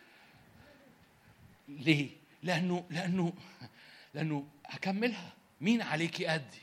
ليه لانه لانه لانه هكملها مين عليكي قدي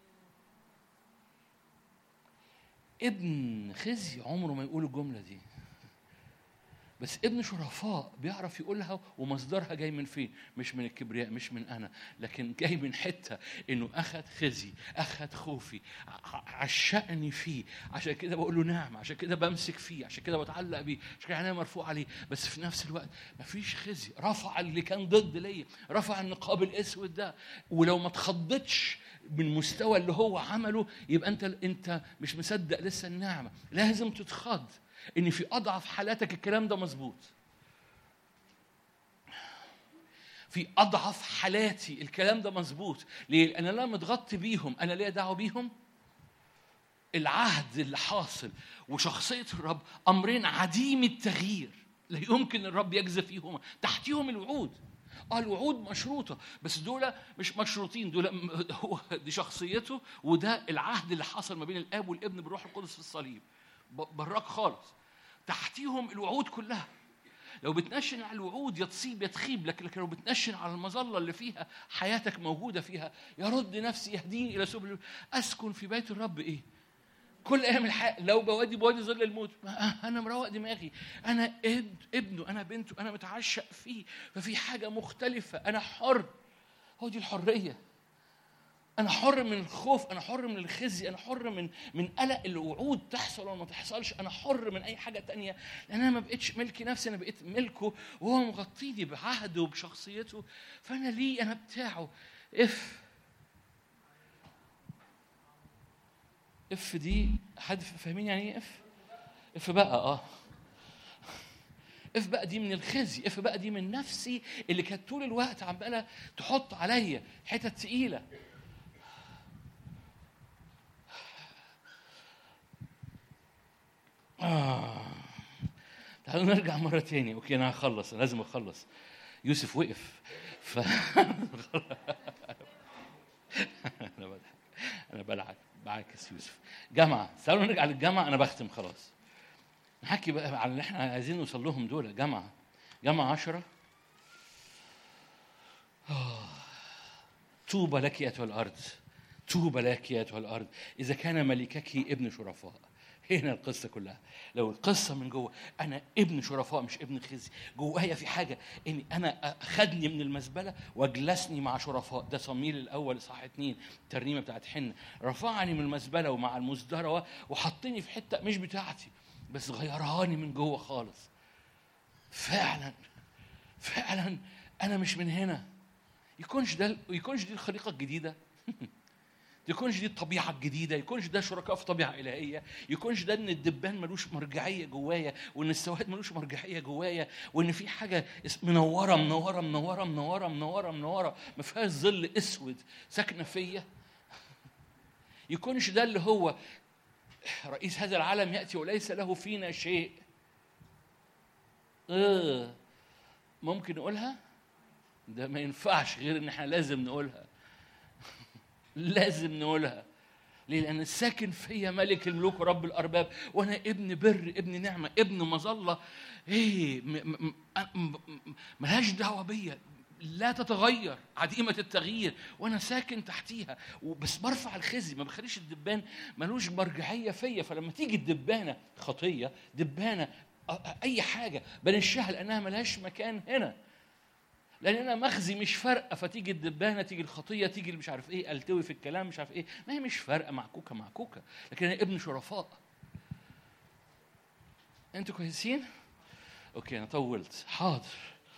ابن خزي عمره ما يقول الجمله دي بس ابن شرفاء بيعرف يقولها ومصدرها جاي من فين مش من الكبرياء مش من انا لكن جاي من حته انه اخذ خزي اخذ خوفي ع- عشقني فيه عشان كده بقول له نعم عشان كده بمسك فيه عشان كده بتعلق بيه عشان كده عينيا مرفوع عليه بس في نفس الوقت مفيش خزي رفع اللي كان ضد ليا رفع النقاب الاسود ده ولو ما اتخضتش من مستوى اللي هو عمله يبقى انت انت مش مصدق لسه النعمه لازم تتخض ان في اضعف حالاتك الكلام ده مظبوط في اضعف حالاتي الكلام ده مظبوط ليه لان انا متغطي بيهم انا ليا دعوه بيهم العهد اللي حاصل وشخصيه الرب امرين عديم التغيير لا يمكن الرب يجزي فيهما تحتيهم الوعود اه الوعود مشروطه بس دول مش مشروطين دول م- هو دي شخصيته وده العهد اللي حصل ما بين الاب والابن بالروح القدس في الصليب ب- براك خالص تحتيهم الوعود كلها لو بتنشن على الوعود يا تصيب يا تخيب لكن لكن لو بتنشن على المظله اللي فيها حياتك موجوده فيها يرد نفسي يهديني الى سبل اسكن في بيت الرب ايه كل ايام الحياه لو بودي بودي ظل الموت ما انا مروق دماغي انا ابن ابنه انا بنته انا متعشق فيه ففي حاجه مختلفه انا حر هو دي الحريه انا حر من الخوف انا حر من الخزي انا حر من من قلق الوعود تحصل ولا ما تحصلش انا حر من اي حاجه تانية لان انا ما بقتش ملكي نفسي انا بقيت ملكه وهو مغطيني بعهده وبشخصيته فانا ليه انا بتاعه اف اف دي حد فاهمين يعني ايه اف اف بقى اه اف بقى دي من الخزي اف بقى دي من نفسي اللي كانت طول الوقت عماله تحط عليا حتت تقيله آه. تعالوا نرجع مرة تاني أوكي أنا هخلص أنا لازم أخلص يوسف وقف ف أنا بضحك أنا بلعب بعاكس يوسف جامعة تعالوا نرجع للجامعة أنا بختم خلاص نحكي بقى على اللي احنا عايزين نوصل لهم دول جامعة جامعة عشرة آه. طوبى لك أيتها الأرض طوبى لك أيتها الأرض إذا كان ملكك ابن شرفاء هنا القصة كلها لو القصة من جوه أنا ابن شرفاء مش ابن خزي جوايا في حاجة إن أنا أخدني من المزبلة وأجلسني مع شرفاء ده صميل الأول صح اتنين الترنيمة بتاعت حنة رفعني من المزبلة ومع المزدرة و- وحطني في حتة مش بتاعتي بس غيرهاني من جوه خالص فعلا فعلا أنا مش من هنا يكونش ده يكونش دي الخليقة الجديدة يكونش دي الطبيعة الجديدة يكونش ده شركاء في طبيعة إلهية يكونش ده إن الدبان ملوش مرجعية جوايا وإن السواد ملوش مرجعية جوايا وإن في حاجة اس- منورة منورة منورة منورة منورة منورة ما فيهاش ظل أسود ساكنة فيا يكونش ده اللي هو رئيس هذا العالم يأتي وليس له فينا شيء آه ممكن نقولها ده ما ينفعش غير ان احنا لازم نقولها لازم نقولها ليه؟ لأن الساكن فيا ملك الملوك ورب الأرباب وأنا ابن بر ابن نعمة ابن مظلة إيه م- م- م- م- ملهاش دعوة بيا لا تتغير عديمة التغيير وأنا ساكن تحتيها بس برفع الخزي ما بخليش الدبان ملوش مرجعية فيا فلما تيجي الدبانة خطية دبانة أ- أ- أي حاجة بنشها لأنها ملهاش مكان هنا لان انا مخزي مش فارقه فتيجي الدبانه تيجي الخطيه تيجي اللي مش عارف ايه التوي في الكلام مش عارف ايه ما هي مش فارقه معكوكه معكوكه لكن انا ابن شرفاء انتوا كويسين اوكي انا طولت حاضر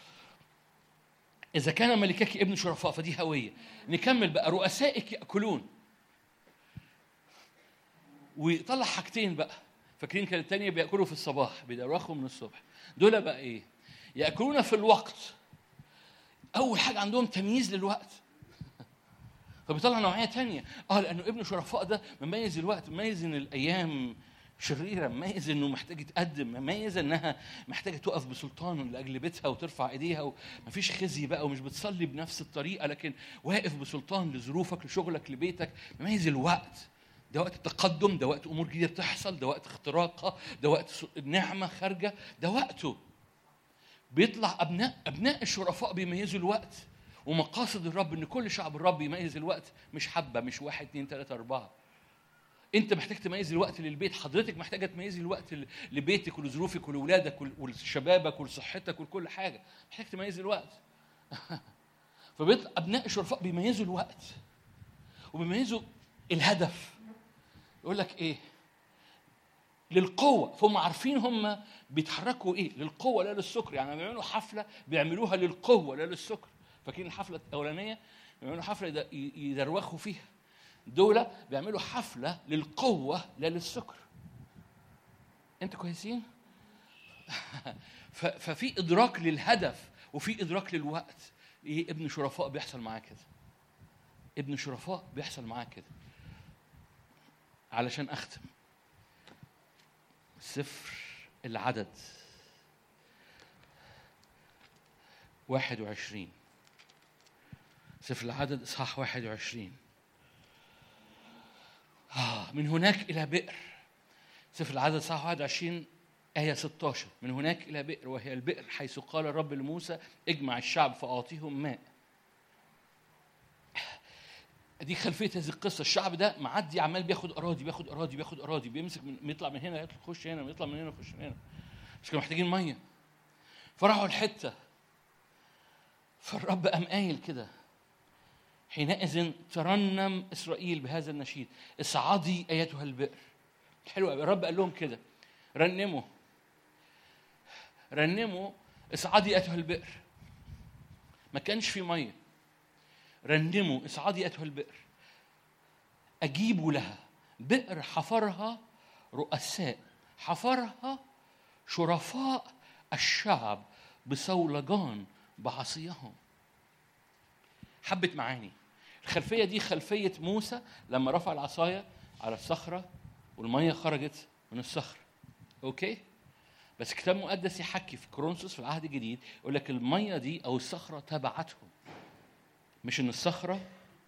اذا كان ملكك ابن شرفاء فدي هويه نكمل بقى رؤسائك ياكلون ويطلع حاجتين بقى فاكرين كان التانية بياكلوا في الصباح بيدوخوا من الصبح دول بقى ايه ياكلون في الوقت اول حاجه عندهم تمييز للوقت فبيطلع نوعيه تانية اه لانه ابن شرفاء ده مميز الوقت مميز ان الايام شريره مميز انه محتاج يتقدم مميز انها محتاجه تقف بسلطان لاجل بيتها وترفع ايديها ومفيش خزي بقى ومش بتصلي بنفس الطريقه لكن واقف بسلطان لظروفك لشغلك لبيتك مميز الوقت ده وقت التقدم ده وقت امور جديده بتحصل ده وقت اختراقها ده وقت نعمه خارجه ده وقته بيطلع ابناء ابناء الشرفاء بيميزوا الوقت ومقاصد الرب ان كل شعب الرب يميز الوقت مش حبه مش واحد اثنين ثلاثه اربعه انت محتاج تميز الوقت للبيت حضرتك محتاجه تميزي الوقت ل- لبيتك ولظروفك ولولادك ول- ولشبابك ولصحتك ولكل حاجه محتاج تميز الوقت فبيطلع ابناء الشرفاء بيميزوا الوقت وبيميزوا الهدف يقول لك ايه للقوة فهم عارفين هم بيتحركوا ايه للقوة لا للسكر يعني لما بيعملوا حفلة بيعملوها للقوة لا للسكر فاكرين الحفلة الأولانية بيعملوا حفلة يد- ي- يدروخوا فيها دول بيعملوا حفلة للقوة لا للسكر انتوا كويسين ف- ففي إدراك للهدف وفي إدراك للوقت ايه ابن شرفاء بيحصل معاه كده ابن شرفاء بيحصل معاه كده علشان أختم سفر العدد واحد وعشرين سفر العدد إصحاح واحد وعشرين آه من هناك إلى بئر سفر العدد إصحاح واحد وعشرين آية 16 من هناك إلى بئر وهي البئر حيث قال الرب لموسى اجمع الشعب فأعطيهم ماء دي خلفيه هذه القصه الشعب ده معدي عمال بياخد اراضي بياخد اراضي بياخد اراضي بيمسك من بيطلع من هنا يخش هنا يطلع من هنا يخش من هنا مش كانوا محتاجين ميه فراحوا الحته فالرب قام قايل كده حينئذ ترنم اسرائيل بهذا النشيد اصعدي ايتها البئر حلو قوي الرب قال لهم كده رنموا رنموا اصعدي ايتها البئر ما كانش في ميه رنموا اصعدي ايتها البئر اجيبوا لها بئر حفرها رؤساء حفرها شرفاء الشعب بصولجان بعصيهم حبة معاني الخلفية دي خلفية موسى لما رفع العصاية على الصخرة والمية خرجت من الصخرة أوكي بس الكتاب المقدس يحكي في كورنثوس في العهد الجديد يقول لك المية دي أو الصخرة تبعتهم مش ان الصخره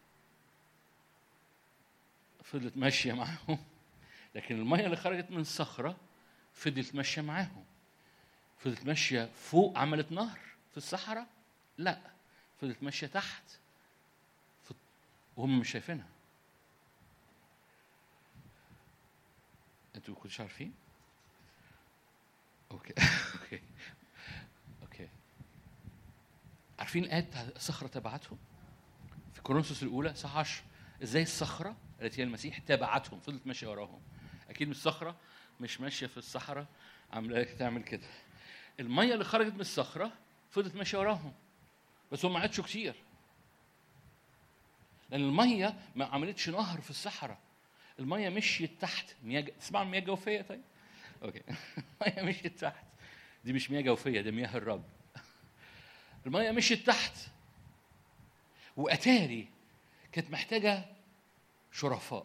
فضلت ماشيه معاهم لكن الميه اللي خرجت من الصخره فضلت ماشيه معاهم فضلت ماشيه فوق عملت نهر في الصحراء لا فضلت ماشيه تحت في- وهم مش شايفينها انتوا ما كنتوش عارفين اوكي اوكي اوكي عارفين الآية بتاع الصخرة تبعتهم؟ في كورنثوس الأولى صح 10 إزاي الصخرة التي هي المسيح تبعتهم فضلت ماشية وراهم أكيد مش الصخرة مش ماشية في الصحراء عاملة تعمل كده المية اللي خرجت من الصخرة فضلت ماشية وراهم بس هم ما عادشوا كتير لأن المية ما عملتش نهر في الصحراء المية مشيت تحت مياه ج- تسمعوا المياه الجوفية طيب؟ أوكي المية مشيت تحت دي مش مياه جوفية دي مياه الرب المية مشيت تحت وأتاري كانت محتاجة شرفاء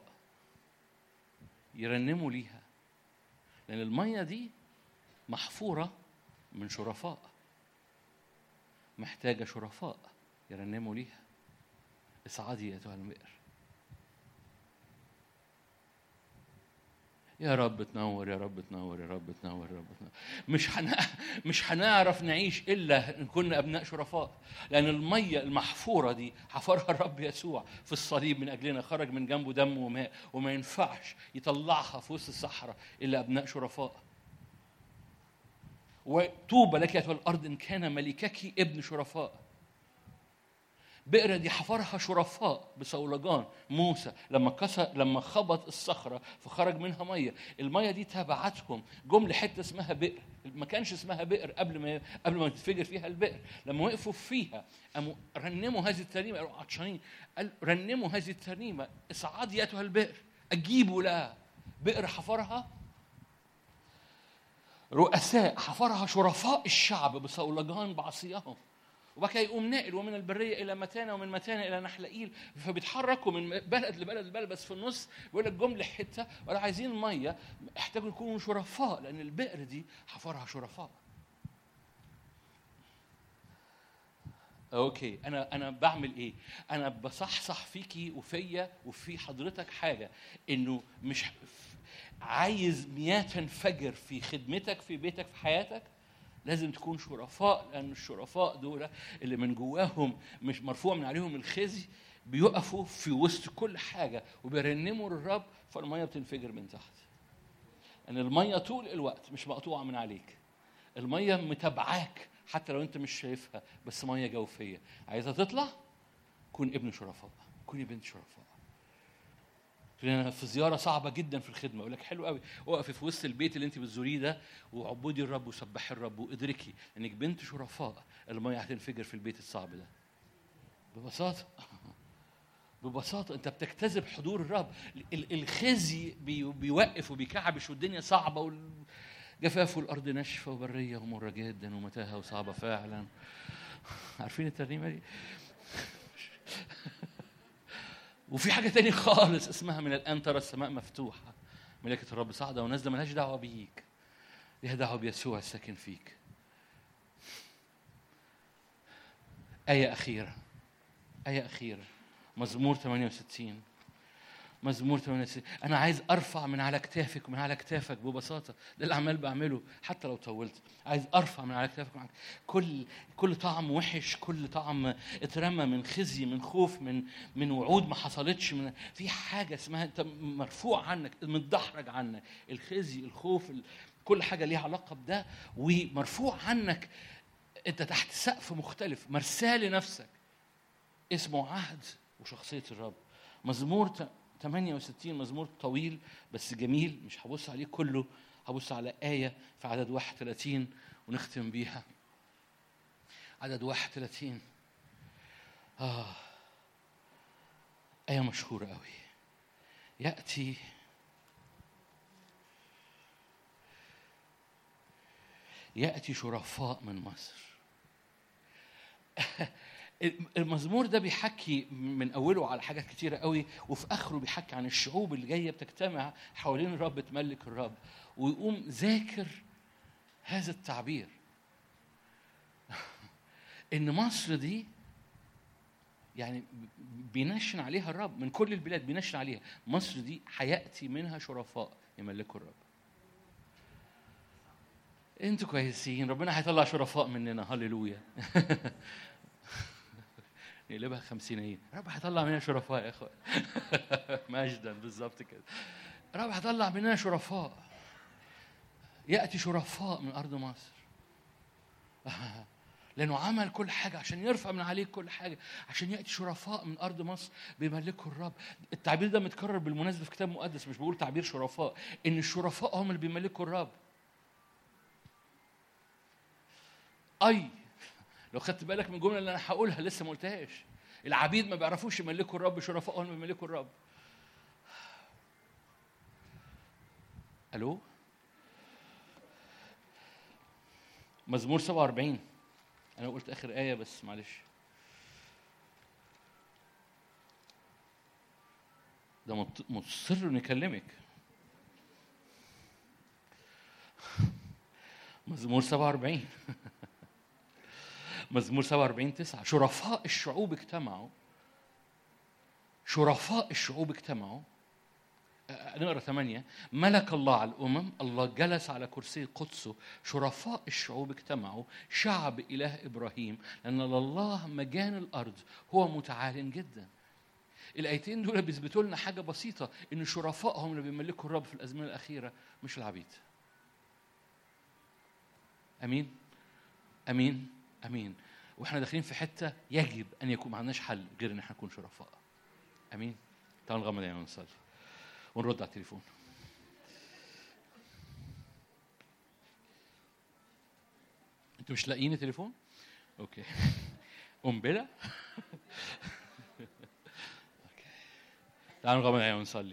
يرنموا ليها لأن المية دي محفورة من شرفاء محتاجة شرفاء يرنموا ليها اصعدي أيتها البئر يا رب تنور يا رب تنور يا رب تنور يا رب تنور مش حن... مش هنعرف نعيش الا ان كنا ابناء شرفاء لان الميه المحفوره دي حفرها الرب يسوع في الصليب من اجلنا خرج من جنبه دم وماء وما ينفعش يطلعها في وسط الصحراء الا ابناء شرفاء وطوبى لك ايتها الارض ان كان ملكك ابن شرفاء بئر دي حفرها شرفاء بصولجان موسى لما كسر لما خبط الصخره فخرج منها ميه الميه دي تبعتهم جم لحته اسمها بئر ما كانش اسمها بئر قبل ما قبل ما تتفجر فيها البئر لما وقفوا فيها قاموا رنموا هذه الترنيمه قالوا عطشانين قال رنموا هذه الترنيمه اصعدي ايتها البئر اجيبوا لها بئر حفرها رؤساء حفرها شرفاء الشعب بصولجان بعصيهم وبعد كده يقوم ناقل ومن البريه الى متانه ومن متانه الى نحلئيل فبيتحركوا من بلد لبلد لبلد بس في النص بيقول لك جم لحته ولا عايزين ميه احتاجوا يكونوا شرفاء لان البئر دي حفرها شرفاء. اوكي انا انا بعمل ايه؟ انا بصحصح فيكي وفيا وفي حضرتك حاجه انه مش عايز مياه تنفجر في خدمتك في بيتك في حياتك لازم تكون شرفاء لان الشرفاء دول اللي من جواهم مش مرفوع من عليهم الخزي بيقفوا في وسط كل حاجه وبيرنموا للرب فالميه بتنفجر من تحت ان الميه طول الوقت مش مقطوعه من عليك الميه متابعاك حتى لو انت مش شايفها بس ميه جوفيه عايزها تطلع كون ابن شرفاء كوني بنت شرفاء تقول انا في زياره صعبه جدا في الخدمه اقول لك حلو قوي اقفي في وسط البيت اللي انت بتزوريه ده وعبدي الرب وسبحي الرب وادركي انك بنت شرفاء الميه هتنفجر في البيت الصعب ده ببساطه ببساطه انت بتجتذب حضور الرب ال- الخزي بي- بيوقف وبيكعبش والدنيا صعبه والجفاف والارض ناشفه وبريه ومره جدا ومتاهه وصعبه فعلا عارفين الترنيمه دي وفي حاجة تاني خالص اسمها من الآن ترى السماء مفتوحة ملكة الرب صاعدة ونازلة ملهاش دعوة بيك ليها دعوة بيسوع الساكن فيك آية أخيرة آية أخيرة مزمور 68 مزمور 68 أنا عايز أرفع من على كتافك ومن على كتافك ببساطة ده اللي عمال بعمله حتى لو طولت عايز أرفع من على كتافك ومن على- كل كل طعم وحش كل طعم اترمى من خزي من خوف من من وعود ما حصلتش من في حاجة اسمها أنت مرفوع عنك متدحرج عنك الخزي الخوف ال- كل حاجة ليها علاقة بده ومرفوع عنك أنت تحت سقف مختلف مرساه لنفسك اسمه عهد وشخصية الرب مزمور ت- 68 مزمور طويل بس جميل مش هبص عليه كله هبص على آية في عدد 31 ونختم بيها عدد 31 آه آية مشهورة قوي يأتي يأتي شرفاء من مصر المزمور ده بيحكي من اوله على حاجات كتيره قوي وفي اخره بيحكي عن الشعوب اللي جايه بتجتمع حوالين الرب تملك الرب ويقوم ذاكر هذا التعبير ان مصر دي يعني بينشن عليها الرب من كل البلاد بينشن عليها مصر دي هياتي منها شرفاء يملكوا الرب انتوا كويسين ربنا هيطلع شرفاء مننا هللويا نقلبها خمسينية رب هيطلع مننا شرفاء يا اخوان مجدا بالظبط كده رب هيطلع مننا شرفاء ياتي شرفاء من ارض مصر لانه عمل كل حاجه عشان يرفع من عليك كل حاجه عشان ياتي شرفاء من ارض مصر بيملكوا الرب التعبير ده متكرر بالمناسبه في كتاب مقدس مش بقول تعبير شرفاء ان الشرفاء هم اللي بيملكوا الرب اي لو خدت بالك من الجمله اللي انا هقولها لسه ما قلتهاش العبيد ما بيعرفوش يملكوا الرب شرفاء هم اللي بيملكوا الرب الو مزمور 47 انا قلت اخر ايه بس معلش ده مط- مصر انه يكلمك مزمور 47 مزمور 47 9 شرفاء الشعوب اجتمعوا شرفاء الشعوب اجتمعوا آه، نقرا ثمانية ملك الله على الأمم الله جلس على كرسي قدسه شرفاء الشعوب اجتمعوا شعب إله إبراهيم لأن لله مجان الأرض هو متعال جدا الآيتين دول بيثبتوا لنا حاجة بسيطة إن شرفائهم اللي بيملكوا الرب في الأزمنة الأخيرة مش العبيد أمين أمين أمين واحنا داخلين في حتة يجب أن يكون ما عندناش حل غير إن احنا نكون شرفاء أمين تعالوا نغمض عينينا ونصلي ونرد على التليفون انتوا مش لاقيين التليفون؟ اوكي قنبله؟ اوكي تعالوا نغمض عينينا ونصلي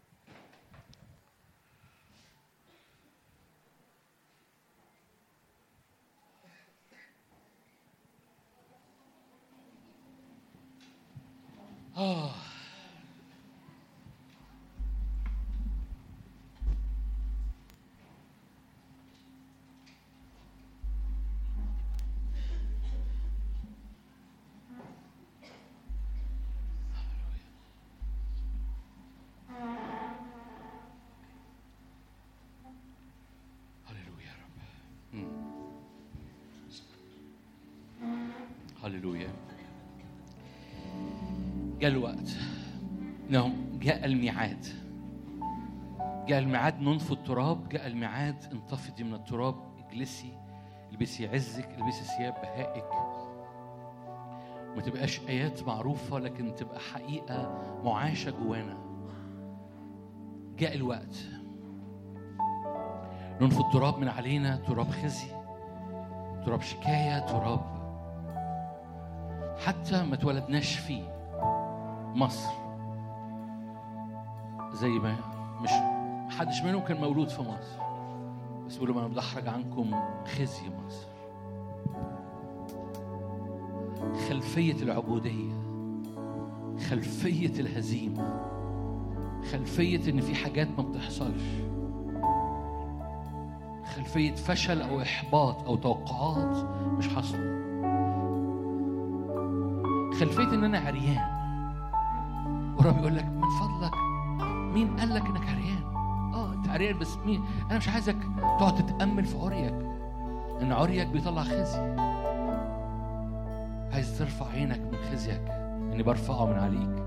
آه. هللويا يا رب مم. هللويا جاء الوقت نعم جاء الميعاد جاء الميعاد ننفض التراب جاء الميعاد انتفضي من التراب اجلسي البسي عزك البسي ثياب بهائك ما تبقاش ايات معروفه لكن تبقى حقيقه معاشه جوانا جاء الوقت ننفض تراب من علينا تراب خزي تراب شكايه تراب حتى ما اتولدناش فيه مصر زي ما مش محدش منهم كان مولود في مصر بس بيقولوا انا بدحرج عنكم خزي مصر خلفية العبودية خلفية الهزيمة خلفية إن في حاجات ما بتحصلش خلفية فشل أو إحباط أو توقعات مش حاصلة خلفية إن أنا عريان والرب يقول لك من فضلك مين قال لك إنك عريان؟ آه أنت عريان بس مين؟ أنا مش عايزك تقعد تتأمل في عريك إن عريك بيطلع خزي عايز ترفع عينك من خزيك إني برفعه من عليك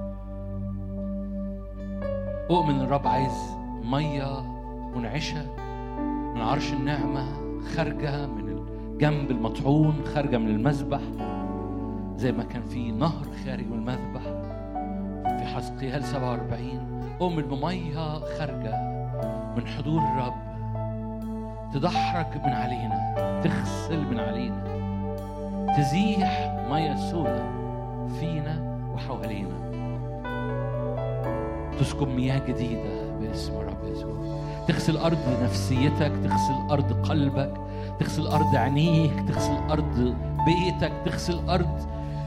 أؤمن الرب عايز مية منعشة من عرش النعمة خارجة من الجنب المطحون خارجة من المذبح زي ما كان في نهر خارج من المذبح في حزقيال 47 أؤمن بمية خارجة من حضور الرب تدحرج من علينا تغسل من علينا تزيح مية سودة فينا وحوالينا تسكب مياه جديدة باسم الرب يسوع تغسل أرض نفسيتك تغسل أرض قلبك تغسل أرض عينيك تغسل أرض بيتك تغسل أرض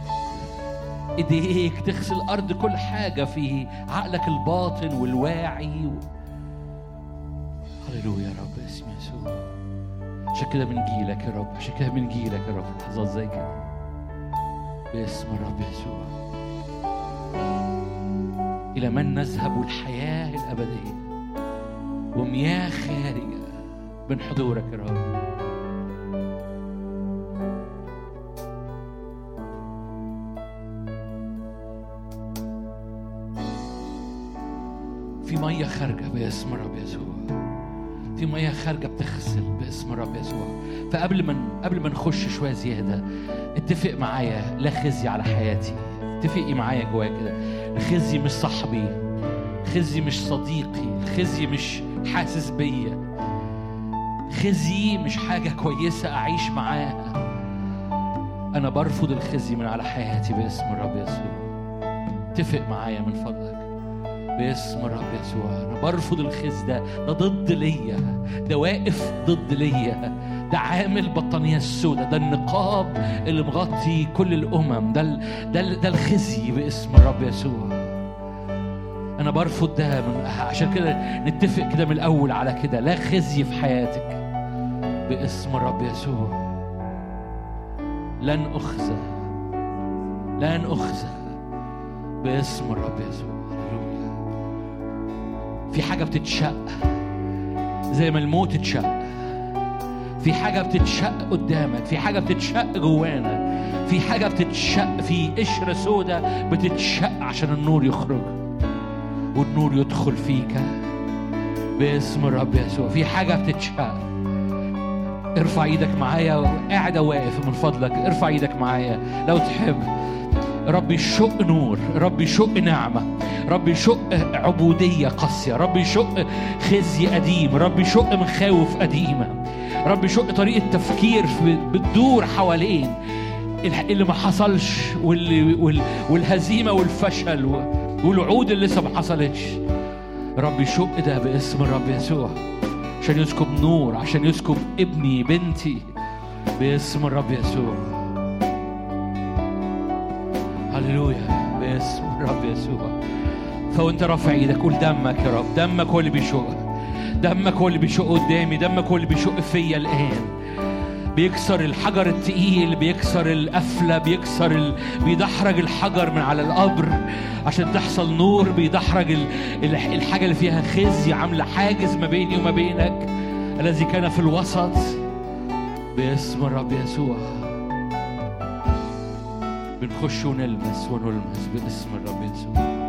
إيديك تغسل أرض كل حاجة في عقلك الباطن والواعي و... هللويا يا رب اسم يسوع عشان كده بنجيلك يا رب عشان كده بنجيلك يا رب في لحظات زي كده باسم الرب يسوع إلى من نذهب الحياة الأبدية ومياه خارجة من حضورك يا رب في مية خارجة باسم الرب يسوع في مية خارجة بتغسل باسم الرب يسوع فقبل ما قبل ما نخش شوية زيادة اتفق معايا لا خزي على حياتي اتفقي معايا جوايا كده الخزي مش صاحبي خزي مش صديقي الخزي مش حاسس بيا خزي مش حاجة كويسة أعيش معاها أنا برفض الخزي من على حياتي باسم الرب يسوع اتفق معايا من فضلك باسم الرب يسوع انا برفض الخز ده ده ضد ليا ده واقف ضد ليا ده عامل بطانية السوداء ده النقاب اللي مغطي كل الأمم ده ال- ده ال- ده الخزي باسم الرب يسوع أنا برفض ده من عشان كده نتفق كده من الأول على كده لا خزي في حياتك باسم الرب يسوع لن أخزى لن أخزى باسم الرب يسوع هللويا في حاجة بتتشق زي ما الموت اتشق في حاجة بتتشق قدامك في حاجة بتتشق جوانا في حاجة بتتشق في قشرة سودة بتتشق عشان النور يخرج والنور يدخل فيك باسم الرب يسوع في حاجة بتتشق ارفع ايدك معايا قاعد واقف من فضلك ارفع ايدك معايا لو تحب رب يشق نور رب يشق نعمة رب يشق عبودية قاسية رب يشق خزي قديم رب يشق مخاوف قديمة رب يشق طريقة تفكير في- بتدور حوالين الح- اللي ما حصلش واللي وال- والهزيمة والفشل و- والوعود اللي لسه ما حصلتش رب يشق ده باسم الرب يسوع عشان يسكب نور عشان يسكب ابني بنتي باسم الرب يسوع هللويا باسم الرب يسوع فوانت رافع ايدك قول دمك يا رب دمك هو اللي بيشق دمك هو اللي بيشق قدامي دمك هو اللي بيشق فيا الان بيكسر الحجر التقيل بيكسر القفلة بيكسر ال... بيدحرج الحجر من على القبر عشان تحصل نور بيدحرج ال... ال- الحاجة اللي فيها خزي عاملة حاجز ما بيني وما بينك الذي كان في الوسط باسم الرب يسوع بنخش ونلمس ونلمس باسم الرب يسوع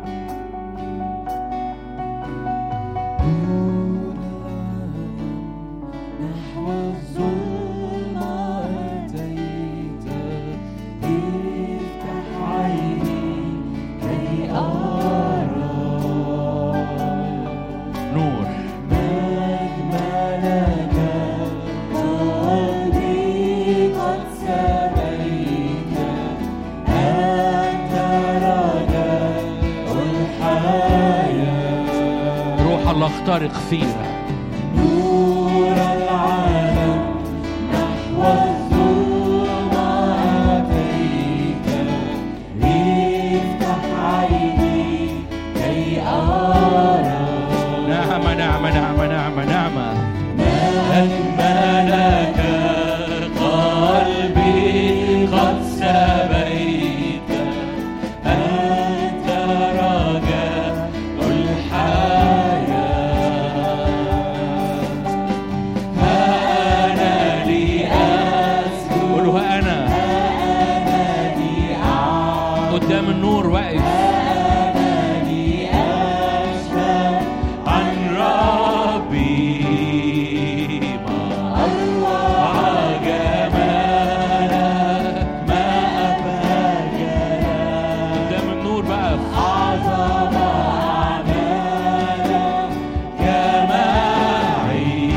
نحو الظلمة أتيت افتح عيني كي أرى نور مجملك قلبي قد سبيت أنت رجاء الحياة روح الله اخترق فينا نور العالم نحو الظلمة أتيت افتح عيني كي أرى نعمة نعمة نعمة نعمة نعمة أجملك قلبي قد سبيت أنت رجاء الحياة أنا لي أسكن قولوا ها أنا أنا لي أعبد قدام النور واقف أنا لي أشهد عن ربي ما أروع جمالك ما أبهى قدام النور بقى أعظم أعمالك كماعي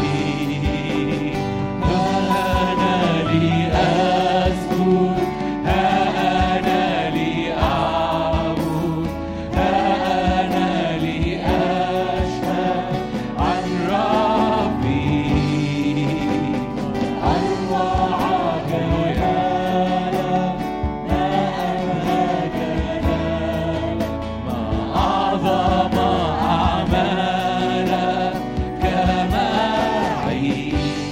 أنا لي أسكن أنا لي أعبد أنا لي أشهد عن ربي أروع جمالك ما أبهى جلالك ما أعظم أعمالك كماعي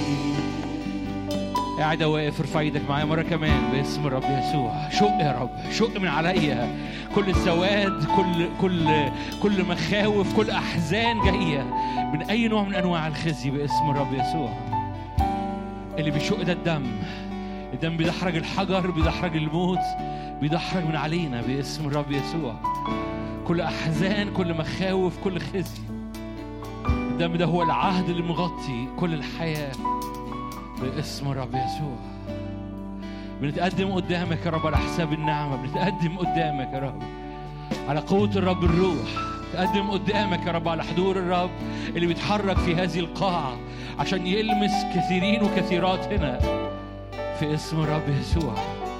قاعدة واقف ارفع ايدك معايا مرة كمان باسم الرب يسوع شق يا رب شق من عليا كل السواد كل كل كل مخاوف كل احزان جاية من اي نوع من انواع الخزي باسم الرب يسوع اللي بيشق ده الدم الدم بيدحرج الحجر بيدحرج الموت بيدحرج من علينا باسم الرب يسوع كل احزان كل مخاوف كل خزي الدم ده هو العهد اللي مغطي كل الحياه باسم الرب يسوع بنتقدم قدامك يا رب على حساب النعمة بنتقدم قدامك يا رب على قوة الرب الروح تقدم قدامك يا رب على حضور الرب اللي بيتحرك في هذه القاعة عشان يلمس كثيرين وكثيرات هنا في اسم الرب يسوع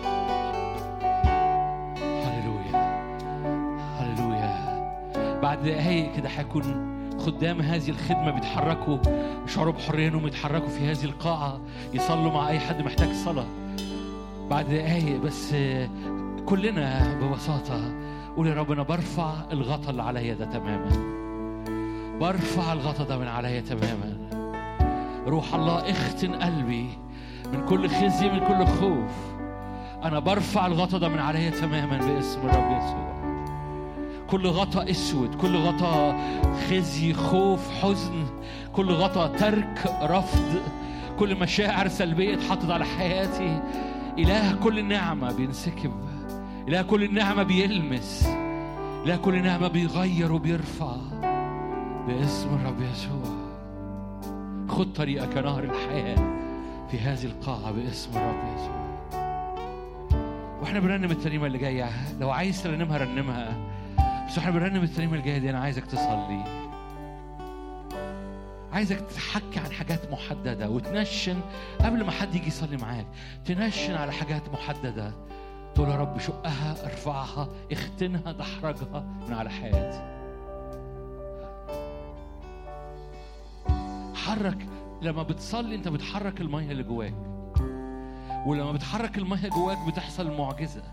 هللويا هللويا بعد دقايق كده هيكون خدام هذه الخدمة بيتحركوا يشعروا بحرية انهم يتحركوا في هذه القاعة يصلوا مع أي حد محتاج صلاة بعد دقايق بس آه، كلنا ببساطة قول يا رب أنا برفع الغطا اللي عليا ده تماما برفع الغطا ده من عليا تماما روح الله اختن قلبي من كل خزي من كل خوف أنا برفع الغطا ده من عليا تماما باسم الرب يسوع كل غطا اسود كل غطا خزي خوف حزن كل غطا ترك رفض كل مشاعر سلبيه اتحطت على حياتي اله كل النعمه بينسكب اله كل النعمه بيلمس اله كل النعمه بيغير وبيرفع باسم الرب يسوع خد طريقك نهر الحياه في هذه القاعه باسم الرب يسوع واحنا بنرنم الترنيمه اللي جايه لو عايز ترنمها رنمها بس واحنا بنرنم الترنيمه اللي جايه دي انا عايزك تصلي عايزك تحكي عن حاجات محددة وتنشن قبل ما حد يجي يصلي معاك تنشن على حاجات محددة تقول يا رب شقها ارفعها اختنها دحرجها من على حياتي حرك لما بتصلي انت بتحرك المية اللي جواك ولما بتحرك المية جواك بتحصل معجزة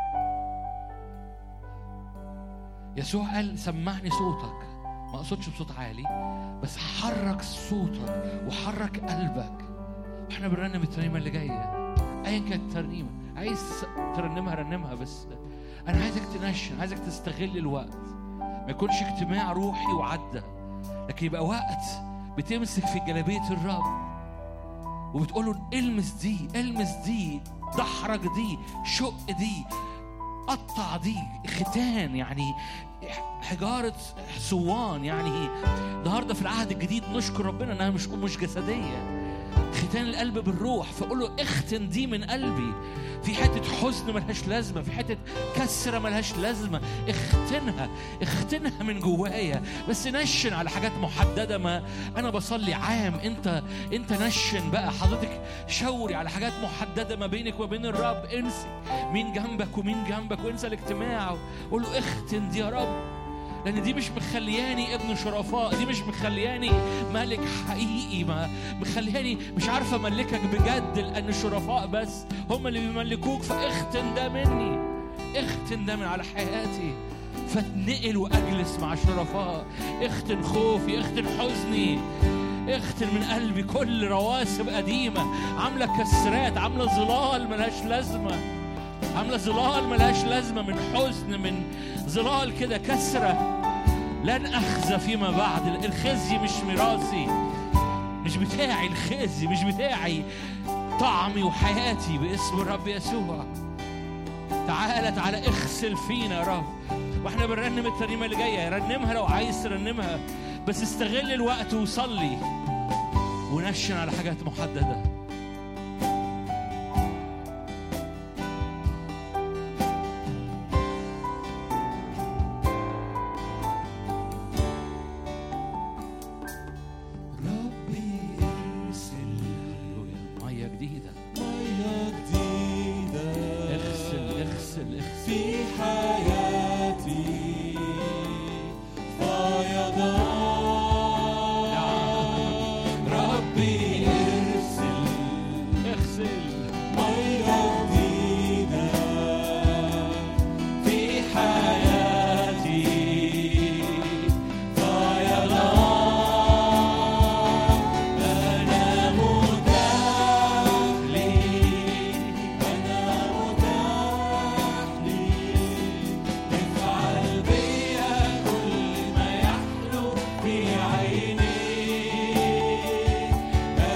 يسوع قال سمعني صوتك ما اقصدش بصوت عالي بس حرك صوتك وحرك قلبك واحنا بنرنم الترنيمه اللي جايه ايا كانت الترنيمه عايز ترنمها رنمها بس انا عايزك تنشن عايزك تستغل الوقت ما يكونش اجتماع روحي وعدى لكن يبقى وقت بتمسك في جلابيه الرب وبتقول له المس دي المس دي دحرج دي شق دي قطع دي ختان يعني حجارة صوان يعني النهاردة في العهد الجديد نشكر ربنا انها مش مش جسدية ختان القلب بالروح فقول له اختن دي من قلبي في حتة حزن ملهاش لازمة في حتة كسرة ملهاش لازمة اختنها اختنها من جوايا بس نشن على حاجات محددة ما أنا بصلي عام أنت أنت نشن بقى حضرتك شاوري على حاجات محددة ما بينك وبين الرب انسي مين جنبك ومين جنبك وانسى الاجتماع قول له اختن دي يا رب لان دي مش مخلياني ابن شرفاء دي مش مخلياني ملك حقيقي ما مخلياني مش عارفه املكك بجد لان الشرفاء بس هم اللي بيملكوك فاختن ده مني اختن ده من على حياتي فاتنقل واجلس مع الشرفاء اختن خوفي اختن حزني اختن من قلبي كل رواسب قديمة عاملة كسرات عاملة ظلال ملهاش لازمة عاملة ظلال ملهاش لازمة من حزن من ظلال كده كسرة لن أخزى فيما بعد الخزي مش ميراثي مش بتاعي الخزي مش بتاعي طعمي وحياتي باسم الرب يسوع تعالى تعالى اغسل فينا يا رب واحنا بنرنم الترنيمه اللي جايه رنمها لو عايز ترنمها بس استغل الوقت وصلي ونشن على حاجات محدده ربي ارسل هللويا ميه جديده مية جديدة اغسل اغسل اغسل في حياتي فيضان ربي ارسل اغسل مية جديدة في حياتي فيضان أنا متاح لي أنا متاح لي افعل بيا كل ما يحلو في عيني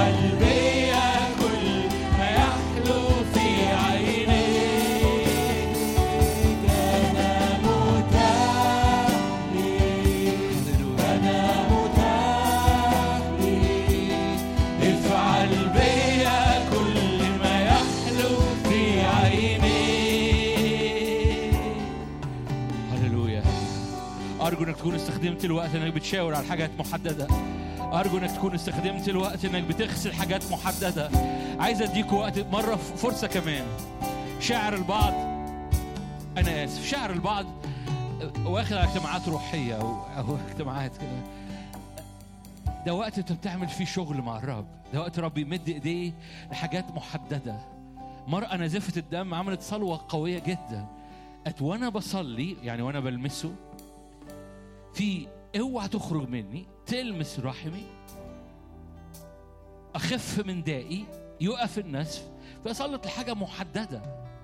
افعل بيا كل ما يحلو في عينيك أنا متاح لي أنا متاح لي افعل بيا كل ما يحلو في عينيك هللويا ارجو انك تكون استخدمت الوقت انك بتشاور على حاجات محدده ارجو انك تكون استخدمت الوقت انك بتغسل حاجات محدده عايز اديك وقت مره فرصه كمان شاعر البعض انا اسف شاعر البعض واخد على اجتماعات روحيه او, أو اجتماعات كده ده وقت انت بتعمل فيه شغل مع الرب ده وقت الرب يمد ايديه لحاجات محدده مرأة نازفة الدم عملت صلوة قوية جدا قالت وانا بصلي يعني وانا بلمسه في اوعى تخرج مني تلمس رحمي اخف من دائي يقف النسف فصلت لحاجه محدده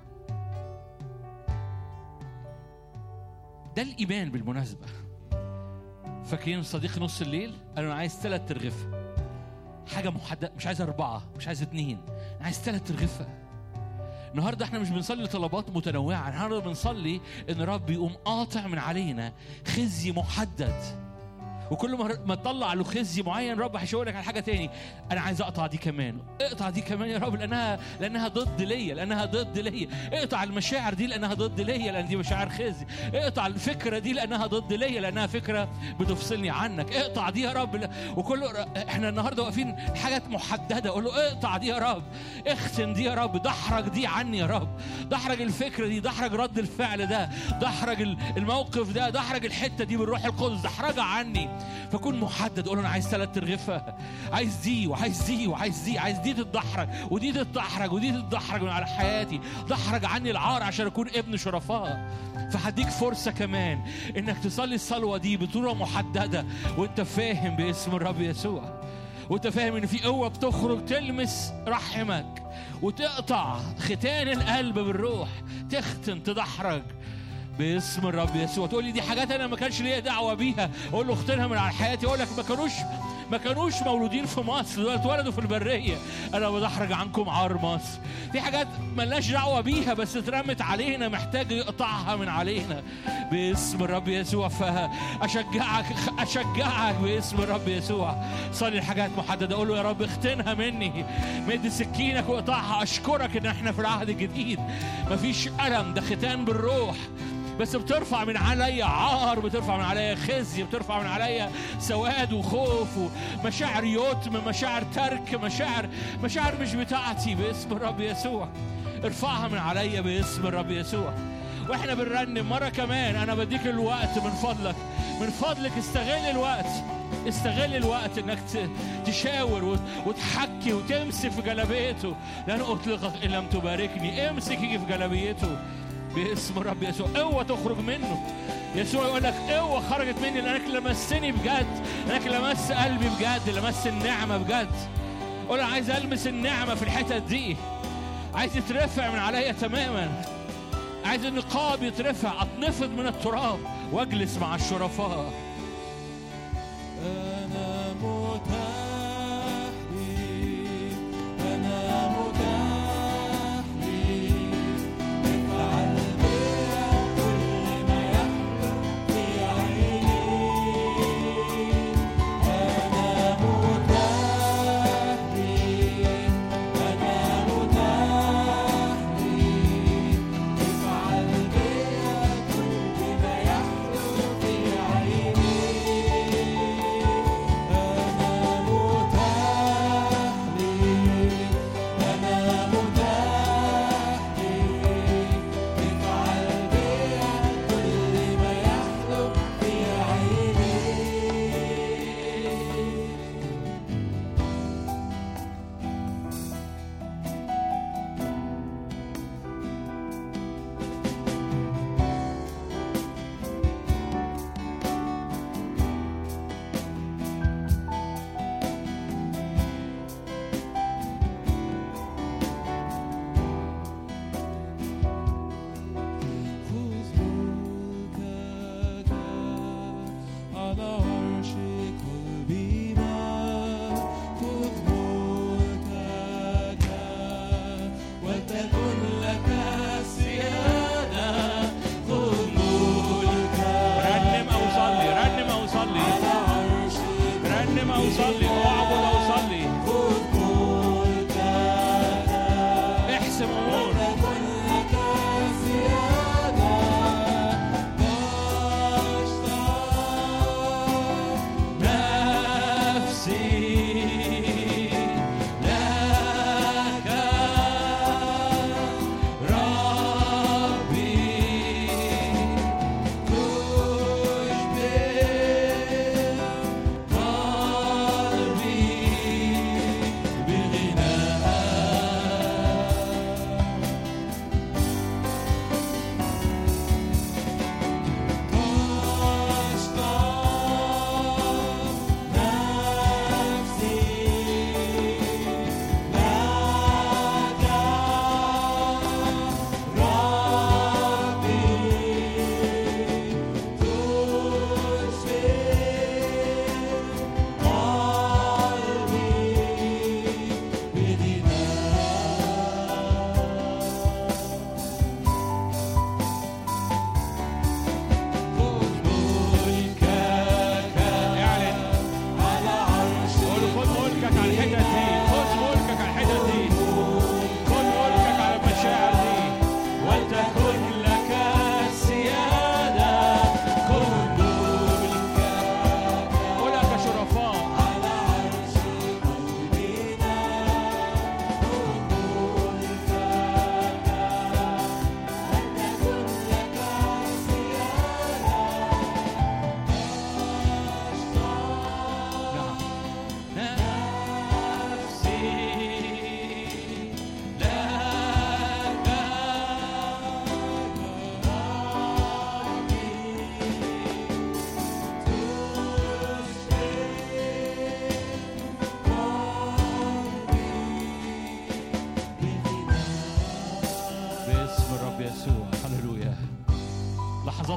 ده الايمان بالمناسبه فاكرين صديق نص الليل قال انا عايز ثلاث ترغفه حاجه محدده مش عايز اربعه مش عايز اتنين انا عايز ثلاث ترغفه النهارده احنا مش بنصلي طلبات متنوعه النهارده بنصلي ان رب يقوم قاطع من علينا خزي محدد وكل ما ما تطلع له خزي معين رب هيشاور لك على حاجه تاني انا عايز اقطع دي كمان اقطع دي كمان يا رب لانها لانها ضد ليا لانها ضد ليا اقطع المشاعر دي لانها ضد ليا لان دي مشاعر خزي اقطع الفكره دي لانها ضد ليا لانها فكره بتفصلني عنك اقطع دي يا رب لا- وكل احنا النهارده واقفين حاجات محدده اقول له اقطع دي يا رب اختم دي يا رب دحرج دي عني يا رب دحرج الفكره دي دحرج رد الفعل ده دحرج ال- الموقف ده دحرج الحته دي بالروح القدس دحرجها عني فكون محدد قول له انا عايز ثلاث ترغفه عايز دي وعايز دي وعايز دي عايز دي تتدحرج ودي تتدحرج ودي تتدحرج من على حياتي دحرج عني العار عشان اكون ابن شرفاء فهديك فرصه كمان انك تصلي الصلوه دي بطرق محدده وانت فاهم باسم الرب يسوع وانت فاهم ان في قوه بتخرج تلمس رحمك وتقطع ختان القلب بالروح تختن تدحرج باسم الرب يسوع تقول لي دي حاجات انا ما كانش ليا دعوه بيها اقول له اختنها من على حياتي اقول لك ما كانوش ما كانوش مولودين في مصر دول اتولدوا في البريه انا بدحرج عنكم عار مصر في حاجات ملناش دعوه بيها بس اترمت علينا محتاج يقطعها من علينا باسم الرب يسوع فاشجعك اشجعك باسم الرب يسوع صلي حاجات محدده اقول له يا رب اختنها مني مد سكينك واقطعها اشكرك ان احنا في العهد الجديد مفيش الم ده ختان بالروح بس بترفع من عليا عار بترفع من عليا خزي بترفع من عليا سواد وخوف ومشاعر يتم مشاعر ترك مشاعر مشاعر مش بتاعتي باسم الرب يسوع ارفعها من عليا باسم الرب يسوع واحنا بنرنم مره كمان انا بديك الوقت من فضلك من فضلك استغل الوقت استغل الوقت انك ت- تشاور وت- وتحكي وتمسك في جلابيته لن اطلقك ان لم تباركني امسك يجي في جلابيته باسم الرب يسوع قوه تخرج منه يسوع يقول لك قوه خرجت مني لانك لمستني بجد لانك لمست قلبي بجد لمست النعمه بجد قول انا عايز المس النعمه في الحتت دي عايز يترفع من عليا تماما عايز النقاب يترفع اتنفض من التراب واجلس مع الشرفاء أنا متاح لي أنا متاح لي افعل بيا كل ما يحلو في عيني أنا متاح لي أنا متاح لي افعل بيا كل ما يحلو في عيني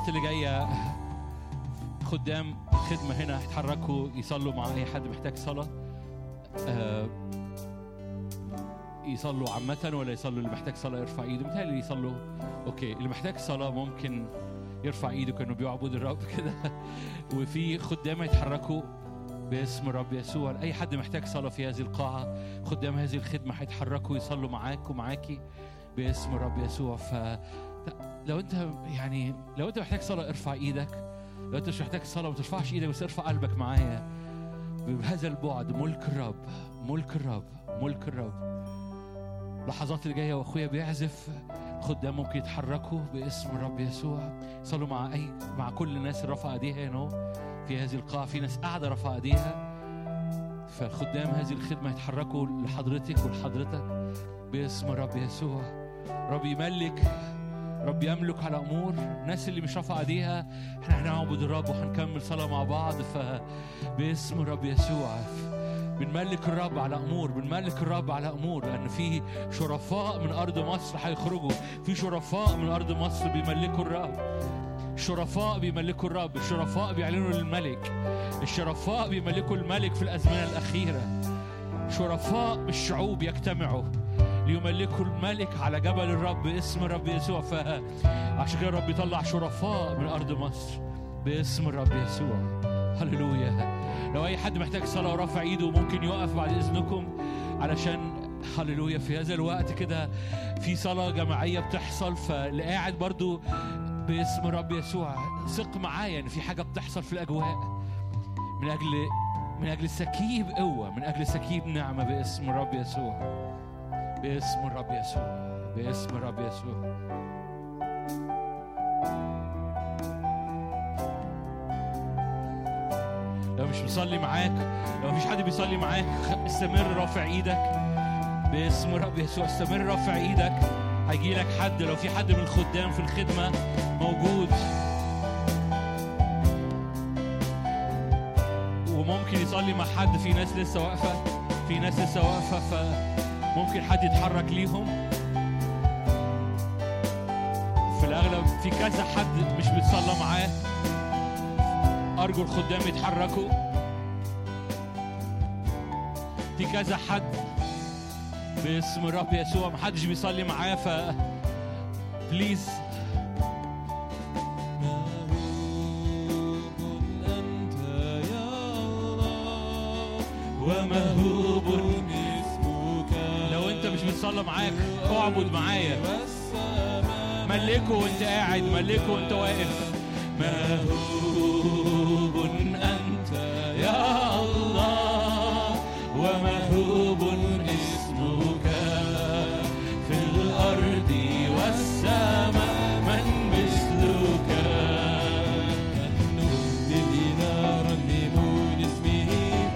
اللحظات اللي جايه خدام خدمه هنا هيتحركوا يصلوا مع اي حد محتاج صلاه آه، يصلوا عامة ولا يصلوا اللي محتاج صلاة يرفع ايده متهيألي يصلوا اوكي اللي محتاج صلاة ممكن يرفع ايده كانوا بيعبد الرب كده وفي خدام يتحركوا باسم الرب يسوع اي حد محتاج صلاة في هذه القاعة خدام هذه الخدمة هيتحركوا يصلوا معاك ومعاكي باسم الرب يسوع ف لو انت يعني لو انت محتاج صلاة ارفع ايدك لو انت مش محتاج صلاة ما ترفعش ايدك بس ارفع قلبك معايا بهذا البعد ملك الرب ملك الرب ملك الرب اللحظات اللي جايه واخويا بيعزف خدام ممكن يتحركوا باسم الرب يسوع صلوا مع اي مع كل الناس اللي رفع ايديها هنا أهو. في هذه القاعه في ناس قاعده رفع ايديها فالخدام هذه الخدمه يتحركوا لحضرتك ولحضرتك باسم الرب يسوع رب يملك رب يملك على امور الناس اللي مش رافعه ايديها احنا هنعبد الرب وهنكمل صلاه مع بعض فباسم الرب يسوع بنملك الرب على امور بنملك الرب على امور لان في شرفاء من ارض مصر هيخرجوا في شرفاء من ارض مصر بيملكوا الرب شرفاء بيملكوا الرب الشرفاء بيعلنوا للملك الشرفاء بيملكوا الملك في الازمنه الاخيره شرفاء الشعوب يجتمعوا ليملكوا الملك على جبل الرب باسم الرب يسوع فعشان كده الرب يطلع شرفاء من ارض مصر باسم الرب يسوع هللويا لو اي حد محتاج صلاه ورافع ايده ممكن يقف بعد اذنكم علشان هللويا في هذا الوقت كده في صلاه جماعيه بتحصل فاللي قاعد برضو باسم الرب يسوع ثق معايا ان في حاجه بتحصل في الاجواء من اجل من اجل سكيب قوه من اجل سكيب نعمه باسم الرب يسوع باسم الرب يسوع باسم الرب يسوع لو مش بيصلي معاك لو مفيش حد بيصلي معاك استمر رافع ايدك باسم الرب يسوع استمر رافع ايدك هيجي لك حد لو في حد من الخدام في الخدمه موجود وممكن يصلي مع حد في ناس لسه واقفه في ناس لسه واقفه فممكن حد يتحرك ليهم في الاغلب في كذا حد مش بيتصلى معاه أرجو الخدام يتحركوا في كذا حد باسم الرب يسوع محدش بيصلي معاه ف بليز مهوب أنت يا الله ومهوب اسمك لو انت مش بتصلي معاك اعبد معايا والسماء ملكه وانت قاعد ملكه وانت واقف مهوب انت يا الله ومهوب اسمك في الارض والسماء من مثلك نهددنا رنمون اسمه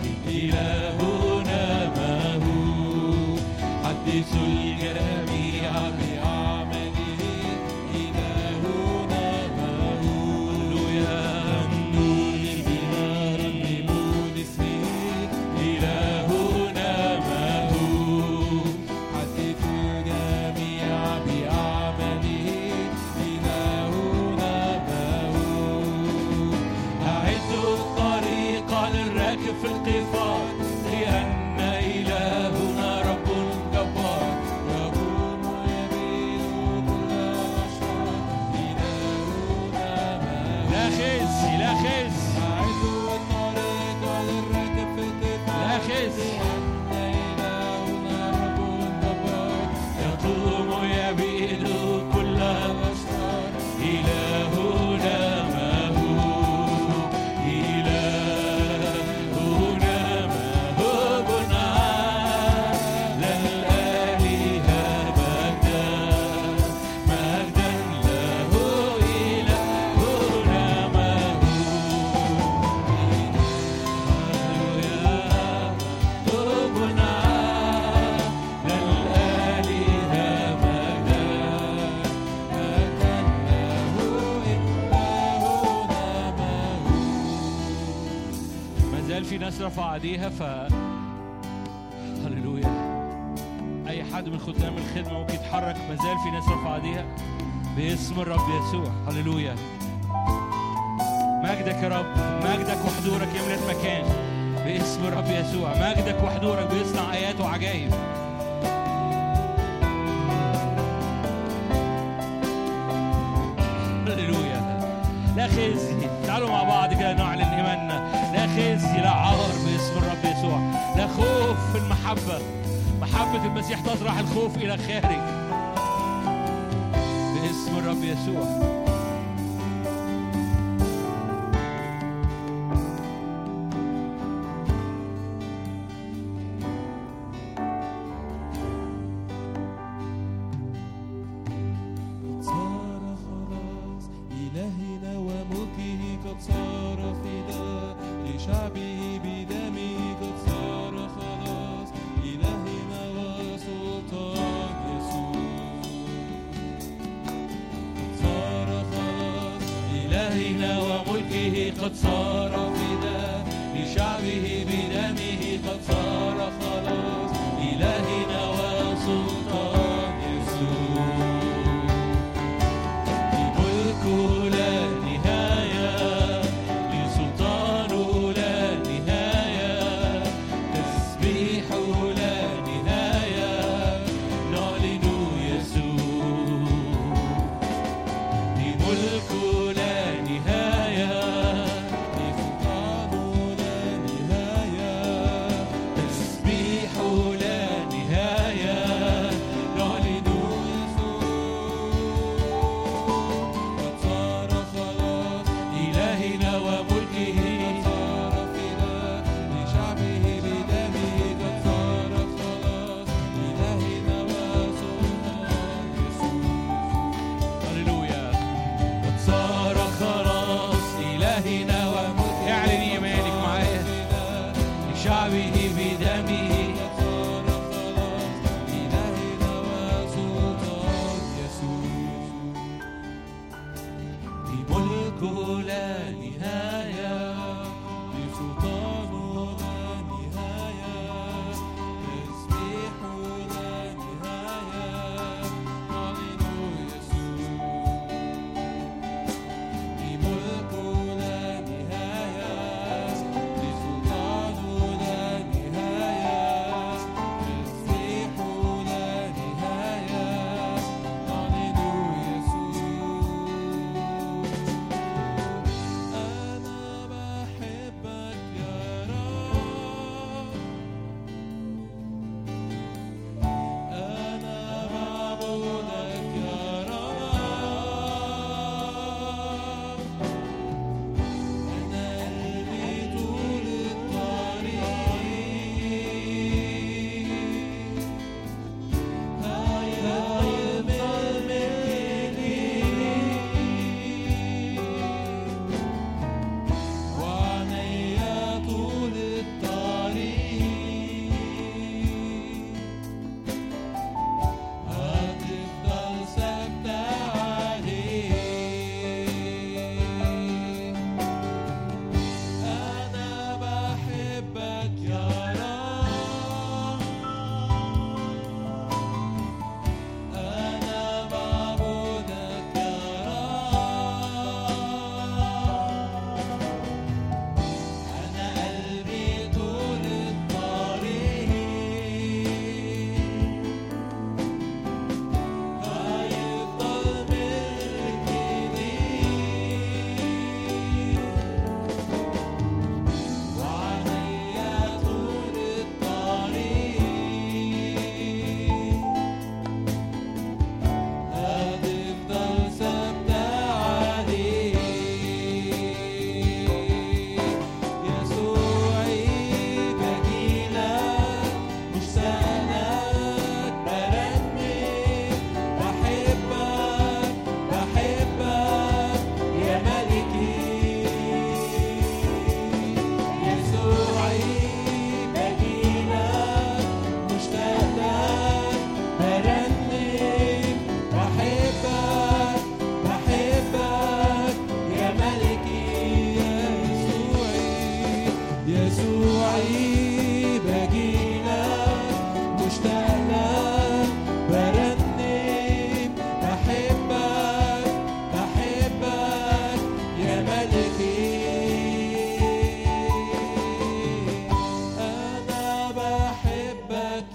إلهنا مهوب حدثوا الجميع بعمله إلهنا مهوب هللويا نهددنا رنمون اسمه إلهنا مهوب حدثوا جميع بأعماله إلهنا مهوب أعدوا الطريق للراكب في القفار لأن إلهنا رب جبار يقوم ويبيد كل الأشرار إلهنا مهوب لا خزي لا خزي أعدوا الطريق للراكب في القفار لا خزي لأن إلهنا رب جبار يقوم يبيد كل الأشرار إلهنا مهوب إلهنا مهوب على الآلهة مجدا مجدا له إلهنا مهوب هللويا مهوب على الآلهة مجدا ما زال في ناس رفع ايديها ف هللويا اي حد من خدام الخدمه ممكن يتحرك ما زال في ناس رفع ايديها باسم الرب يسوع هللويا مجدك يا رب مجدك وحضورك يملى المكان باسم الرب يسوع مجدك وحضورك بيصنع ايات وعجائب هللويا لا خزي تعالوا مع بعض كده نعلن ايماننا لا خزي لا عار باسم الرب يسوع لا خوف في المحبه محبه المسيح تطرح الخوف الى خارج باسم الرب يسوع قد صار خلاص إلهنا وملكه قد صار فداء لشعبه بدمه قد صار خلاص إلهنا وسلطان يسوع قد صار خلاص إلهنا وملكه قد صار فداء لشعبه بدمه قد صار خلاص إلهنا وسلطان يسوع الملك لا نهاية لسلطان لا نهاية تسبيح لا نهاية نعلن يسوع لملك لا نهاية لسلطان لا نهاية تسبيح لا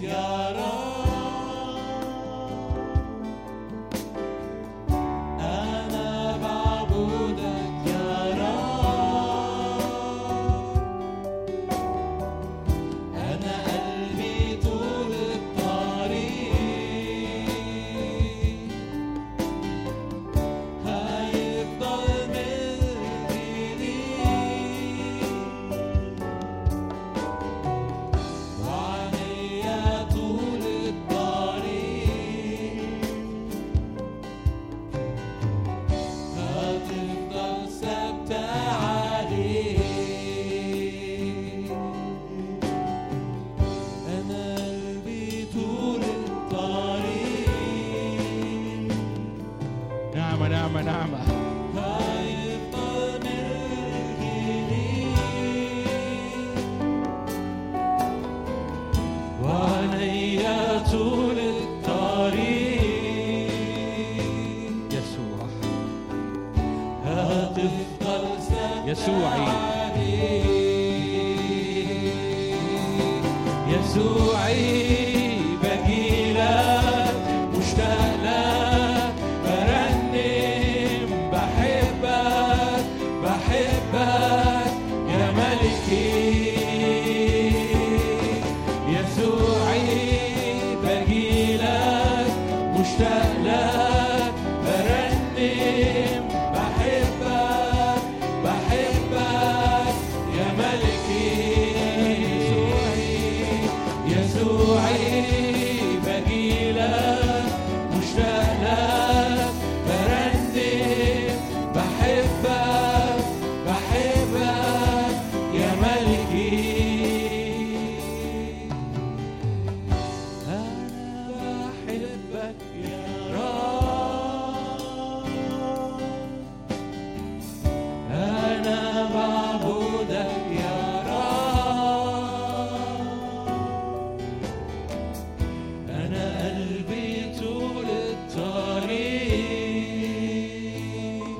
يا رب أنا بعبدك يا رب أنا قلبي طول الطريق هيفضل ملكي ليك وعليا طول الطريق هتفضل ثابتة عليك أنا قلبي طول الطريق نعمة نعمة نعمة هيفضل ملكي ليك وعليا طول الطريق يسوع هتفضل ثابتة يسوعي. عليك. يسوعي بجيلك مشتاق لك برنم بحبك بحبك يا ملكي يسوعي بجيلك مشتاق لك برنم بحبك بحبك يا ملكي يسوعي يسوعي بجيلك مشتاق لك برنم بحبك بحبك يا ملكي أنا بحبك يا رب أنا بعبدك يا رب أنا قلبي طول الطريق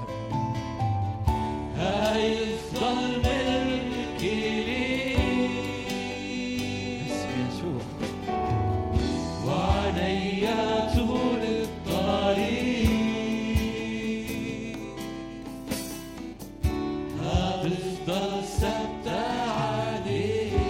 هيفضل ملكي ليك اسم يسوع وعليا طول الطريق هتفضل ثابتة عليك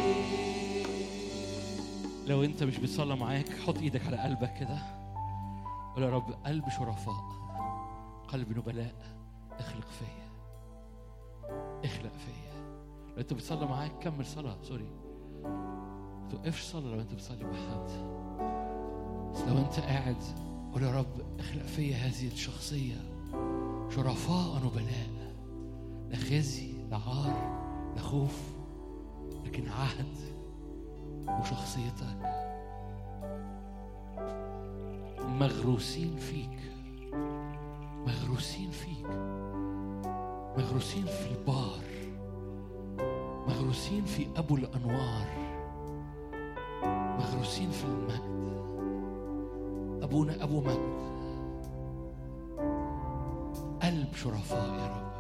لو انت مش بتصلي معاك حط ايدك على قلبك كده قول يا رب قلب شرفاء قلب نبلاء اخلق فيا اخلق فيا لو انت بتصلي معاك كمل صلاة سوري ما توقفش صلاة لو انت بتصلي مع حد بس لو انت قاعد قول يا رب اخلق فيا هذه الشخصية شرفاء نبلاء لا خزي لا عار لا خوف لكن عهد وشخصيتك مغروسين فيك مغروسين فيك مغروسين في البار مغروسين في أبو الأنوار مغروسين في المجد أبونا أبو مجد قلب شرفاء يا رب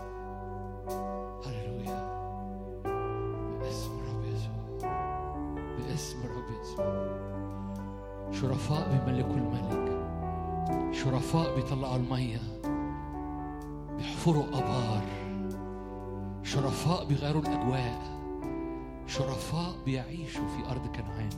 هللويا باسم رب يسوع باسم الرب يسوع شرفاء بيملكوا الملك شرفاء بيطلعوا المية بيحفروا أبار شرفاء بيغيروا الأجواء شرفاء بيعيشوا في أرض كنعان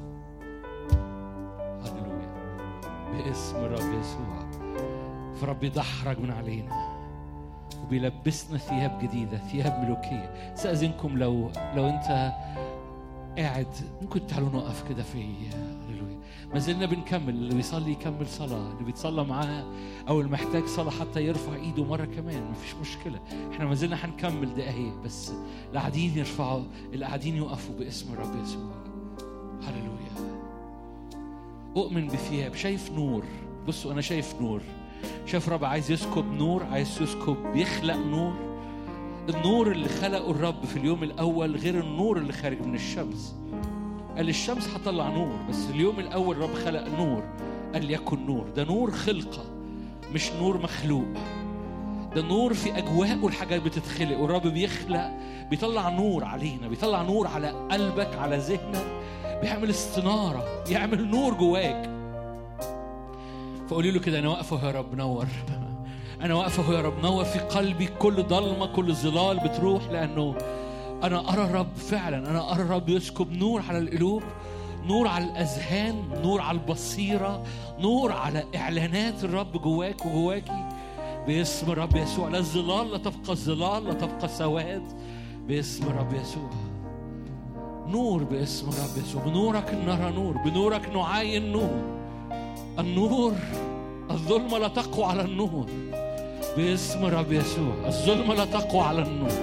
هللويا باسم الرب يسوع فرب يدحرج من علينا وبيلبسنا ثياب جديدة ثياب ملوكية استأذنكم لو لو أنت قاعد ممكن تعالوا نقف كده في هللويا ما زلنا بنكمل اللي بيصلي يكمل صلاة اللي بيتصلى معاه أو اللي محتاج صلاة حتى يرفع إيده مرة كمان مفيش مشكلة إحنا ما زلنا هنكمل دقايق بس اللي قاعدين يرفعوا اللي قاعدين يقفوا باسم الرب يسوع هللويا أؤمن بثياب شايف نور بصوا أنا شايف نور شايف رب عايز يسكب نور عايز يسكب بيخلق نور النور اللي خلقه الرب في اليوم الأول غير النور اللي خارج من الشمس قال الشمس هتطلع نور بس اليوم الأول الرب خلق نور قال يكن نور ده نور خلقة مش نور مخلوق ده نور في أجواء والحاجات بتتخلق والرب بيخلق بيطلع نور علينا بيطلع نور على قلبك على ذهنك بيعمل استنارة يعمل نور جواك فقولي له كده أنا واقفة يا رب نور أنا واقفة يا رب نور في قلبي كل ضلمة كل ظلال بتروح لأنه أنا أرى الرب فعلا أنا أرى الرب يسكب نور على القلوب نور على الأذهان نور على البصيرة نور على إعلانات الرب جواك وجواكي باسم الرب يسوع لا الظلال لا تبقى الظلال لا تبقى السواد باسم الرب يسوع نور باسم الرب يسوع بنورك نرى نور بنورك نعاين نور النور الظلمة لا تقوى على النور باسم الرب يسوع الظلمة لا تقوى على النور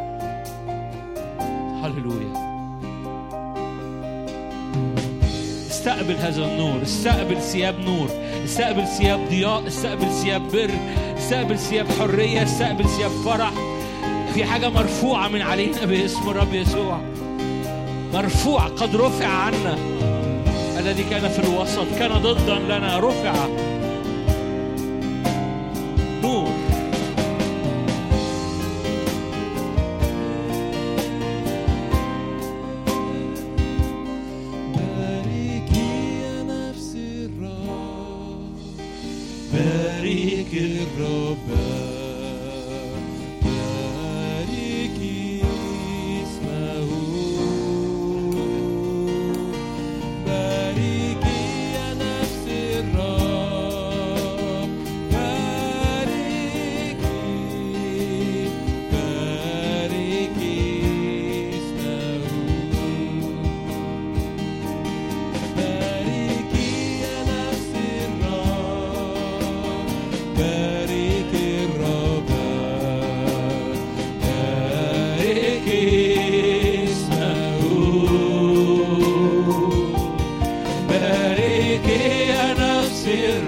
هللويا استقبل هذا النور استقبل ثياب نور استقبل ثياب ضياء استقبل ثياب بر استقبل ثياب حرية استقبل ثياب فرح في حاجة مرفوعة من علينا باسم الرب يسوع مرفوع قد رفع عنا الذي كان في الوسط كان ضدا لنا رفع نور باركي يا نفس الرب بارك الرب باركي اسمه باركي يا نفس الرب باركي باركي اسمه باركي يا نفس الرب بارك الرب بارك اسمه بارك يا نفس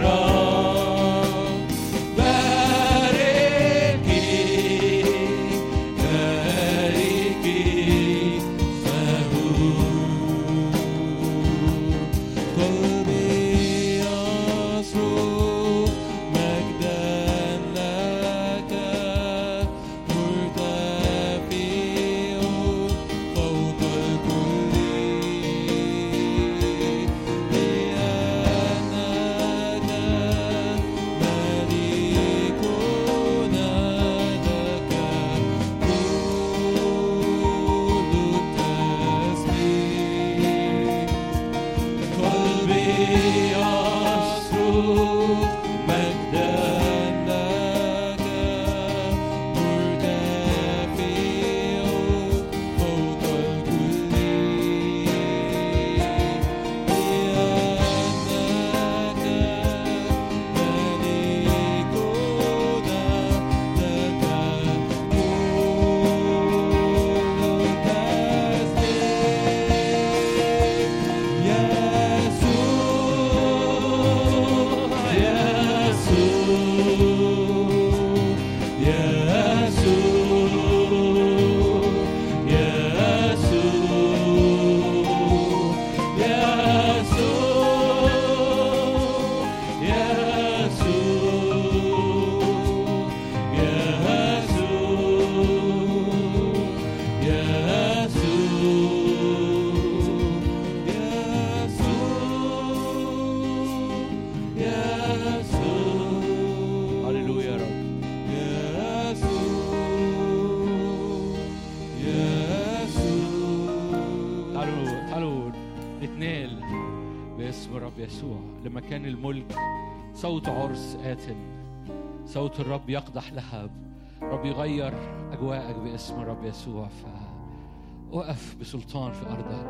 الرب باركي باركي قلبي يصرخ مجدا لك مرتفع فوق الكل لأنك ملكنا لك كل التسبيح قلبي يصرخ مجدا لك مرتفع فوق الكل لأنك ملكنا لك كل التسبيح هللويا يا رب تعالوا تعالوا نتنال باسم الرب يسوع لمكان الملك صوت عرس آت صوت الرب يقدح لهب رب يغير أجواءك باسم الرب يسوع فوقف بسلطان في أرضك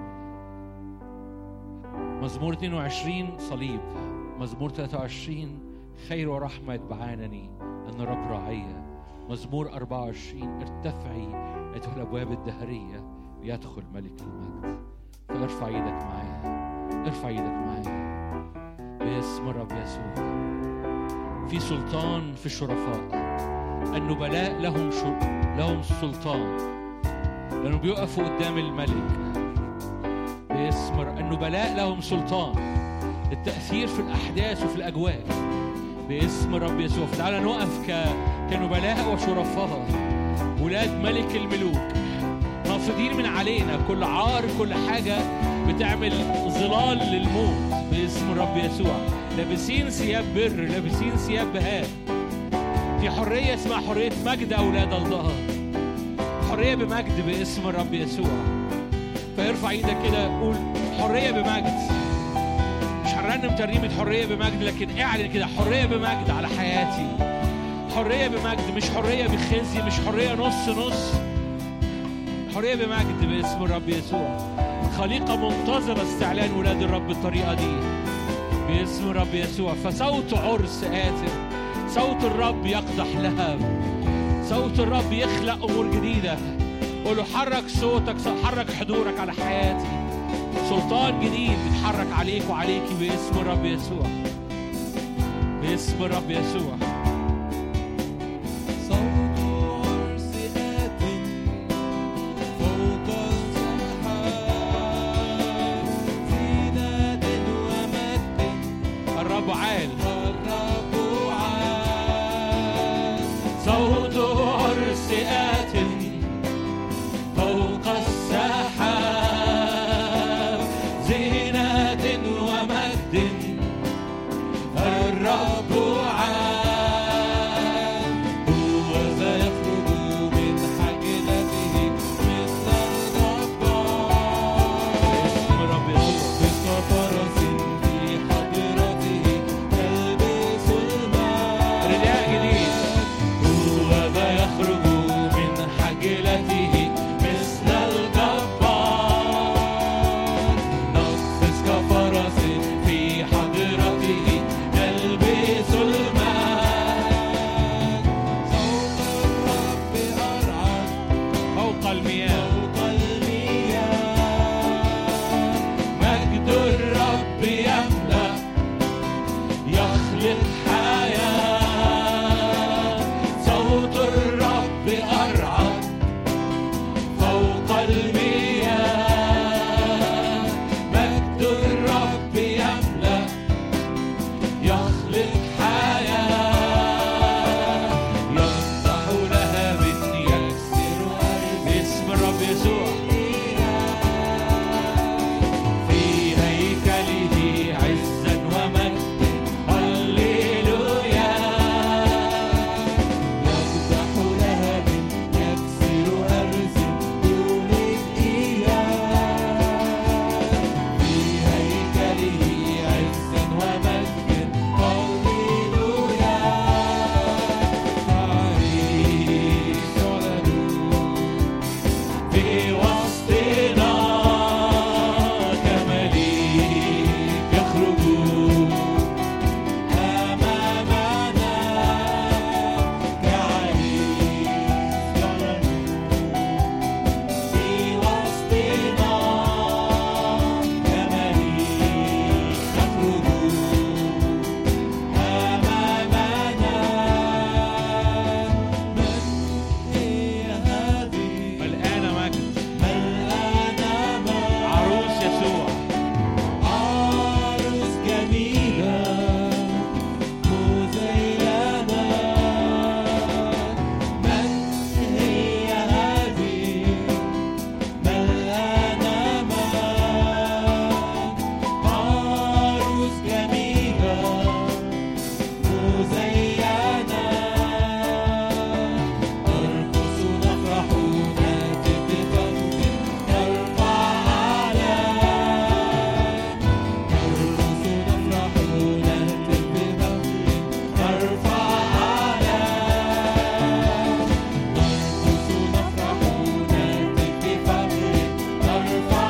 مزمور 22 صليب مزمور 23 خير ورحمة يتبعانني أن الرب راعية مزمور 24 ارتفعي أيتها الأبواب الدهرية ليدخل ملك المجد فارفع ايدك معايا ارفع ايدك معايا باسم الرب يسوع في سلطان في الشرفاء النبلاء لهم شر... لهم سلطان لأنه بيقفوا قدام الملك باسم الر- النبلاء لهم سلطان التأثير في الأحداث وفي الأجواء باسم الرب يسوع فتعالى نقف ك... كنبلاء وشرفاء ولاد ملك الملوك نافضين من علينا كل عار كل حاجة بتعمل ظلال للموت باسم الرب يسوع لابسين ثياب بر لابسين ثياب بهاء في حرية اسمها حرية مجد أولاد الله حرية بمجد باسم الرب يسوع فارفع ايدك كده قول حرية بمجد مش هنرنم ترنيمة حرية بمجد لكن اعلن كده حرية بمجد على حياتي حرية بمجد مش حرية بخزي مش حرية نص نص حرية بمجد باسم الرب يسوع خليقة منتظرة استعلان ولاد الرب بالطريقة دي باسم الرب يسوع فصوت عرس آت صوت الرب يقدح لهب صوت الرب يخلق أمور جديدة قول له حرك صوتك حرك حضورك على حياتي سلطان جديد بيتحرك عليك وعليكي باسم الرب يسوع باسم الرب يسوع صوت عرس آت فوق السحاب زينة ومجد الرب عال الرب عال صوت عرس آت فوق السحاب زينة ومجد الرب عال هو ذا يخرج من حجلته مثل الجبار باسم الرب يسوع مثل فرس في حضرته يلبس الماء رداء جديد هو ذا يخرج من حجلته مثل الجبار نفس كفرس في حضرته يلبس الماء صوت الرب أرعد فوق المياه فوق المياه مجد الرب يملأ يخلق حياة صوت الرب أرعد فوق المياه مجد الرب يملأ يخلق حياة يفتح لهب يكسر باسم الرب يسوع في هيكله عزا ومجد هللويا يفتح لهب يكسر أرز يولد إياه في هيكله عزا ومجد هللويا عريس ولدوه في وسطنا كمليك يخرج أمامنا كعريس في وسطنا كمليك يخرج أمامنا من هي هذه الآن مجد ملآنة ماء عروس يسوع عروس جميلة مزينة من هي هذه ملآنة ماء عروس جميلة مزينة نرقص نفرح نهتف بفخر نرفع أعلام نرقص نفرح نهتف بفخر نرفع أعلام نرقص نفرح نهتف بفخر نرفع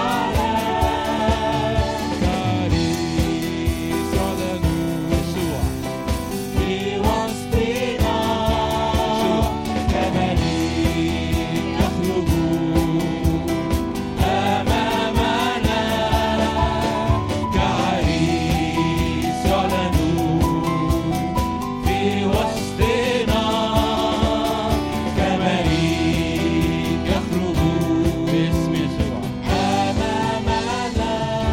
أعلام كريس علنوه يسوع في وسطنا كمليك يخرج أمامنا كعريس يعلنون في وسطنا كمليك يخرج باسم يسوع أمامنا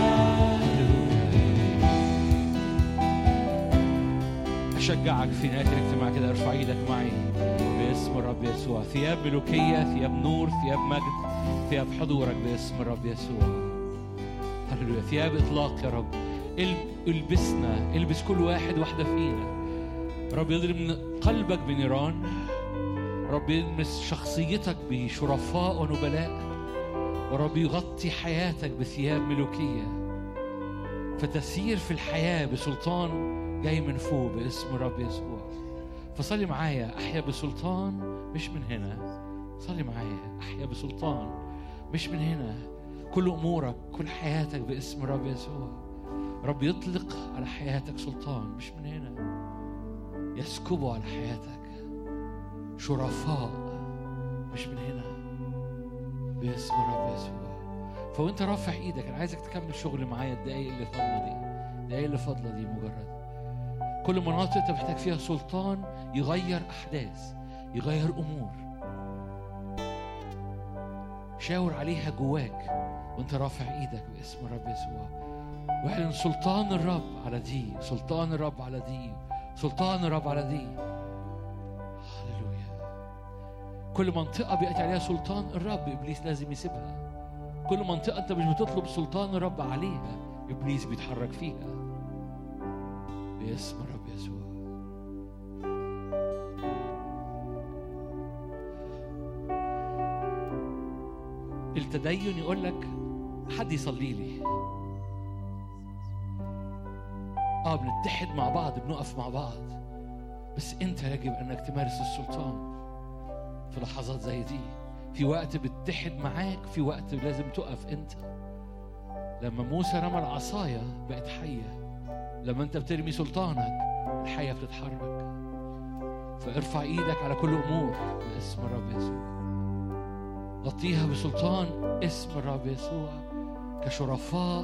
أشجعك في نهاية الاجتماع كده ارفع ايدك معي باسم الرب يسوع ثياب ملوكية ثياب نور ثياب مجد ثياب حضورك باسم الرب يسوع هللويا ثياب اطلاق يا رب ال- البسنا البس كل واحد واحده فينا رب يضرب من قلبك بنيران رب يلمس شخصيتك بشرفاء ونبلاء ورب يغطي حياتك بثياب ملوكيه فتسير في الحياه بسلطان جاي من فوق باسم الرب يسوع فصلي معايا احيا بسلطان مش من هنا صلي معايا احيا بسلطان مش من هنا كل امورك كل حياتك باسم الرب يسوع رب يطلق على حياتك سلطان مش من هنا يسكبه على حياتك شرفاء مش من هنا باسم الرب يسوع فوانت رافع ايدك انا عايزك تكمل شغل معايا الدقايق اللي فاضله دي الدقايق اللي فاضله دي مجرد كل مناطق انت محتاج فيها سلطان يغير احداث يغير امور شاور عليها جواك وانت رافع ايدك باسم الرب يسوع واعلن سلطان الرب على دي سلطان الرب على دي سلطان الرب على دي هللويا كل منطقة بيأتي عليها سلطان الرب إبليس لازم يسيبها كل منطقة أنت مش بتطلب سلطان الرب عليها إبليس بيتحرك فيها باسم الرب يسوع التدين يقول لك حد يصلي لي اه بنتحد مع بعض بنقف مع بعض بس انت يجب انك تمارس السلطان في لحظات زي دي في وقت بتتحد معاك في وقت لازم تقف انت لما موسى رمى العصاية بقت حية لما انت بترمي سلطانك الحية بتتحرك فارفع ايدك على كل امور باسم الرب يسوع غطيها بسلطان اسم الرب يسوع كشرفاء